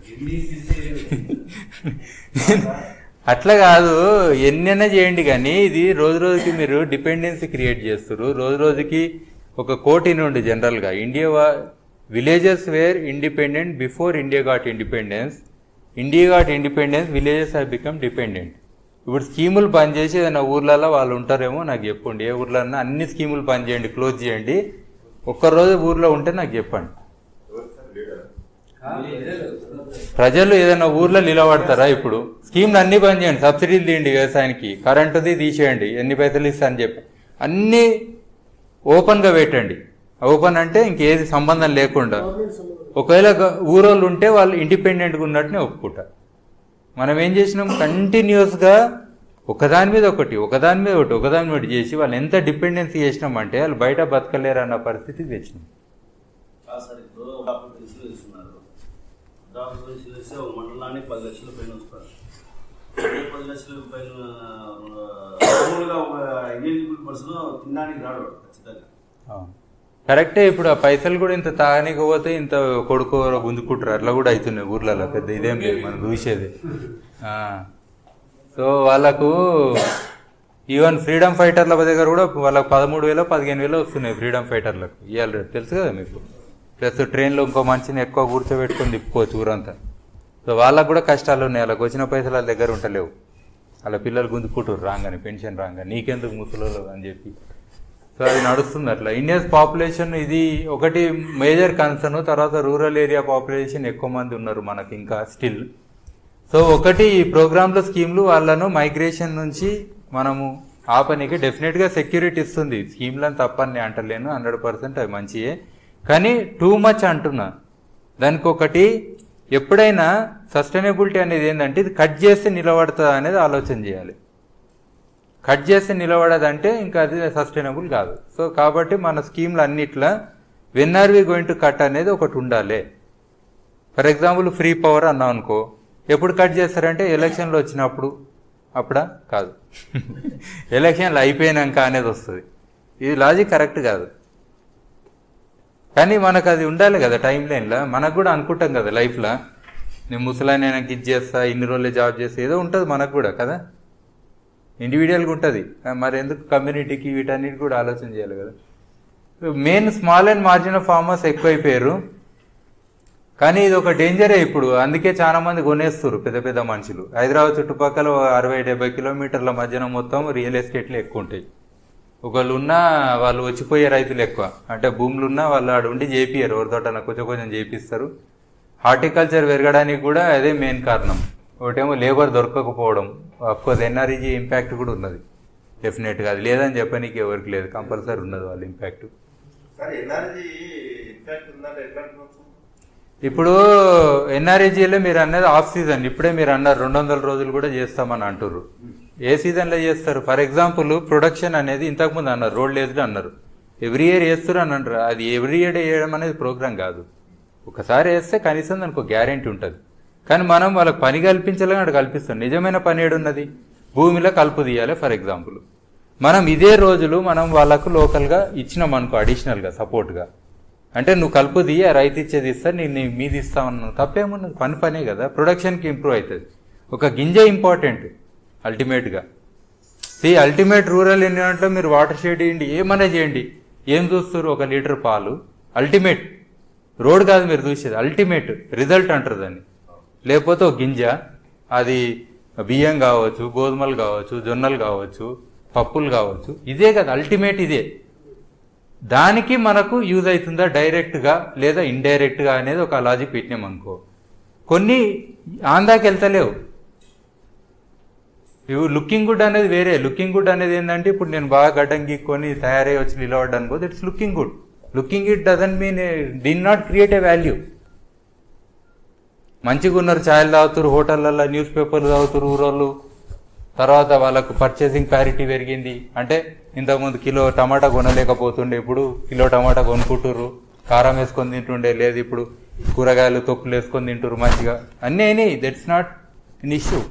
అట్లా కాదు ఎన్నైనా చేయండి కానీ ఇది రోజు రోజుకి మీరు డిపెండెన్సీ క్రియేట్ చేస్తారు రోజు రోజుకి ఒక కోటి నుండి జనరల్గా India villages were independent before India got independence India got independence villages have become dependent ఇప్పుడు స్కీములు బంద్ చేసి ఏదైనా ఊర్లలో వాళ్ళు ఉంటారేమో నాకు చెప్పండి ఏ ఊర్లో అన్ని స్కీములు బంద్ చేయండి క్లోజ్ చేయండి ఒక్కరోజు ఊర్లో ఉంటే నాకు చెప్పండి ఎవరు సార్ లీడర్ ఆ, ప్రజలు ప్రజలు ఏదైనా ఊర్లో నిలబడతారా ఇప్పుడు స్కీమ్లు అన్ని బంద్ చేయండి సబ్సిడీలు తీయండి వ్యవసాయానికి కరెంటుది తీసేయండి ఎన్ని పైసలు ఇస్తా అని చెప్పి అన్నీ ఓపెన్గా పెట్టండి ఓపెన్ అంటే ఇంకేది సంబంధం లేకుండా ఒకవేళ గ- ఊరోళ్ళు ఉంటే వాళ్ళు ఇండిపెండెంట్గా ఉన్నట్టునే ఒప్పుకుంటారు మనం ఏం చేసినాం కంటిన్యూస్గా ఒకదాని మీద ఒకటి ఒకదాని మీద ఒకటి ఒకదాని మీద ఒకటి చేసి వాళ్ళు ఎంత డిపెండెన్సీ చేసినామంటే వాళ్ళు బయట బతకలేరు అన్న పరిస్థితికి తెచ్చినాం కాదు సార్ ఇప్పుడు డాక్టర్ తెలిసి ఇస్తున్నారు డాక్టర్ తెలిసి వేస్తే ఒక మండలానికి పది లక్షల పైన వస్తారు అదే పది లక్షల పైన ఆ, మామూలుగా ఒక ఎలిజిబుల్ పర్సన్ తినడానికి రాడు వాడు ఖచ్చితంగా అవును. కరెక్టే ఇప్పుడు ఆ పైసలు కూడా ఇంత తాగనీకి పోతే ఇంత కొడుకో గుంజుకుంటారు అట్లా కూడా అవుతున్నాయి ఊర్లలో పెద్ద ఇదేం లేదు మనం చూసేది ఆ. సో వాళ్ళకు ఈవెన్ ఫ్రీడమ్ ఫైటర్ల దగ్గర కూడా వాళ్ళకి పదమూడు వేలు పదిహేను వేలు వస్తున్నాయి ఫ్రీడమ్ ఫైటర్లకు ఇవాళ తెలుసు కదా మీకు ప్లస్ ట్రైన్లో ఇంకో మనిషిని ఎక్కువ కూర్చోబెట్టుకొని తిప్పుకోవచ్చు ఊరంతా సో వాళ్ళకు కూడా కష్టాలు ఉన్నాయి వాళ్ళకి వచ్చిన పైసలు వాళ్ళ దగ్గర ఉంటలేవు వాళ్ళ పిల్లలు గుంజుకుంటారు రాగానే పెన్షన్ రాగానే నీకెందుకు ముసలోళ్ళు అని చెప్పి సో అది నడుస్తుంది అట్లా ఇండియన్స్ పాపులేషన్ ఇది ఒకటి మేజర్ కన్సర్న్ తర్వాత రూరల్ ఏరియా పాపులేషన్ ఎక్కువ మంది ఉన్నారు మనకి ఇంకా స్టిల్ సో ఒకటి ఈ ప్రోగ్రాంలో స్కీమ్లు వాళ్ళను మైగ్రేషన్ నుంచి మనము ఆపనికి డెఫినెట్గా సెక్యూరిటీ ఇస్తుంది స్కీమ్లను తప్పని అంటలేను హండ్రెడ్ పర్సెంట్ అవి మంచియే కానీ టూ మచ్ అంటున్నా దానికి ఒకటి ఎప్పుడైనా సస్టైనబిలిటీ అనేది ఏంటంటే ఇది కట్ చేస్తే నిలబడుతుందా అనేది ఆలోచన చేయాలి కట్ చేస్తే నిలబడదంటే ఇంకా అది సస్టైనబుల్ కాదు సో కాబట్టి మన స్కీమ్లు అన్నిట్లా when are we going to cut అనేది ఒకటి ఉండాలి ఫర్ ఎగ్జాంపుల్ ఫ్రీ పవర్ అన్నాం అనుకో ఎప్పుడు కట్ చేస్తారంటే ఎలక్షన్లు వచ్చినప్పుడు అప్పుడా కాదు ఎలక్షన్లు అయిపోయినాక అనేది వస్తుంది ఇది లాజిక్ కరెక్ట్ కాదు కానీ మనకు అది ఉండాలి కదా టైం లైన్లో మనకు కూడా అనుకుంటాం కదా లైఫ్లో నేను ముసలాయన ఆయనకి ఇది చేస్తా ఇన్ని రోజులే జాబ్ చేస్తా ఏదో ఉంటుంది మనకు కూడా కదా ఇండివిజువల్గా ఉంటుంది మరి ఎందుకు కమ్యూనిటీకి వీటన్నిటి కూడా ఆలోచన చేయాలి కదా main small and margin of farmers ఎక్కువైపోయారు కానీ ఇది ఒక డేంజరే ఇప్పుడు అందుకే చాలా మంది కొనేస్తారు పెద్ద పెద్ద మనుషులు హైదరాబాద్ చుట్టుపక్కల ఓ అరవై డెబ్బై కిలోమీటర్ల మధ్యన మొత్తం రియల్ ఎస్టేట్లు ఎక్కువ ఉంటాయి ఒకళ్ళు ఉన్నా వాళ్ళు వచ్చిపోయే రైతులు ఎక్కువ అంటే భూములు ఉన్నా వాళ్ళు ఆడ ఉండి చేపియరు ఎవరితోటన కొంచెం కొంచెం చేపిస్తారు హార్టికల్చర్ పెరగడానికి కూడా అదే మెయిన్ కారణం ఒకటేమో లేబర్ దొరకకపోవడం అఫ్కోర్స్ ఎన్ఆర్ఈజీ ఇంపాక్ట్ కూడా ఉన్నది డెఫినెట్గా అది లేదని చెప్పనీకి ఎవరికి లేదు కంపల్సరీ ఉన్నది వాళ్ళ ఇంపాక్ట్ సార్ ఎన్ఆర్జీ ఇంపాక్ట్ ఉందంటే ఎట్లా అనుకోవచ్చు ఇప్పుడు ఎన్ఆర్ఏజీలో మీరు అన్నది ఆఫ్ సీజన్ ఇప్పుడే మీరు అన్నారు రెండు వందల రోజులు కూడా చేస్తామని అంటుర్రు ఏ సీజన్లో చేస్తారు ఫర్ ఎగ్జాంపుల్ ప్రొడక్షన్ అనేది ఇంతకుముందు అన్నారు రోడ్ లేదులు అన్నారు ఎవ్రీ ఇయర్ చేస్తారు అని అంటారు అది ఎవ్రీ ఇయర్ చేయడం అనేది ప్రోగ్రామ్ కాదు ఒకసారి వేస్తే కనీసం దానికి ఒక గ్యారెంటీ ఉంటుంది కానీ మనం వాళ్ళకి పని కల్పించాలని అక్కడ కల్పిస్తాం నిజమైన పని ఏడున్నది భూమిలో కలుపు తీయాలి ఫర్ ఎగ్జాంపుల్ మనం ఇదే రోజులు మనం వాళ్ళకు లోకల్గా ఇచ్చినాం అనుకో అడిషనల్గా సపోర్ట్గా అంటే నువ్వు కలుపు తీయ రైతు ఇచ్చేది ఇస్తా నేను నీ- మీది ఇస్తామన్నావు తప్పేమున్నది పని పనే కదా ప్రొడక్షన్కి ఇంప్రూవ్ అవుతుంది ఒక గింజ ఇంపార్టెంట్ అల్టిమేట్గా సి అల్టిమేట్ రూరల్ ఏంటంటే మీరు వాటర్ షేడ్ చేయండి ఏమన్నా చేయండి ఏం చూస్తారు ఒక లీటర్ పాలు అల్టిమేట్ రోడ్ కాదు మీరు చూసేది అల్టిమేట్ రిజల్ట్ అంటారు దాన్ని లేకపోతే ఒక గింజ అది బియ్యం కావచ్చు గోధుమలు కావచ్చు జొన్నలు కావచ్చు పప్పులు కావచ్చు ఇదే కదా అల్టిమేట్ ఇదే దానికి మనకు యూజ్ అవుతుందా డైరెక్ట్గా లేదా ఇండైరెక్ట్గా అనేది ఒక లాజిక్ పెట్టినాం అనుకో కొన్ని ఆందాకి వెళ్తలేవు ఇవి లుకింగ్ గుడ్ అనేది వేరే లుకింగ్ గుడ్ అనేది ఏంటంటే ఇప్పుడు నేను బాగా గడ్డం గీక్కొని తయారై వచ్చి నిలబడ్డాను పోతే it's looking good looking it doesn't mean didn't create a value మంచిగా ఉన్నారు ఛాయలు తాగుతారు హోటళ్ళల్లో న్యూస్ పేపర్లు తాగుతారు ఊరోళ్ళు తర్వాత వాళ్ళకు పర్చేసింగ్ ప్యారిటీ పెరిగింది అంటే ఇంతకుముందు కిలో టమాటా కొనలేకపోతుండే ఇప్పుడు కిలో టమాటా కొనుక్కుంటుర్రు కారం వేసుకొని తింటుండే లేదు ఇప్పుడు కూరగాయలు తొక్కులు వేసుకొని తింటుర్రు మంచిగా అన్నీ అయినాయి దట్స్ నాట్ ఇన్ ఇష్యూ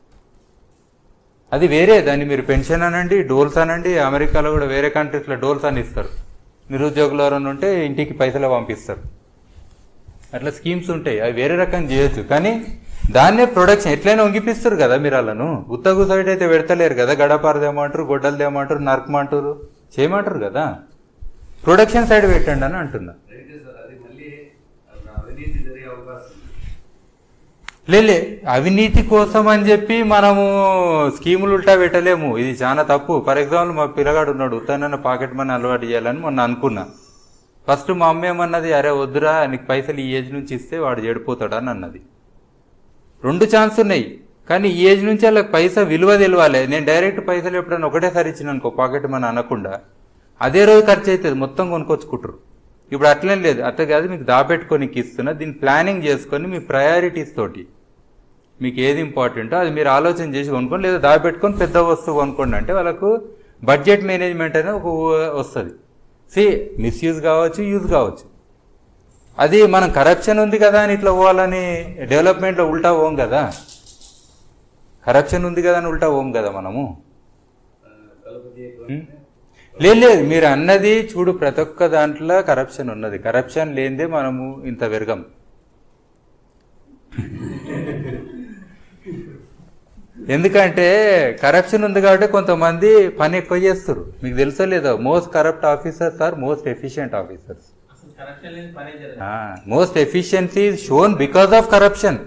అది వేరే దాన్ని మీరు పెన్షన్ అనండి డోల్స్ అనండి అమెరికాలో కూడా వేరే కంట్రీస్లో డోల్స్ అని ఇస్తారు నిరుద్యోగులు ఎవరైనా ఉంటే ఇంటికి పైసలు పంపిస్తారు అట్లా స్కీమ్స్ ఉంటాయి అవి వేరే రకం చేయొచ్చు కానీ దాన్నే ప్రొడక్షన్ ఎట్లయినా వంగిపిస్తారు కదా మీరు వాళ్ళను ఉత్తగు సైడ్ అయితే పెడతలేరు కదా గడపార దేమంటారు గొడ్డలు దేమంటారు నరకమంటారు చేయమంటారు కదా ప్రొడక్షన్ సైడ్ పెట్టండి అని అంటున్నా రైతే సార్ అది మళ్ళీ అవినీతి జరిగే అవకాశం ఉంది లేలే అవినీతి కోసం అని చెప్పి మనము స్కీములు ఉల్టా పెట్టలేము ఇది చాలా తప్పు ఫర్ ఎగ్జాంపుల్ మా పిల్లగాడు ఉన్నాడు ఉత్తన్న పాకెట్ మనీ అలవాటు చేయాలని మొన్న అనుకున్నా ఫస్ట్ మా అమ్మ ఏమన్నది అరే వద్దురా నీకు పైసలు ఈ ఏజ్ నుంచి ఇస్తే వాడు చెడిపోతాడు అని అన్నది రెండు ఛాన్స్ ఉన్నాయి కానీ ఈ ఏజ్ నుంచి వాళ్ళకి పైసా విలువ తెలియాలి నేను డైరెక్ట్ పైసలు ఎప్పుడైనా ఒకటేసారి ఇచ్చిన అనుకో పాకెట్ మన అనకుండా అదే రోజు ఖర్చు అవుతుంది మొత్తం కొనుక్కొచ్చుకుంటారు ఇప్పుడు అట్లేం లేదు అట్లా కాదు మీకు దాపెట్టుకోనికి ఇస్తున్నా దీన్ని ప్లానింగ్ చేసుకొని మీ ప్రయారిటీస్ తోటి మీకు ఏది ఇంపార్టెంటో అది మీరు ఆలోచన చేసి కొనుక్కోండి లేదా దాపెట్టుకొని పెద్ద వస్తువు కొనుక్కోండి అంటే వాళ్ళకు బడ్జెట్ మేనేజ్మెంట్ అనేది ఒక వస్తుంది సి మిస్యూజ్ కావచ్చు యూజ్ కావచ్చు అది మనం కరప్షన్ ఉంది కదా అని ఇట్లా పోవాలని డెవలప్మెంట్లో ఉల్టా పోం కదా కరప్షన్ ఉంది కదా అని ఉల్టా పోం కదా మనము ఉం? లేదు లేదు మీరు అన్నది చూడు ప్రతి ఒక్క దాంట్లో కరప్షన్ ఉన్నది కరప్షన్ లేనిదే మనము ఇంత వెరగం ఎందుకంటే కరప్షన్ ఉంది కాబట్టి కొంతమంది పని ఎక్కువ చేస్తారు మీకు తెలుసో లేదో most corrupt officers are most efficient officers అసలు కరప్షన్ లేని పనే జరగదు most efficiency shown because of corruption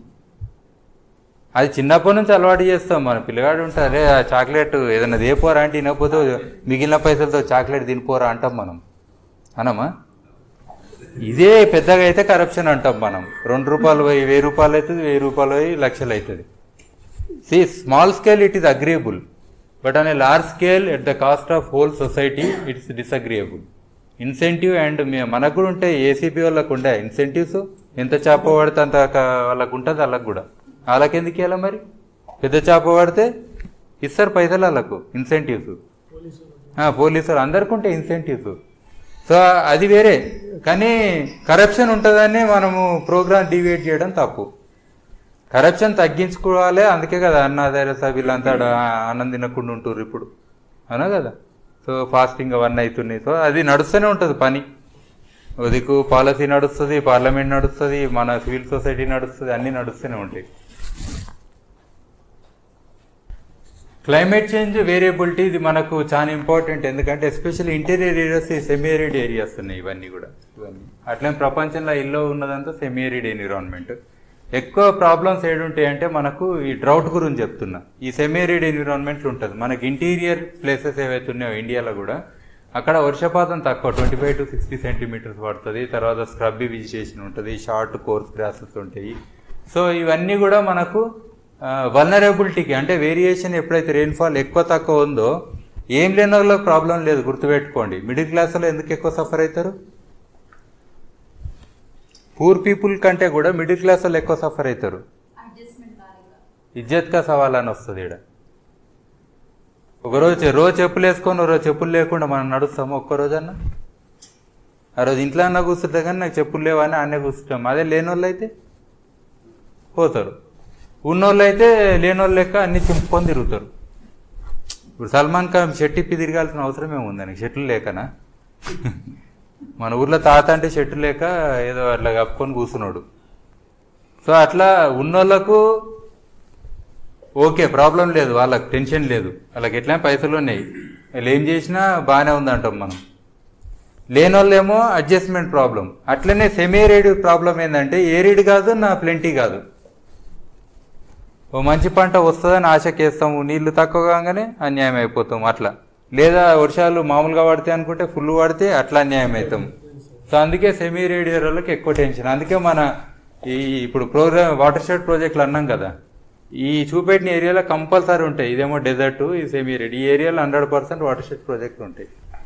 అది చిన్నప్పటి నుంచి అలవాటు చేస్తాం మన పిల్లగాడు ఉంటారే ఆ చాక్లెట్ ఏదైనా దేపోరా అంటే తినకపోతే మిగిలిన పైసలతో చాక్లెట్ తినిపోరా అంటాం మనం అనమా ఇదే పెద్దగా అయితే కరప్షన్ అంటాం మనం రెండు రూపాయలు పోయి వెయ్యి రూపాయలు అవుతుంది వెయ్యి రూపాయలు పోయి లక్షలు అవుతుంది see small scale it is agreeable but on a large scale at the cost of whole society it's disagreeable incentive and మనకు కూడా ఉంటాయి ఏసీపీ వాళ్ళకు ఉండే ఇన్సెంటివ్స్ ఎంత చేప పడితే అంత క- వాళ్ళకు ఉంటుంది వాళ్ళకు కూడా వాళ్ళకి ఎందుకు ఇవ్వాలి మరి పెద్ద చేప పడితే ఇస్తారు పైసలు వాళ్ళకు ఇన్సెంటివ్స్ పోలీసులు అందరికి ఉంటాయి ఇన్సెంటివ్స్ సో అది వేరే కానీ కరప్షన్ ఉంటుందని మనము ప్రోగ్రామ్ డివేట్ చేయడం తప్పు కరప్షన్ తగ్గించుకోవాలి అందుకే కదా అన్నాదారస వీళ్ళంతా ఆడ ఆనందం తినకుండా ఉంటుర్రు ఇప్పుడు అవునా కదా సో ఫాస్టింగ్ అవన్నీ అవుతున్నాయి సో అది నడుస్తూనే ఉంటుంది పని దిక్కు పాలసీ నడుస్తుంది పార్లమెంట్ నడుస్తుంది మన సివిల్ సొసైటీ నడుస్తుంది అన్నీ నడుస్తూనే ఉంటాయి క్లైమేట్ చేంజ్ వేరియబిలిటీ ఇది మనకు చాలా ఇంపార్టెంట్ ఎందుకంటే especially interior areas semi arid areas ఉన్నాయి ఇవన్నీ కూడా ఇవన్నీ అట్లే ప్రపంచంలో ఇల్లు ఉన్నదంతా సెమీ ఏరిడ్ ఎన్విరాన్మెంట్ ఎక్కువ ప్రాబ్లమ్స్ ఏడుంటాయి అంటే మనకు ఈ డ్రౌట్ గురించి చెప్తున్నా ఈ సెమీ ఏరిడ్ ఎన్విరాన్మెంట్ ఉంటుంది మనకి ఇంటీరియర్ ప్లేసెస్ ఏవైతే ఉన్నాయో ఇండియాలో కూడా అక్కడ వర్షపాతం తక్కువ twenty five to sixty centimetres పడుతుంది తర్వాత స్క్రబ్బీ వెజిటేషన్ ఉంటుంది షార్ట్ కోర్స్ గ్రాసెస్ ఉంటాయి సో ఇవన్నీ కూడా మనకు వల్నరబిలిటీకి అంటే వేరియేషన్ ఎప్పుడైతే రెయిన్ఫాల్ ఎక్కువ తక్కువ ఉందో ఏం లేని వాళ్ళకి ప్రాబ్లం లేదు గుర్తుపెట్టుకోండి మిడిల్ క్లాస్లో ఎందుకు ఎక్కువ సఫర్ అవుతారు పూర్ పీపుల్ కంటే కూడా మిడిల్ క్లాస్ వాళ్ళు ఎక్కువ సఫర్ అవుతారు అడ్జస్ట్మెంట్ కాలేక ఇజ్జత్ కా సవాల్ అని వస్తుంది ఇక్కడ ఒకరోజు చె- రోజు చెప్పులు వేసుకొని రోజు చెప్పులు లేకుండా మనం నడుస్తాము ఒక్క రోజన్నా ఆ రోజు ఇంట్లో అన్న కూర్చుంటే కానీ నాకు చెప్పులు లేవని అన్నే కూర్చుంటాం అదే లేని వాళ్ళు అయితే పోతారు ఉన్నోళ్ళు అయితే లేని వాళ్ళు లెక్క అన్ని చింపుకొని తిరుగుతారు ఇప్పుడు సల్మాన్ ఖాన్ షర్ట్ ఇప్పి తిరగాల్సిన అవసరం ఏముంది ఆయనకి షర్ట్లు లేకనా మన ఊర్లో తాత అంటే షర్టు లేక ఏదో అట్లా కప్పుకొని కూర్చున్నాడు సో అట్లా ఉన్నోళ్ళకు ఓకే ప్రాబ్లం లేదు వాళ్ళకి టెన్షన్ లేదు వాళ్ళకి ఎట్లా పైసలు ఉన్నాయి వాళ్ళు ఏం చేసినా బాగానే ఉందంటాం మనం లేని వాళ్ళేమో అడ్జస్ట్మెంట్ ప్రాబ్లం అట్లనే సెమీ ఏరిడ్ ప్రాబ్లం ఏంటంటే ఏరిడ్ కాదు నా ప్లెంటీ కాదు ఓ మంచి పంట వస్తుందని ఆశకేస్తాము నీళ్లు తక్కువ కాగానే అన్యాయం అయిపోతాం అట్లా లేదా వర్షాలు మామూలుగా పడితే అనుకుంటే ఫుల్ పడితే అట్లా అన్యాయం అవుతాం సో అందుకే సెమీ రేడియోలకు ఎక్కువ టెన్షన్ అందుకే మన ఈ ఇప్పుడు ప్రోగ్రామ్ వాటర్ షెడ్ ప్రాజెక్టులు అన్నాం కదా ఈ చూపెట్టిన ఏరియాలో కంపల్సరీ ఉంటాయి ఇదేమో డెజర్ట్ ఈ సెమీ రేడ్ ఈ ఏరియాలో హండ్రెడ్ పర్సెంట్ వాటర్ షెడ్ ప్రాజెక్టులు ఉంటాయి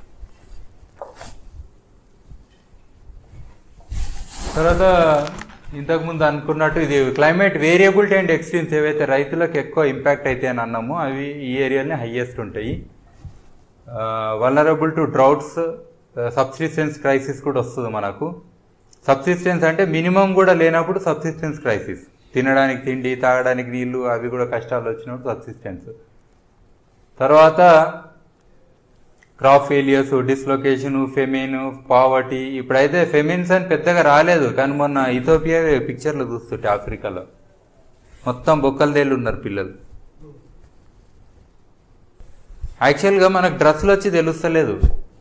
తర్వాత ఇంతకుముందు అనుకున్నట్టు ఇది క్లైమేట్ వేరియబిలిటీ అండ్ ఎక్స్ట్రీమ్స్ ఏవైతే రైతులకు ఎక్కువ ఇంపాక్ట్ అయితే అని అన్నామో అవి ఈ ఏరియాలోనే హైయెస్ట్ ఉంటాయి vulnerable to droughts subsistence crisis కూడా వస్తుంది మనకు సబ్సిస్టెన్స్ అంటే మినిమం కూడా లేనప్పుడు సబ్సిస్టెన్స్ క్రైసిస్ తినడానికి తిండి తాగడానికి నీళ్లు అవి కూడా కష్టాలు వచ్చినప్పుడు సబ్సిస్టెన్స్ తర్వాత crop failures dislocation famine poverty ఇప్పుడైతే ఫెమిన్స్ అని పెద్దగా రాలేదు కానీ మొన్న ఇథోపియా పిక్చర్లు చూస్తుంటే ఆఫ్రికాలో మొత్తం బొక్కలదేళ్ళు ఉన్నారు పిల్లలు యాక్చువల్గా మనకు డ్రెస్సులు వచ్చి తెలుస్తలేదు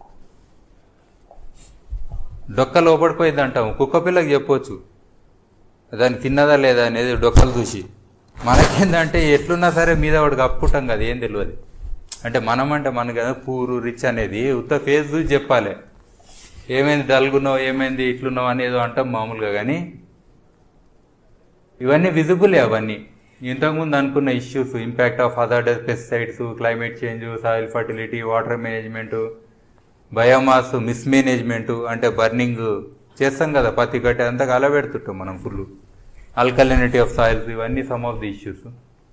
డొక్క లోపడిపోయింది అంటాం కుక్క పిల్లకి చెప్పొచ్చు దాన్ని తిన్నదా లేదా అనేది డొక్కలు చూసి మనకేందంటే ఎట్లున్నా సరే మీద వాడు కప్పుకుంటాం కదా ఏం తెలియదు అంటే మనం అంటే మనకు కదా పూరు రిచ్ అనేది ఉత్త ఫేస్ చూసి చెప్పాలి ఏమైంది డల్గున్నావు ఏమైంది ఇట్లున్నావు అని ఏదో అంటాం మామూలుగా కానీ ఇవన్నీ విజిబులే అవన్నీ ఇంతకుముందు అనుకున్న issues impact of other pesticides climate change soil fertility water management biomass mismanagement అంటే బర్నింగ్ చేస్తాం కదా పత్తి కట్టి అంతా కలబెడుతుంటాం మనం ఫుల్ అల్కలినిటీ ఆఫ్ సాయిల్స్ ఇవన్నీ సమ్ ఆఫ్ ది ఇష్యూస్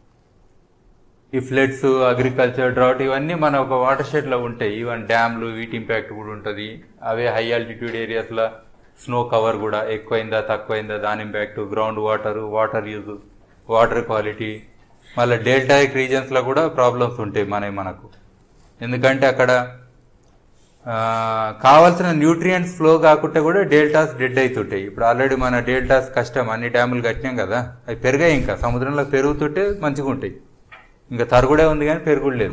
ఈ ఫ్లడ్స్ అగ్రికల్చర్ డ్రాట్ ఇవన్నీ మన ఒక వాటర్ షెడ్లో ఉంటాయి ఈవెన్ డ్యామ్లు వీటి ఇంపాక్ట్ కూడా ఉంటుంది అవే హై ఆల్టిట్యూడ్ ఏరియాస్లో స్నో కవర్ కూడా ఎక్కువైందా తక్కువైందా దాని impact ground water water use water quality మళ్ళీ డెల్టాయిక్ రీజన్స్లో కూడా ప్రాబ్లమ్స్ ఉంటాయి మనవి మనకు ఎందుకంటే అక్కడ ఆ, కావాల్సిన న్యూట్రియంట్స్ ఫ్లో కాకుండా కూడా డెల్టాస్ డెడ్ అవుతుంటాయి ఇప్పుడు ఆల్రెడీ మన డెల్టాస్ కష్టం అన్ని డ్యాములు కట్టినాం కదా అవి పెరిగాయి ఇంకా సముద్రంలో పెరుగుతుంటే మంచిగా ఉంటాయి ఇంకా తరుగుడే ఉంది కానీ పెరుగుడు లేదు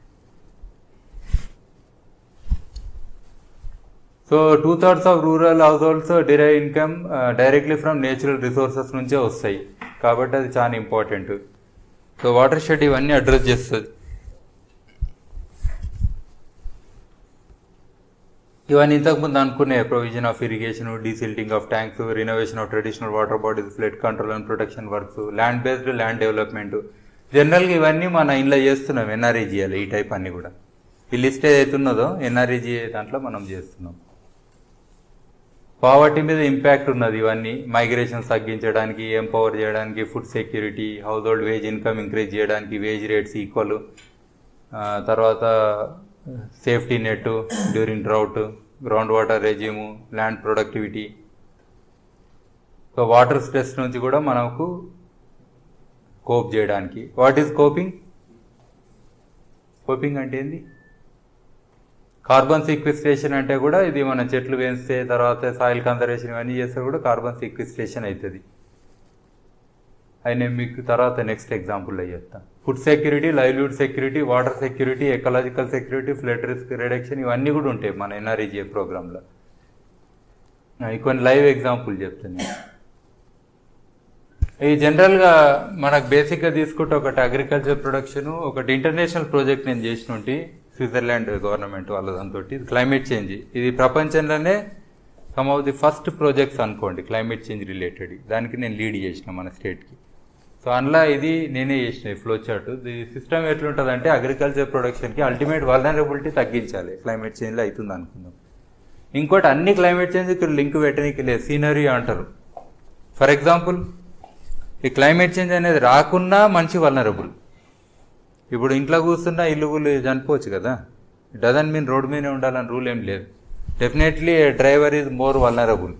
so two thirds of rural households derive income directly from natural resources నుంచే వస్తాయి కాబట్టి అది చాలా ఇంపార్టెంట్ సో వాటర్ షెడ్ ఇవన్నీ అడ్రస్ చేస్తుంది ఇవన్నీ ఇంతకుముందు అనుకునే provision of irrigation desilting of tanks renovation of traditional water bodies flood control and protection works land based land development జనరల్గా ఇవన్నీ మన ఇంట్లో చేస్తున్నాం ఎన్ఆర్ఈజీఎల్ ఈ టైప్ అన్ని కూడా ఈ లిస్ట్ ఏదైతే ఉన్నదో ఎన్ఆర్ఈజీ దాంట్లో మనం చేస్తున్నాం పావర్టీ మీద ఇంపాక్ట్ ఉన్నది ఇవన్నీ మైగ్రేషన్స్ తగ్గించడానికి ఎంపవర్ చేయడానికి food security household wage income increase చేయడానికి వేజ్ రేట్స్ ఈక్వల్ తర్వాత safety net during drought ground water resume land productivity so water stress నుంచి కూడా మనకు కోప్ చేయడానికి వాట్ ఈస్ కోపింగ్ కోపింగ్ అంటే ఏంది కార్బన్ సీక్విస్ట్రేషన్ అంటే కూడా ఇది మన చెట్లు పెంచితే తర్వాత సాయిల్ కన్సర్వేషన్ ఇవన్నీ చేస్తే కూడా కార్బన్ సీక్విస్ట్రేషన్ అవుతుంది అది నేను మీకు తర్వాత నెక్స్ట్ ఎగ్జాంపుల్లో చెప్తాను food security livelihood security water security ecological security flood risk reduction ఇవన్నీ కూడా ఉంటాయి మన ఎన్ఆర్ఈజీఏ ప్రోగ్రాంలో కొన్ని లైవ్ ఎగ్జాంపుల్ చెప్తాను నేను. ఈ జనరల్గా మనకు బేసిక్గా తీసుకుంటే ఒకటి అగ్రికల్చర్ ప్రొడక్షన్ ఒకటి ఇంటర్నేషనల్ ప్రాజెక్ట్ నేను చేసినట్టు స్విట్జర్లాండ్ గవర్నమెంట్ వాళ్ళ దాంతో ఇది క్లైమేట్ చేంజ్ ఇది ప్రపంచంలోనే some of the first projects అనుకోండి క్లైమేట్ చేంజ్ రిలేటెడ్ దానికి నేను లీడ్ చేసిన మన స్టేట్కి సో అందులో ఇది నేనే చేసిన ఫ్లో చార్ట్ ది సిస్టమ్ ఎట్లుంటుంది అంటే అగ్రికల్చర్ ప్రొడక్షన్కి అల్టిమేట్ వల్నరబిలిటీ తగ్గించాలి క్లైమేట్ చేంజ్లో అవుతుంది అనుకుందాం ఇంకోటి అన్ని క్లైమేట్ చేంజ్కి లింక్ పెట్టడానికి లేదు సీనరీ అంటారు ఫర్ ఎగ్జాంపుల్ ఈ క్లైమేట్ చేంజ్ అనేది రాకున్నా మంచి వల్నరబుల్ ఇప్పుడు ఇంట్లో కూర్చున్నా ఇల్లు గుళ్ళు చనిపోవచ్చు కదా డజన్ మీన్ రోడ్ మీదే ఉండాలని రూల్ ఏం లేదు definitely driver is more vulnerable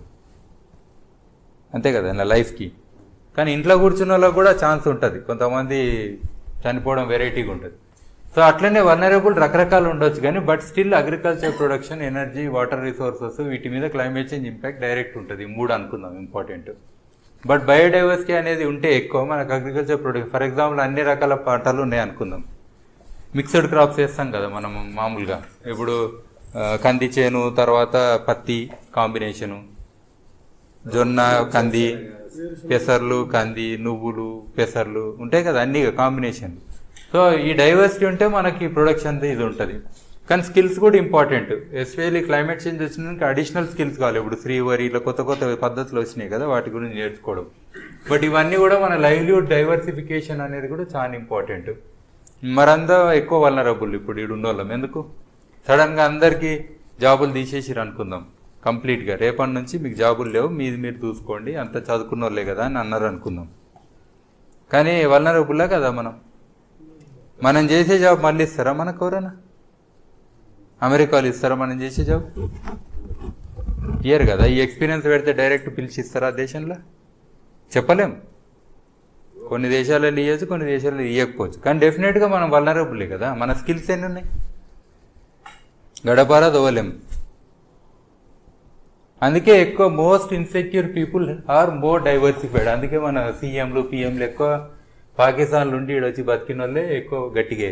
అంతే కదా నా లైఫ్కి కానీ ఇంట్లో కూర్చున్న వాళ్ళకి కూడా ఛాన్స్ ఉంటుంది కొంతమంది చనిపోవడం వెరైటీగా ఉంటుంది సో అట్లనే వనరబుల్ రకరకాలు ఉండొచ్చు కానీ but still agriculture production energy water resources వీటి మీద క్లైమేట్ చేంజ్ ఇంపాక్ట్ డైరెక్ట్ ఉంటుంది ఈ మూడు అనుకుందాం ఇంపార్టెంట్ బట్ బయోడైవర్సిటీ అనేది ఉంటే ఎక్కువ మనకు అగ్రికల్చర్ ప్రొడక్ట్ ఫర్ ఎగ్జాంపుల్ అన్ని రకాల పంటలు ఉన్నాయి అనుకుందాం మిక్స్డ్ క్రాప్స్ వేస్తాం కదా మనం మామూలుగా ఇప్పుడు ఆ, కంది చేను తర్వాత పత్తి కాంబినేషను జొన్న కంది పెసర్లు కంది నువ్వులు పెసర్లు ఉంటాయి కదా అన్ని కాంబినేషన్ సో ఈ డైవర్సిటీ ఉంటే మనకి ప్రొడక్షన్ ఇది ఉంటుంది కానీ స్కిల్స్ కూడా ఇంపార్టెంట్ ఎస్పెషల్లీ క్లైమేట్ చేంజ్ వచ్చినాక అడిషనల్ స్కిల్స్ కావాలి ఇప్పుడు శ్రీ వరి ఇలా కొత్త కొత్త పద్ధతులు వచ్చినాయి కదా వాటి గురించి నేర్చుకోవడం బట్ ఇవన్నీ కూడా మన లైవ్లీవుడ్ డైవర్సిఫికేషన్ అనేది కూడా చాలా ఇంపార్టెంట్ మరంతా ఎక్కువ వలనరబుల్ ఇప్పుడు ఈడు ఉన్నోళ్ళం ఎందుకు సడన్గా అందరికీ జాబులు తీసేసిరు అనుకుందాం కంప్లీట్గా రేపటి నుంచి మీకు జాబులు లేవు మీది మీరు చూసుకోండి అంత చదువుకున్న వాళ్ళే కదా అని అన్నారు అనుకుందాం కానీ వలనరబుల్లా కదా మనం మనం చేసే జాబ్ మళ్ళీ ఇస్తారా మనకు ఎవరైనా అమెరికాలో ఇస్తారా మనం చేసే జాబ్ ఇయర్ కదా ఈ ఎక్స్పీరియన్స్ పెడితే డైరెక్ట్ పిలిచి ఇస్తారా ఆ దేశంలో చెప్పలేం కొన్ని దేశాలలో ఇవ్వచ్చు కొన్ని దేశాలలో ఇవ్వకపోవచ్చు కానీ డెఫినెట్గా మనం వలనరబులే కదా మన స్కిల్స్ ఎన్ని ఉన్నాయి గడపారా దోవలేం అందుకే ఎక్కువ most insecure people are more diversified అందుకే మన సీఎంలు పిఎంలు ఎక్కువ పాకిస్తాన్ నుండి ఈడ వచ్చి బతికిన వాళ్ళే ఎక్కువ గట్టిగా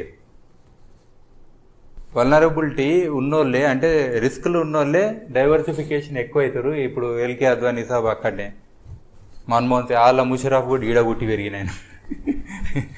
వల్నరబిలిటీ ఉన్నోళ్ళే అంటే రిస్క్లు ఉన్నోళ్ళే డైవర్సిఫికేషన్ ఎక్కువ అవుతారు ఇప్పుడు ఎల్కే అద్వానీ సాబ్ అక్కడనే మన్మోహన్ సింగ్ వాళ్ళ ముషరఫ్ కూడా ఈడ పుట్టి పెరిగినాయన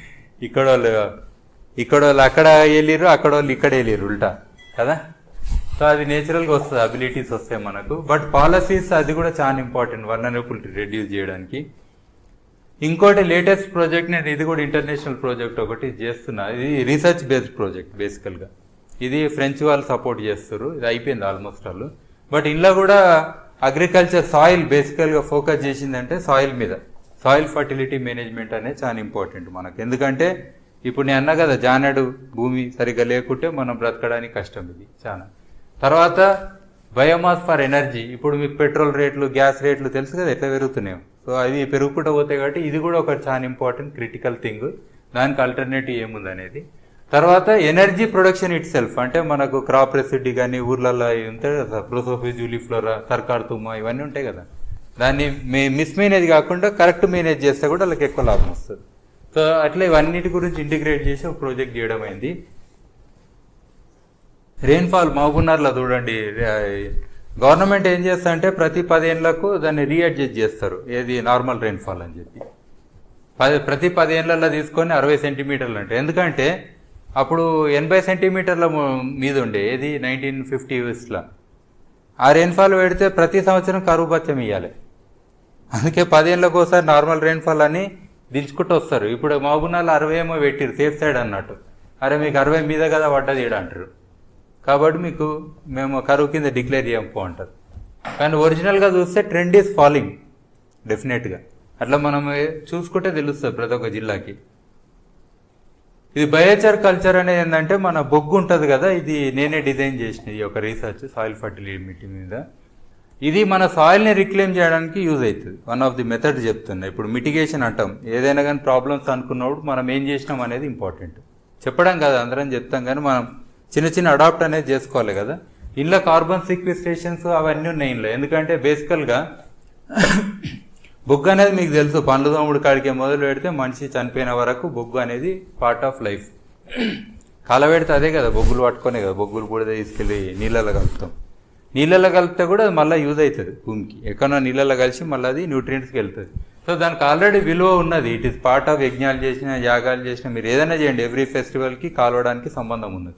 ఇక్కడ వాళ్ళు ఇక్కడ వాళ్ళు అక్కడ వెళ్ళిర్రు అక్కడ వాళ్ళు ఇక్కడ వెళ్ళిర్రు ఉల్టా కదా సో అది నేచురల్గా వస్తుంది అబిలిటీస్ వస్తాయి మనకు బట్ పాలసీస్ అది కూడా చాలా ఇంపార్టెంట్ వల్నరబిలిటీ రెడ్యూస్ చేయడానికి ఇంకోటి లేటెస్ట్ ప్రాజెక్ట్ నేను ఇది కూడా ఇంటర్నేషనల్ ప్రాజెక్ట్ ఒకటి చేస్తున్నా ఇది రీసెర్చ్ బేస్డ్ ప్రాజెక్ట్ బేసికల్గా ఇది ఫ్రెంచ్ వాళ్ళు సపోర్ట్ చేస్తారు ఇది అయిపోయింది ఆల్మోస్ట్ వాళ్ళు బట్ ఇంట్లో కూడా అగ్రికల్చర్ సాయిల్ బేసికల్గా ఫోకస్ చేసిందంటే సాయిల్ మీద సాయిల్ ఫర్టిలిటీ మేనేజ్మెంట్ అనేది చాలా ఇంపార్టెంట్ మనకు ఎందుకంటే ఇప్పుడు నేను అన్నా కదా జానడు భూమి సరిగ్గా లేకుంటే మనం బ్రతకడానికి కష్టం ఇది చాలా తర్వాత బయోమాస్ ఫర్ ఎనర్జీ ఇప్పుడు మీకు పెట్రోల్ రేట్లు గ్యాస్ రేట్లు తెలుసు కదా ఎట్లా పెరుగుతున్నాయో సో అవి పెరుగుకుంటూ పోతాయి కాబట్టి ఇది కూడా ఒక చాలా ఇంపార్టెంట్ క్రిటికల్ థింగ్ దానికి ఆల్టర్నేటివ్ ఏముంది అనేది తర్వాత ఎనర్జీ ప్రొడక్షన్ ఇట్ సెల్ఫ్ అంటే మనకు క్రాప్ రెసిడీ కానీ ఊర్లలో అవి ఉంటాయి కదా ప్రోసోఫీ జూలిఫ్లోరా సర్కార్ తుమ్మ ఇవన్నీ ఉంటాయి కదా దాన్ని మిస్ మేనేజ్ కాకుండా కరెక్ట్ మేనేజ్ చేస్తే కూడా వాళ్ళకి ఎక్కువ లాభం వస్తుంది సో అట్లా ఇవన్నిటి గురించి ఇంటిగ్రేట్ చేసి ఒక ప్రాజెక్ట్ చేయడం అయింది రెయిన్ఫాల్ మహబూబ్నగర్లో చూడండి గవర్నమెంట్ ఏం చేస్తా అంటే ప్రతి పదేళ్లకు దాన్ని రీఅడ్జస్ట్ చేస్తారు ఏది నార్మల్ రెయిన్ఫాల్ అని చెప్పి పది ప్రతి పదేళ్లలో తీసుకొని అరవై సెంటీమీటర్లు అంటే ఎందుకంటే అప్పుడు ఎనభై సెంటీమీటర్ల ము- మీద ఉండే ఏది నైన్టీన్ ఫిఫ్టీ లో ఆ రెయిన్ఫాల్ పెడితే ప్రతి సంవత్సరం కరువు బచ్చం ఇవ్వాలి అందుకే పదేళ్ళకి ఒకసారి నార్మల్ రెయిన్ఫాల్ అని దించుకుంటూ వస్తారు ఇప్పుడు మహబూబ్నగర్లో అరవై ఏమో పెట్టిరు సేఫ్ సైడ్ అన్నట్టు అరే మీకు అరవై మీద కదా పడ్డది ఈడ అంటారు కాబట్టి మీకు మేము కరువు కింద డిక్లేర్ చేయకపో అంటారు కానీ ఒరిజినల్గా చూస్తే ట్రెండ్ ఈజ్ ఫాలోయింగ్ డెఫినెట్గా అట్లా మనం చూసుకుంటే తెలుస్తుంది ప్రతి ఒక్క జిల్లాకి ఇది బయోచర్ కల్చర్ అనేది ఏంటంటే మన బొగ్గు ఉంటుంది కదా ఇది నేనే డిజైన్ చేసిన ఈ ఒక రీసెర్చ్ సాయిల్ ఫర్టిలిటీ మీద ఇది మన సాయిల్ని రిక్లెయిమ్ చేయడానికి యూజ్ అవుతుంది వన్ ఆఫ్ ది మెథడ్ చెప్తున్నా ఇప్పుడు మిటిగేషన్ అంటాం ఏదైనా కానీ ప్రాబ్లమ్స్ అనుకున్నప్పుడు మనం ఏం చేసినాం అనేది ఇంపార్టెంట్ చెప్పడం కాదు అందరం చెప్తాం కానీ మనం చిన్న చిన్న అడాప్ట్ అనేది చేసుకోవాలి కదా ఇంట్లో కార్బన్ సిక్విస్ట్రేషన్స్ అవన్నీ ఉన్నాయి ఇంట్లో ఎందుకంటే బేసికల్గా బొగ్గు అనేది మీకు తెలుసు పండ్లు తోముడు కాడికే మొదలు పెడితే మనిషి చనిపోయిన వరకు బొగ్గు అనేది పార్ట్ ఆఫ్ లైఫ్ కలబెడితే అదే కదా బొగ్గులు పట్టుకునే కదా బొగ్గులు కూడా తీసుకెళ్ళి నీళ్ళలో కలుపుతాం నీళ్ళలో కలిపితే కూడా అది మళ్ళీ యూజ్ అవుతుంది భూమికి ఎక్కడో నీళ్ళలో కలిసి మళ్ళీ అది న్యూట్రియంట్స్కి వెళ్తుంది సో దానికి ఆల్రెడీ విలువ ఉన్నది ఇట్ ఈస్ పార్ట్ ఆఫ్ యజ్ఞాలు చేసిన యాగాలు చేసిన మీరు ఏదైనా చేయండి ఎవ్రీ ఫెస్టివల్కి కాలవడానికి సంబంధం ఉన్నది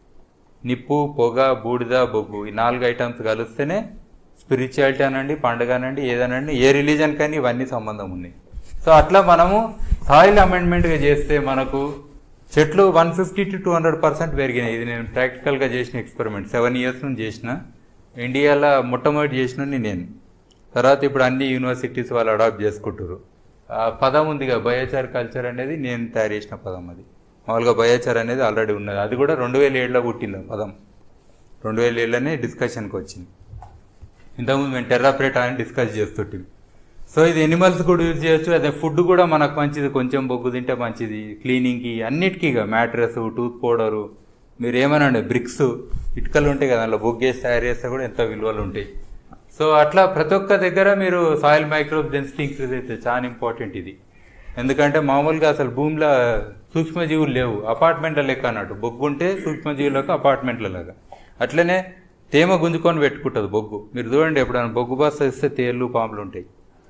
నిప్పు పొగ బూడిద బొగ్గు ఈ నాలుగు ఐటమ్స్ కలిస్తేనే స్పిరిచువాలిటీ అనండి పండుగ అనండి ఏదనండి ఏ రిలీజన్ కానీ ఇవన్నీ సంబంధం ఉన్నాయి సో అట్లా మనము సాయిల్ అమెండ్మెంట్గా చేస్తే మనకు చెట్లు one fifty to two hundred percent పెరిగినాయి ఇది నేను ప్రాక్టికల్గా చేసిన ఎక్స్పెరిమెంట్ సెవెన్ ఇయర్స్ నుంచి చేసిన ఇండియాలో మొట్టమొదటి చేసిన నేను తర్వాత ఇప్పుడు అన్ని యూనివర్సిటీస్ వాళ్ళు అడాప్ట్ చేసుకుంటారు ఆ పదం ఉందిగా బయోచార్ కల్చర్ అనేది నేను తయారు చేసిన పదం అది మామూలుగా బయోచార్ అనేది ఆల్రెడీ ఉన్నది అది కూడా రెండు వేల ఏడులో పుట్టింది ఆ పదం రెండు వేల ఏళ్ళనే డిస్కషన్కి వచ్చింది ఇంతకుముందు మేము టెర్రాప్రేట్ అని డిస్కస్ చేస్తుంటాం సో ఇది ఎనిమల్స్ కూడా యూజ్ చేయొచ్చు అదే ఫుడ్ కూడా మనకు మంచిది కొంచెం బొగ్గు తింటే మంచిది క్లీనింగ్కి అన్నిటికీ ఇక మ్యాట్రెస్ టూత్ పౌడరు మీరు ఏమనండి బ్రిక్స్ ఇటుకలు ఉంటాయి కదా అందులో బొగ్గు వేసి తయారు చేస్తే కూడా ఎంత విలువలు ఉంటాయి సో అట్లా ప్రతి ఒక్క దగ్గర మీరు సాయిల్ మైక్రోబ్ డెన్సిటీ ఇంక్రీజ్ అయితే చాలా ఇంపార్టెంట్ ఇది ఎందుకంటే మామూలుగా అసలు భూమిలో సూక్ష్మజీవులు లేవు అపార్ట్మెంట్ల లెక్క అన్నట్టు బొగ్గు ఉంటే సూక్ష్మజీవులకు అపార్ట్మెంట్ల లాగా అట్లనే తేమ గుంజుకొని పెట్టుకుంటుంది బొగ్గు మీరు చూడండి ఎప్పుడైనా బొగ్గు బస్త ఇస్తే తేళ్ళు పాములు ఉంటాయి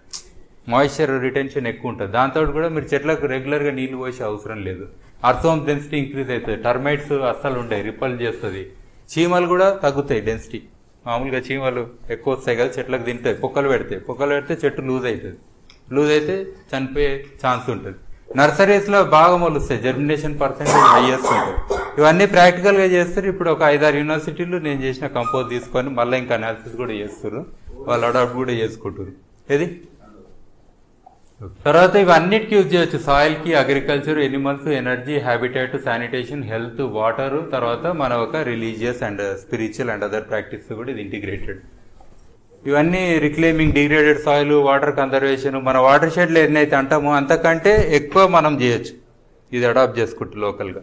మాయిశ్చర్ రిటెన్షన్ ఎక్కువ ఉంటుంది దాంతో కూడా మీరు చెట్లకు రెగ్యులర్గా నీళ్లు పోసే అవసరం లేదు అర్థం డెన్సిటీ ఇంక్రీజ్ అవుతుంది టర్మైట్స్ అస్సలు ఉంటాయి రిపల్ చేస్తుంది చీమలు కూడా తగ్గుతాయి డెన్సిటీ మామూలుగా చీమలు ఎక్కువ వస్తాయి కదా చెట్లకు తింటాయి పొక్కలు పెడతాయి పొక్కలు పెడితే చెట్టు లూజ్ అవుతుంది లూజ్ అయితే చనిపోయే ఛాన్స్ ఉంటుంది నర్సరీస్లో బాగా మొలుస్తాయి జర్మినేషన్ పర్సెంటేజ్ హైయెస్ట్ ఉంటుంది ఇవన్నీ ప్రాక్టికల్గా చేస్తారు ఇప్పుడు ఒక ఐదారు యూనివర్సిటీలు నేను చేసిన కంపోజ్ తీసుకొని మళ్ళీ ఇంకా అనాలిసిస్ కూడా చేస్తారు వాళ్ళు అడాప్ట్ కూడా చేసుకుంటారు ఏది తర్వాత ఇవన్నిటికి యూజ్ చేయొచ్చు సాయిల్ కి agriculture animals energy habitat sanitation health water తర్వాత మన ఒక religious and spiritual and other practice కూడా ఇది ఇంటిగ్రేటెడ్ ఇవన్నీ reclaiming degraded soil water conservation మన వాటర్ షెడ్లు ఎన్నైతే అంటామో అంతకంటే ఎక్కువ మనం చేయొచ్చు ఇది అడాప్ట్ చేసుకుంటూ లోకల్గా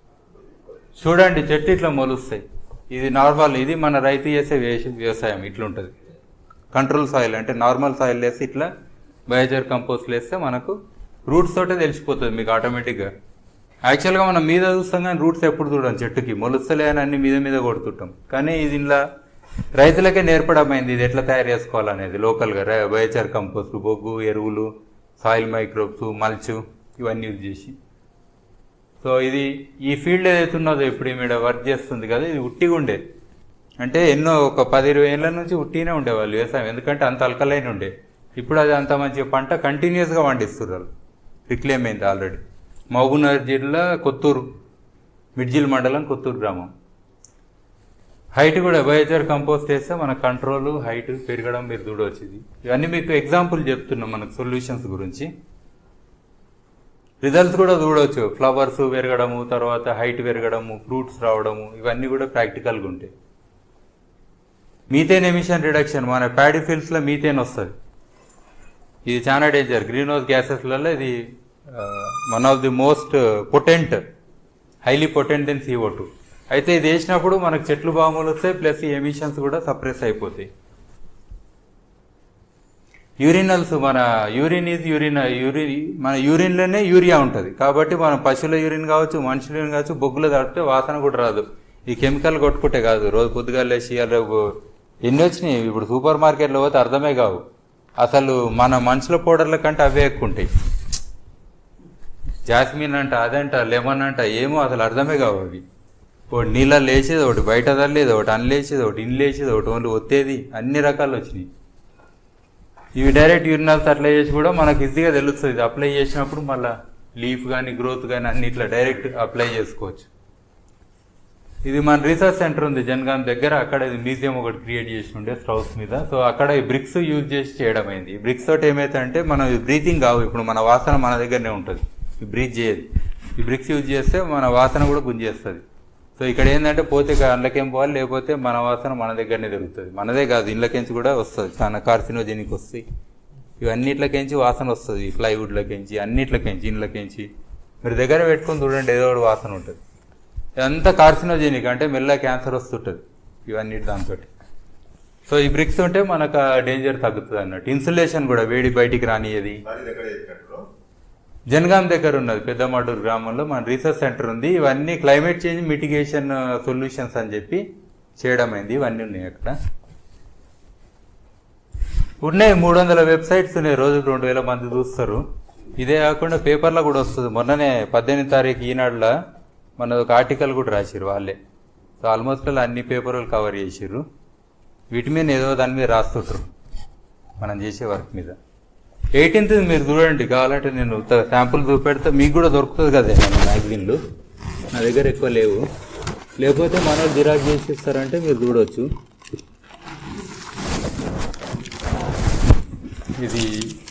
చూడండి చెట్టు ఇట్లా మొలుస్తాయి ఇది నార్మల్ ఇది మన రైతు చేసే వ్యవస- వ్యవసాయం ఇట్లుంటుంది కంట్రోల్ సాయిల్ అంటే నార్మల్ సాయిల్ వేసి ఇట్లా బయోజర్ కంపోస్ట్ వేస్తే మనకు రూట్స్ తోటే తెలిసిపోతుంది మీకు ఆటోమేటిక్గా యాక్చువల్గా మనం మీద చూస్తాం కానీ రూట్స్ ఎప్పుడు చూడం చెట్టుకి మొలుస్తలే అని అన్ని మీద మీద కొడుతుంటాం కానీ ఇది ఇలా రైతులకే నేర్పడమైంది ఇది ఎట్లా తయారు చేసుకోవాలనేది లోకల్గా బయోచర్ కంపోస్ట్ బొగ్గు ఎరువులు సాయిల్ మైక్రోబ్స్ మల్చు ఇవన్నీ యూజ్ చేసి సో ఇది ఈ ఫీల్డ్ ఏదైతే ఉన్నదో ఇప్పుడు ఈమెడ వర్క్ చేస్తుంది కదా ఇది ఉట్టిగా ఉండే అంటే ఎన్నో ఒక పది ఇరవై ఏళ్ళ నుంచి ఉట్టినే ఉండేవాళ్ళు వ్యవసాయం ఎందుకంటే అంత అల్కలైన్ ఉండే ఇప్పుడు అది అంత మంచి పంట కంటిన్యూస్గా పండిస్తున్నారు రిక్లెయిమ్ అయింది ఆల్రెడీ మహబూబ్నగర్ జిల్లా కొత్తూరు మిడ్జిల్ మండలం కొత్తూరు గ్రామం హైట్ కూడా బయోచర్ కంపోస్ట్ వేస్తే మన కంట్రోల్ హైట్ పెరగడం మీరు చూడవచ్చు ఇది ఇవన్నీ మీకు ఎగ్జాంపుల్ చెప్తున్నాం మనకు సొల్యూషన్స్ గురించి రిజల్ట్స్ కూడా చూడవచ్చు ఫ్లవర్స్ పెరగడము తర్వాత హైట్ పెరగడము ఫ్రూట్స్ రావడము ఇవన్నీ కూడా ప్రాక్టికల్గా ఉంటాయి మీథేన్ ఎమిషన్ రిడక్షన్ మన ప్యాడీ ఫీల్డ్స్లో మీథేన్ వస్తుంది ఇది చాలా డేంజర్ గ్రీన్ హౌస్ గ్యాసెస్లలో ఇది one of the most potent highly potent than CO two అయితే ఇది వేసినప్పుడు మనకు చెట్లు బాములు వస్తాయి ప్లస్ ఈ ఎమిషన్స్ కూడా సప్రెస్ అయిపోతాయి యూరినల్స్ మన యూరిన్ ఈజ్ యూరిన్ యూరిన్ మన యూరిన్లోనే యూరియా ఉంటుంది కాబట్టి మనం పశువుల యూరిన్ కావచ్చు మనుషుల యూరిన్ కావచ్చు బొగ్గులు తడిపితే వాసన కూడా రాదు ఈ కెమికల్ కొట్టుకుంటే కాదు రోజు పొద్దుగా లేచి రేపు ఎన్ని వచ్చినాయి ఇప్పుడు సూపర్ మార్కెట్లో పోతే అర్థమే కావు అసలు మన మనుషుల పౌడర్ల కంటే అవే ఎక్కువ ఉంటాయి జాస్మిన్ అంట అదంట లెమన్ అంట ఏమో అసలు అర్థమే కావు అవి ఒకటి నీళ్ళలో లేచేది ఒకటి బయట తల్లేది ఒకటి అన్లేసేది ఒకటి ఇన్ లేచేది ఒకటి ఓన్లీ ఒత్తేది అన్ని రకాలు వచ్చినాయి ఇవి డైరెక్ట్ యూరినల్స్ అట్లా చేసి కూడా మనకు ఈజీగా తెలుస్తుంది ఇది అప్లై చేసినప్పుడు మళ్ళీ లీఫ్ కానీ గ్రోత్ కానీ అన్ని ఇట్లా డైరెక్ట్ అప్లై చేసుకోవచ్చు ఇది మన రీసెర్చ్ సెంటర్ ఉంది జనగాం దగ్గర అక్కడ ఇది మ్యూజియం ఒకటి క్రియేట్ చేసి ఉండే స్ట్రౌస్ మీద సో అక్కడ ఈ బ్రిక్స్ యూజ్ చేసి చేయడం అయింది ఈ బ్రిక్స్ తోటి ఏమైతే మనం బ్రీతింగ్ కావు ఇప్పుడు మన వాసన మన దగ్గరనే ఉంటుంది ఈ బ్రీత్ చేయదు ఈ బ్రిక్స్ యూజ్ చేస్తే మన వాసన కూడా గుంజేస్తుంది సో ఇక్కడ ఏంటంటే పోతే అందులోకేం పోవాలి లేకపోతే మన వాసన మన దగ్గరనే దొరుకుతుంది మనదే కాదు ఇళ్ళకెంచి కూడా వస్తుంది చాలా కార్సినోజెనిక్ వస్తాయి ఇవన్నిట్లకెంచి వాసన వస్తుంది ప్లైవుడ్లకెంచి అన్నిట్లకెంచి ఇండ్లకెంచి మీరు దగ్గర పెట్టుకొని చూడండి ఏదో ఒకటి వాసన ఉంటుంది ఇదంతా కార్సినోజెనిక్ అంటే మెల్ల క్యాన్సర్ వస్తుంటుంది ఇవన్నీ దాంతో సో ఈ బ్రిక్స్ ఉంటే మనకు ఆ డేంజర్ తగ్గుతుంది అన్నట్టు ఇన్సులేషన్ కూడా వేడి బయటికి రానియది మరి దగ్గర ఎక్కడ జనగాం దగ్గర ఉన్నది పెద్దమాటూరు గ్రామంలో మన రీసెర్చ్ సెంటర్ ఉంది ఇవన్నీ క్లైమేట్ చేంజ్ మిటిగేషన్ సొల్యూషన్స్ అని చెప్పి చేయడం అయింది ఇవన్నీ ఉన్నాయి అక్కడ ఉన్నాయి మూడు వందల వెబ్సైట్స్ ఉన్నాయి రోజుకు రెండు వేల మంది చూస్తారు ఇదే కాకుండా పేపర్లో కూడా వస్తుంది మొన్ననే పద్దెనిమిది తారీఖు ఈనాడులో మన ఒక ఆర్టికల్ కూడా రాసిరు వాళ్ళే సో ఆల్మోస్ట్ అలా అన్ని పేపర్లు కవర్ చేసిర్రు వీటి మీద ఏదో దాని మీద రాస్తుంటారు మనం చేసే వర్క్ మీద ఎయిటీన్త్ మీరు చూడండి కావాలంటే నేను శాంపుల్ చూపెడితే మీకు కూడా దొరుకుతుంది కదా మన మ్యాగజైన్లు నా దగ్గర ఎక్కువ లేవు లేకపోతే మన జిరాక్ చేసి ఇస్తారంటే మీరు చూడవచ్చు ఇది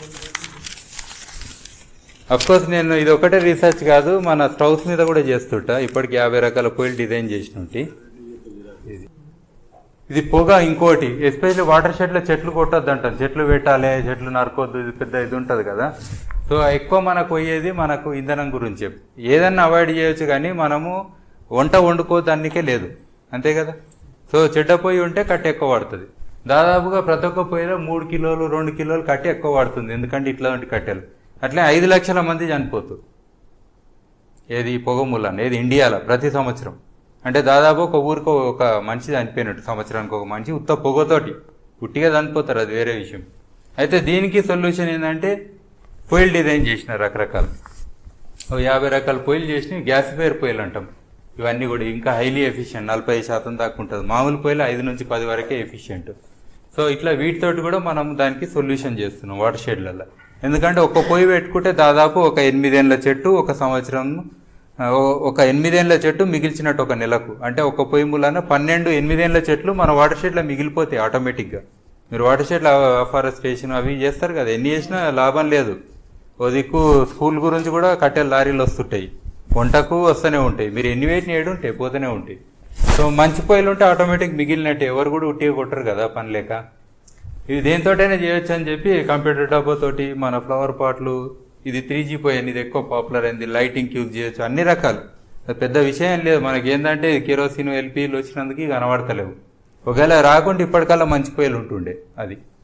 కోర్స్ నేను ఇది ఒకటే రీసెర్చ్ కాదు మన స్టవ్స్ మీద కూడా చేస్తుంటా ఇప్పటికి యాభై రకాల పొయ్యిలు డిజైన్ చేసినట్టు ఇది ఇది పొగ ఇంకోటి ఎస్పెషల్లీ వాటర్ షెడ్లో చెట్లు కొట్టొద్దు అంటాం చెట్లు పెట్టాలి చెట్లు నరకొద్దు ఇది పెద్ద ఇది ఉంటుంది కదా సో ఎక్కువ మనకు పోయేది మనకు ఇంధనం గురించి ఏదన్నా అవాయిడ్ చేయొచ్చు కానీ మనము వంట వండుకోదానికే లేదు అంతే కదా సో చెడ్డ పొయ్యి ఉంటే కట్టె ఎక్కువ పడుతుంది దాదాపుగా ప్రతి ఒక్క పొయ్యిలో మూడు కిలోలు రెండు కిలోలు కట్టె ఎక్కువ పడుతుంది ఎందుకంటే ఇట్లాంటి కట్టెలు అట్లే ఐదు లక్షల మంది చనిపోతారు ఏది పొగ మూలన ఏది ఇండియాలో ప్రతి సంవత్సరం అంటే దాదాపు ఒక ఊరికి ఒక మనిషి చనిపోయినట్టు సంవత్సరానికి ఒక మనిషి ఉత్త పొగతోటి ఉట్టిగా చనిపోతారు అది వేరే విషయం అయితే దీనికి సొల్యూషన్ ఏంటంటే పొయ్యిలు డిజైన్ చేసిన రకరకాలు ఓ యాభై రకాల పొయ్యిలు చేసి గ్యాస్ ఫైర్ పొయ్యిలు అంటాం ఇవన్నీ కూడా ఇంకా హైలీ ఎఫిషియెంట్ నలభై శాతం దాకా ఉంటుంది మామూలు పొయ్యిలు ఐదు నుంచి పది వరకే ఎఫిషియెంట్ సో ఇట్లా వీటితోటి కూడా మనం దానికి సొల్యూషన్ చేస్తున్నాం వాటర్ షెడ్లలో ఎందుకంటే ఒక పొయ్యి పెట్టుకుంటే దాదాపు ఒక ఎనిమిదేళ్ల చెట్టు ఒక సంవత్సరం ఆ, ఓ- ఒక ఎనిమిదేళ్ల చెట్టు మిగిల్చినట్టు ఒక నెలకు అంటే ఒక పొయ్యి మూలన పన్నెండు ఎనిమిదేళ్ల చెట్లు మన వాటర్ షెడ్లో మిగిలిపోతాయి ఆటోమేటిక్గా మీరు వాటర్ షెడ్లో అఫారెస్టేషన్ అవి చేస్తారు కదా ఎన్ని చేసినా లాభం లేదు ఓ దిక్కు స్కూల్ గురించి కూడా కట్టెల లారీలు వస్తుంటాయి వంటకు వస్తూనే ఉంటాయి మీరు ఎన్ని వేటిని ఏడు ఉంటాయి పోతూనే ఉంటాయి సో మంచి పొయ్యిలు ఉంటే ఆటోమేటిక్ మిగిలినట్టు ఎవరు కూడా ఉట్టిగా కొట్టరు కదా పని లేక ఇది దేనితోటైనా చేయొచ్చు అని చెప్పి కంప్యూటర్ డబ్బాతోటి మన ఫ్లవర్ పాట్లు ఇది త్రీ జీ పోయింది ఇది ఎక్కువ పాపులర్ అయింది లైటింగ్ యూజ్ చేయొచ్చు అన్ని రకాలు అది పెద్ద విషయం లేదు మనకి ఏంటంటే కెరోసిన్ ఎల్పీలు వచ్చినందుకు కనబడతలేవు ఒకవేళ రాకుండా ఇప్పటికల్లా మంచి పొయ్యిలు ఉంటుండే అది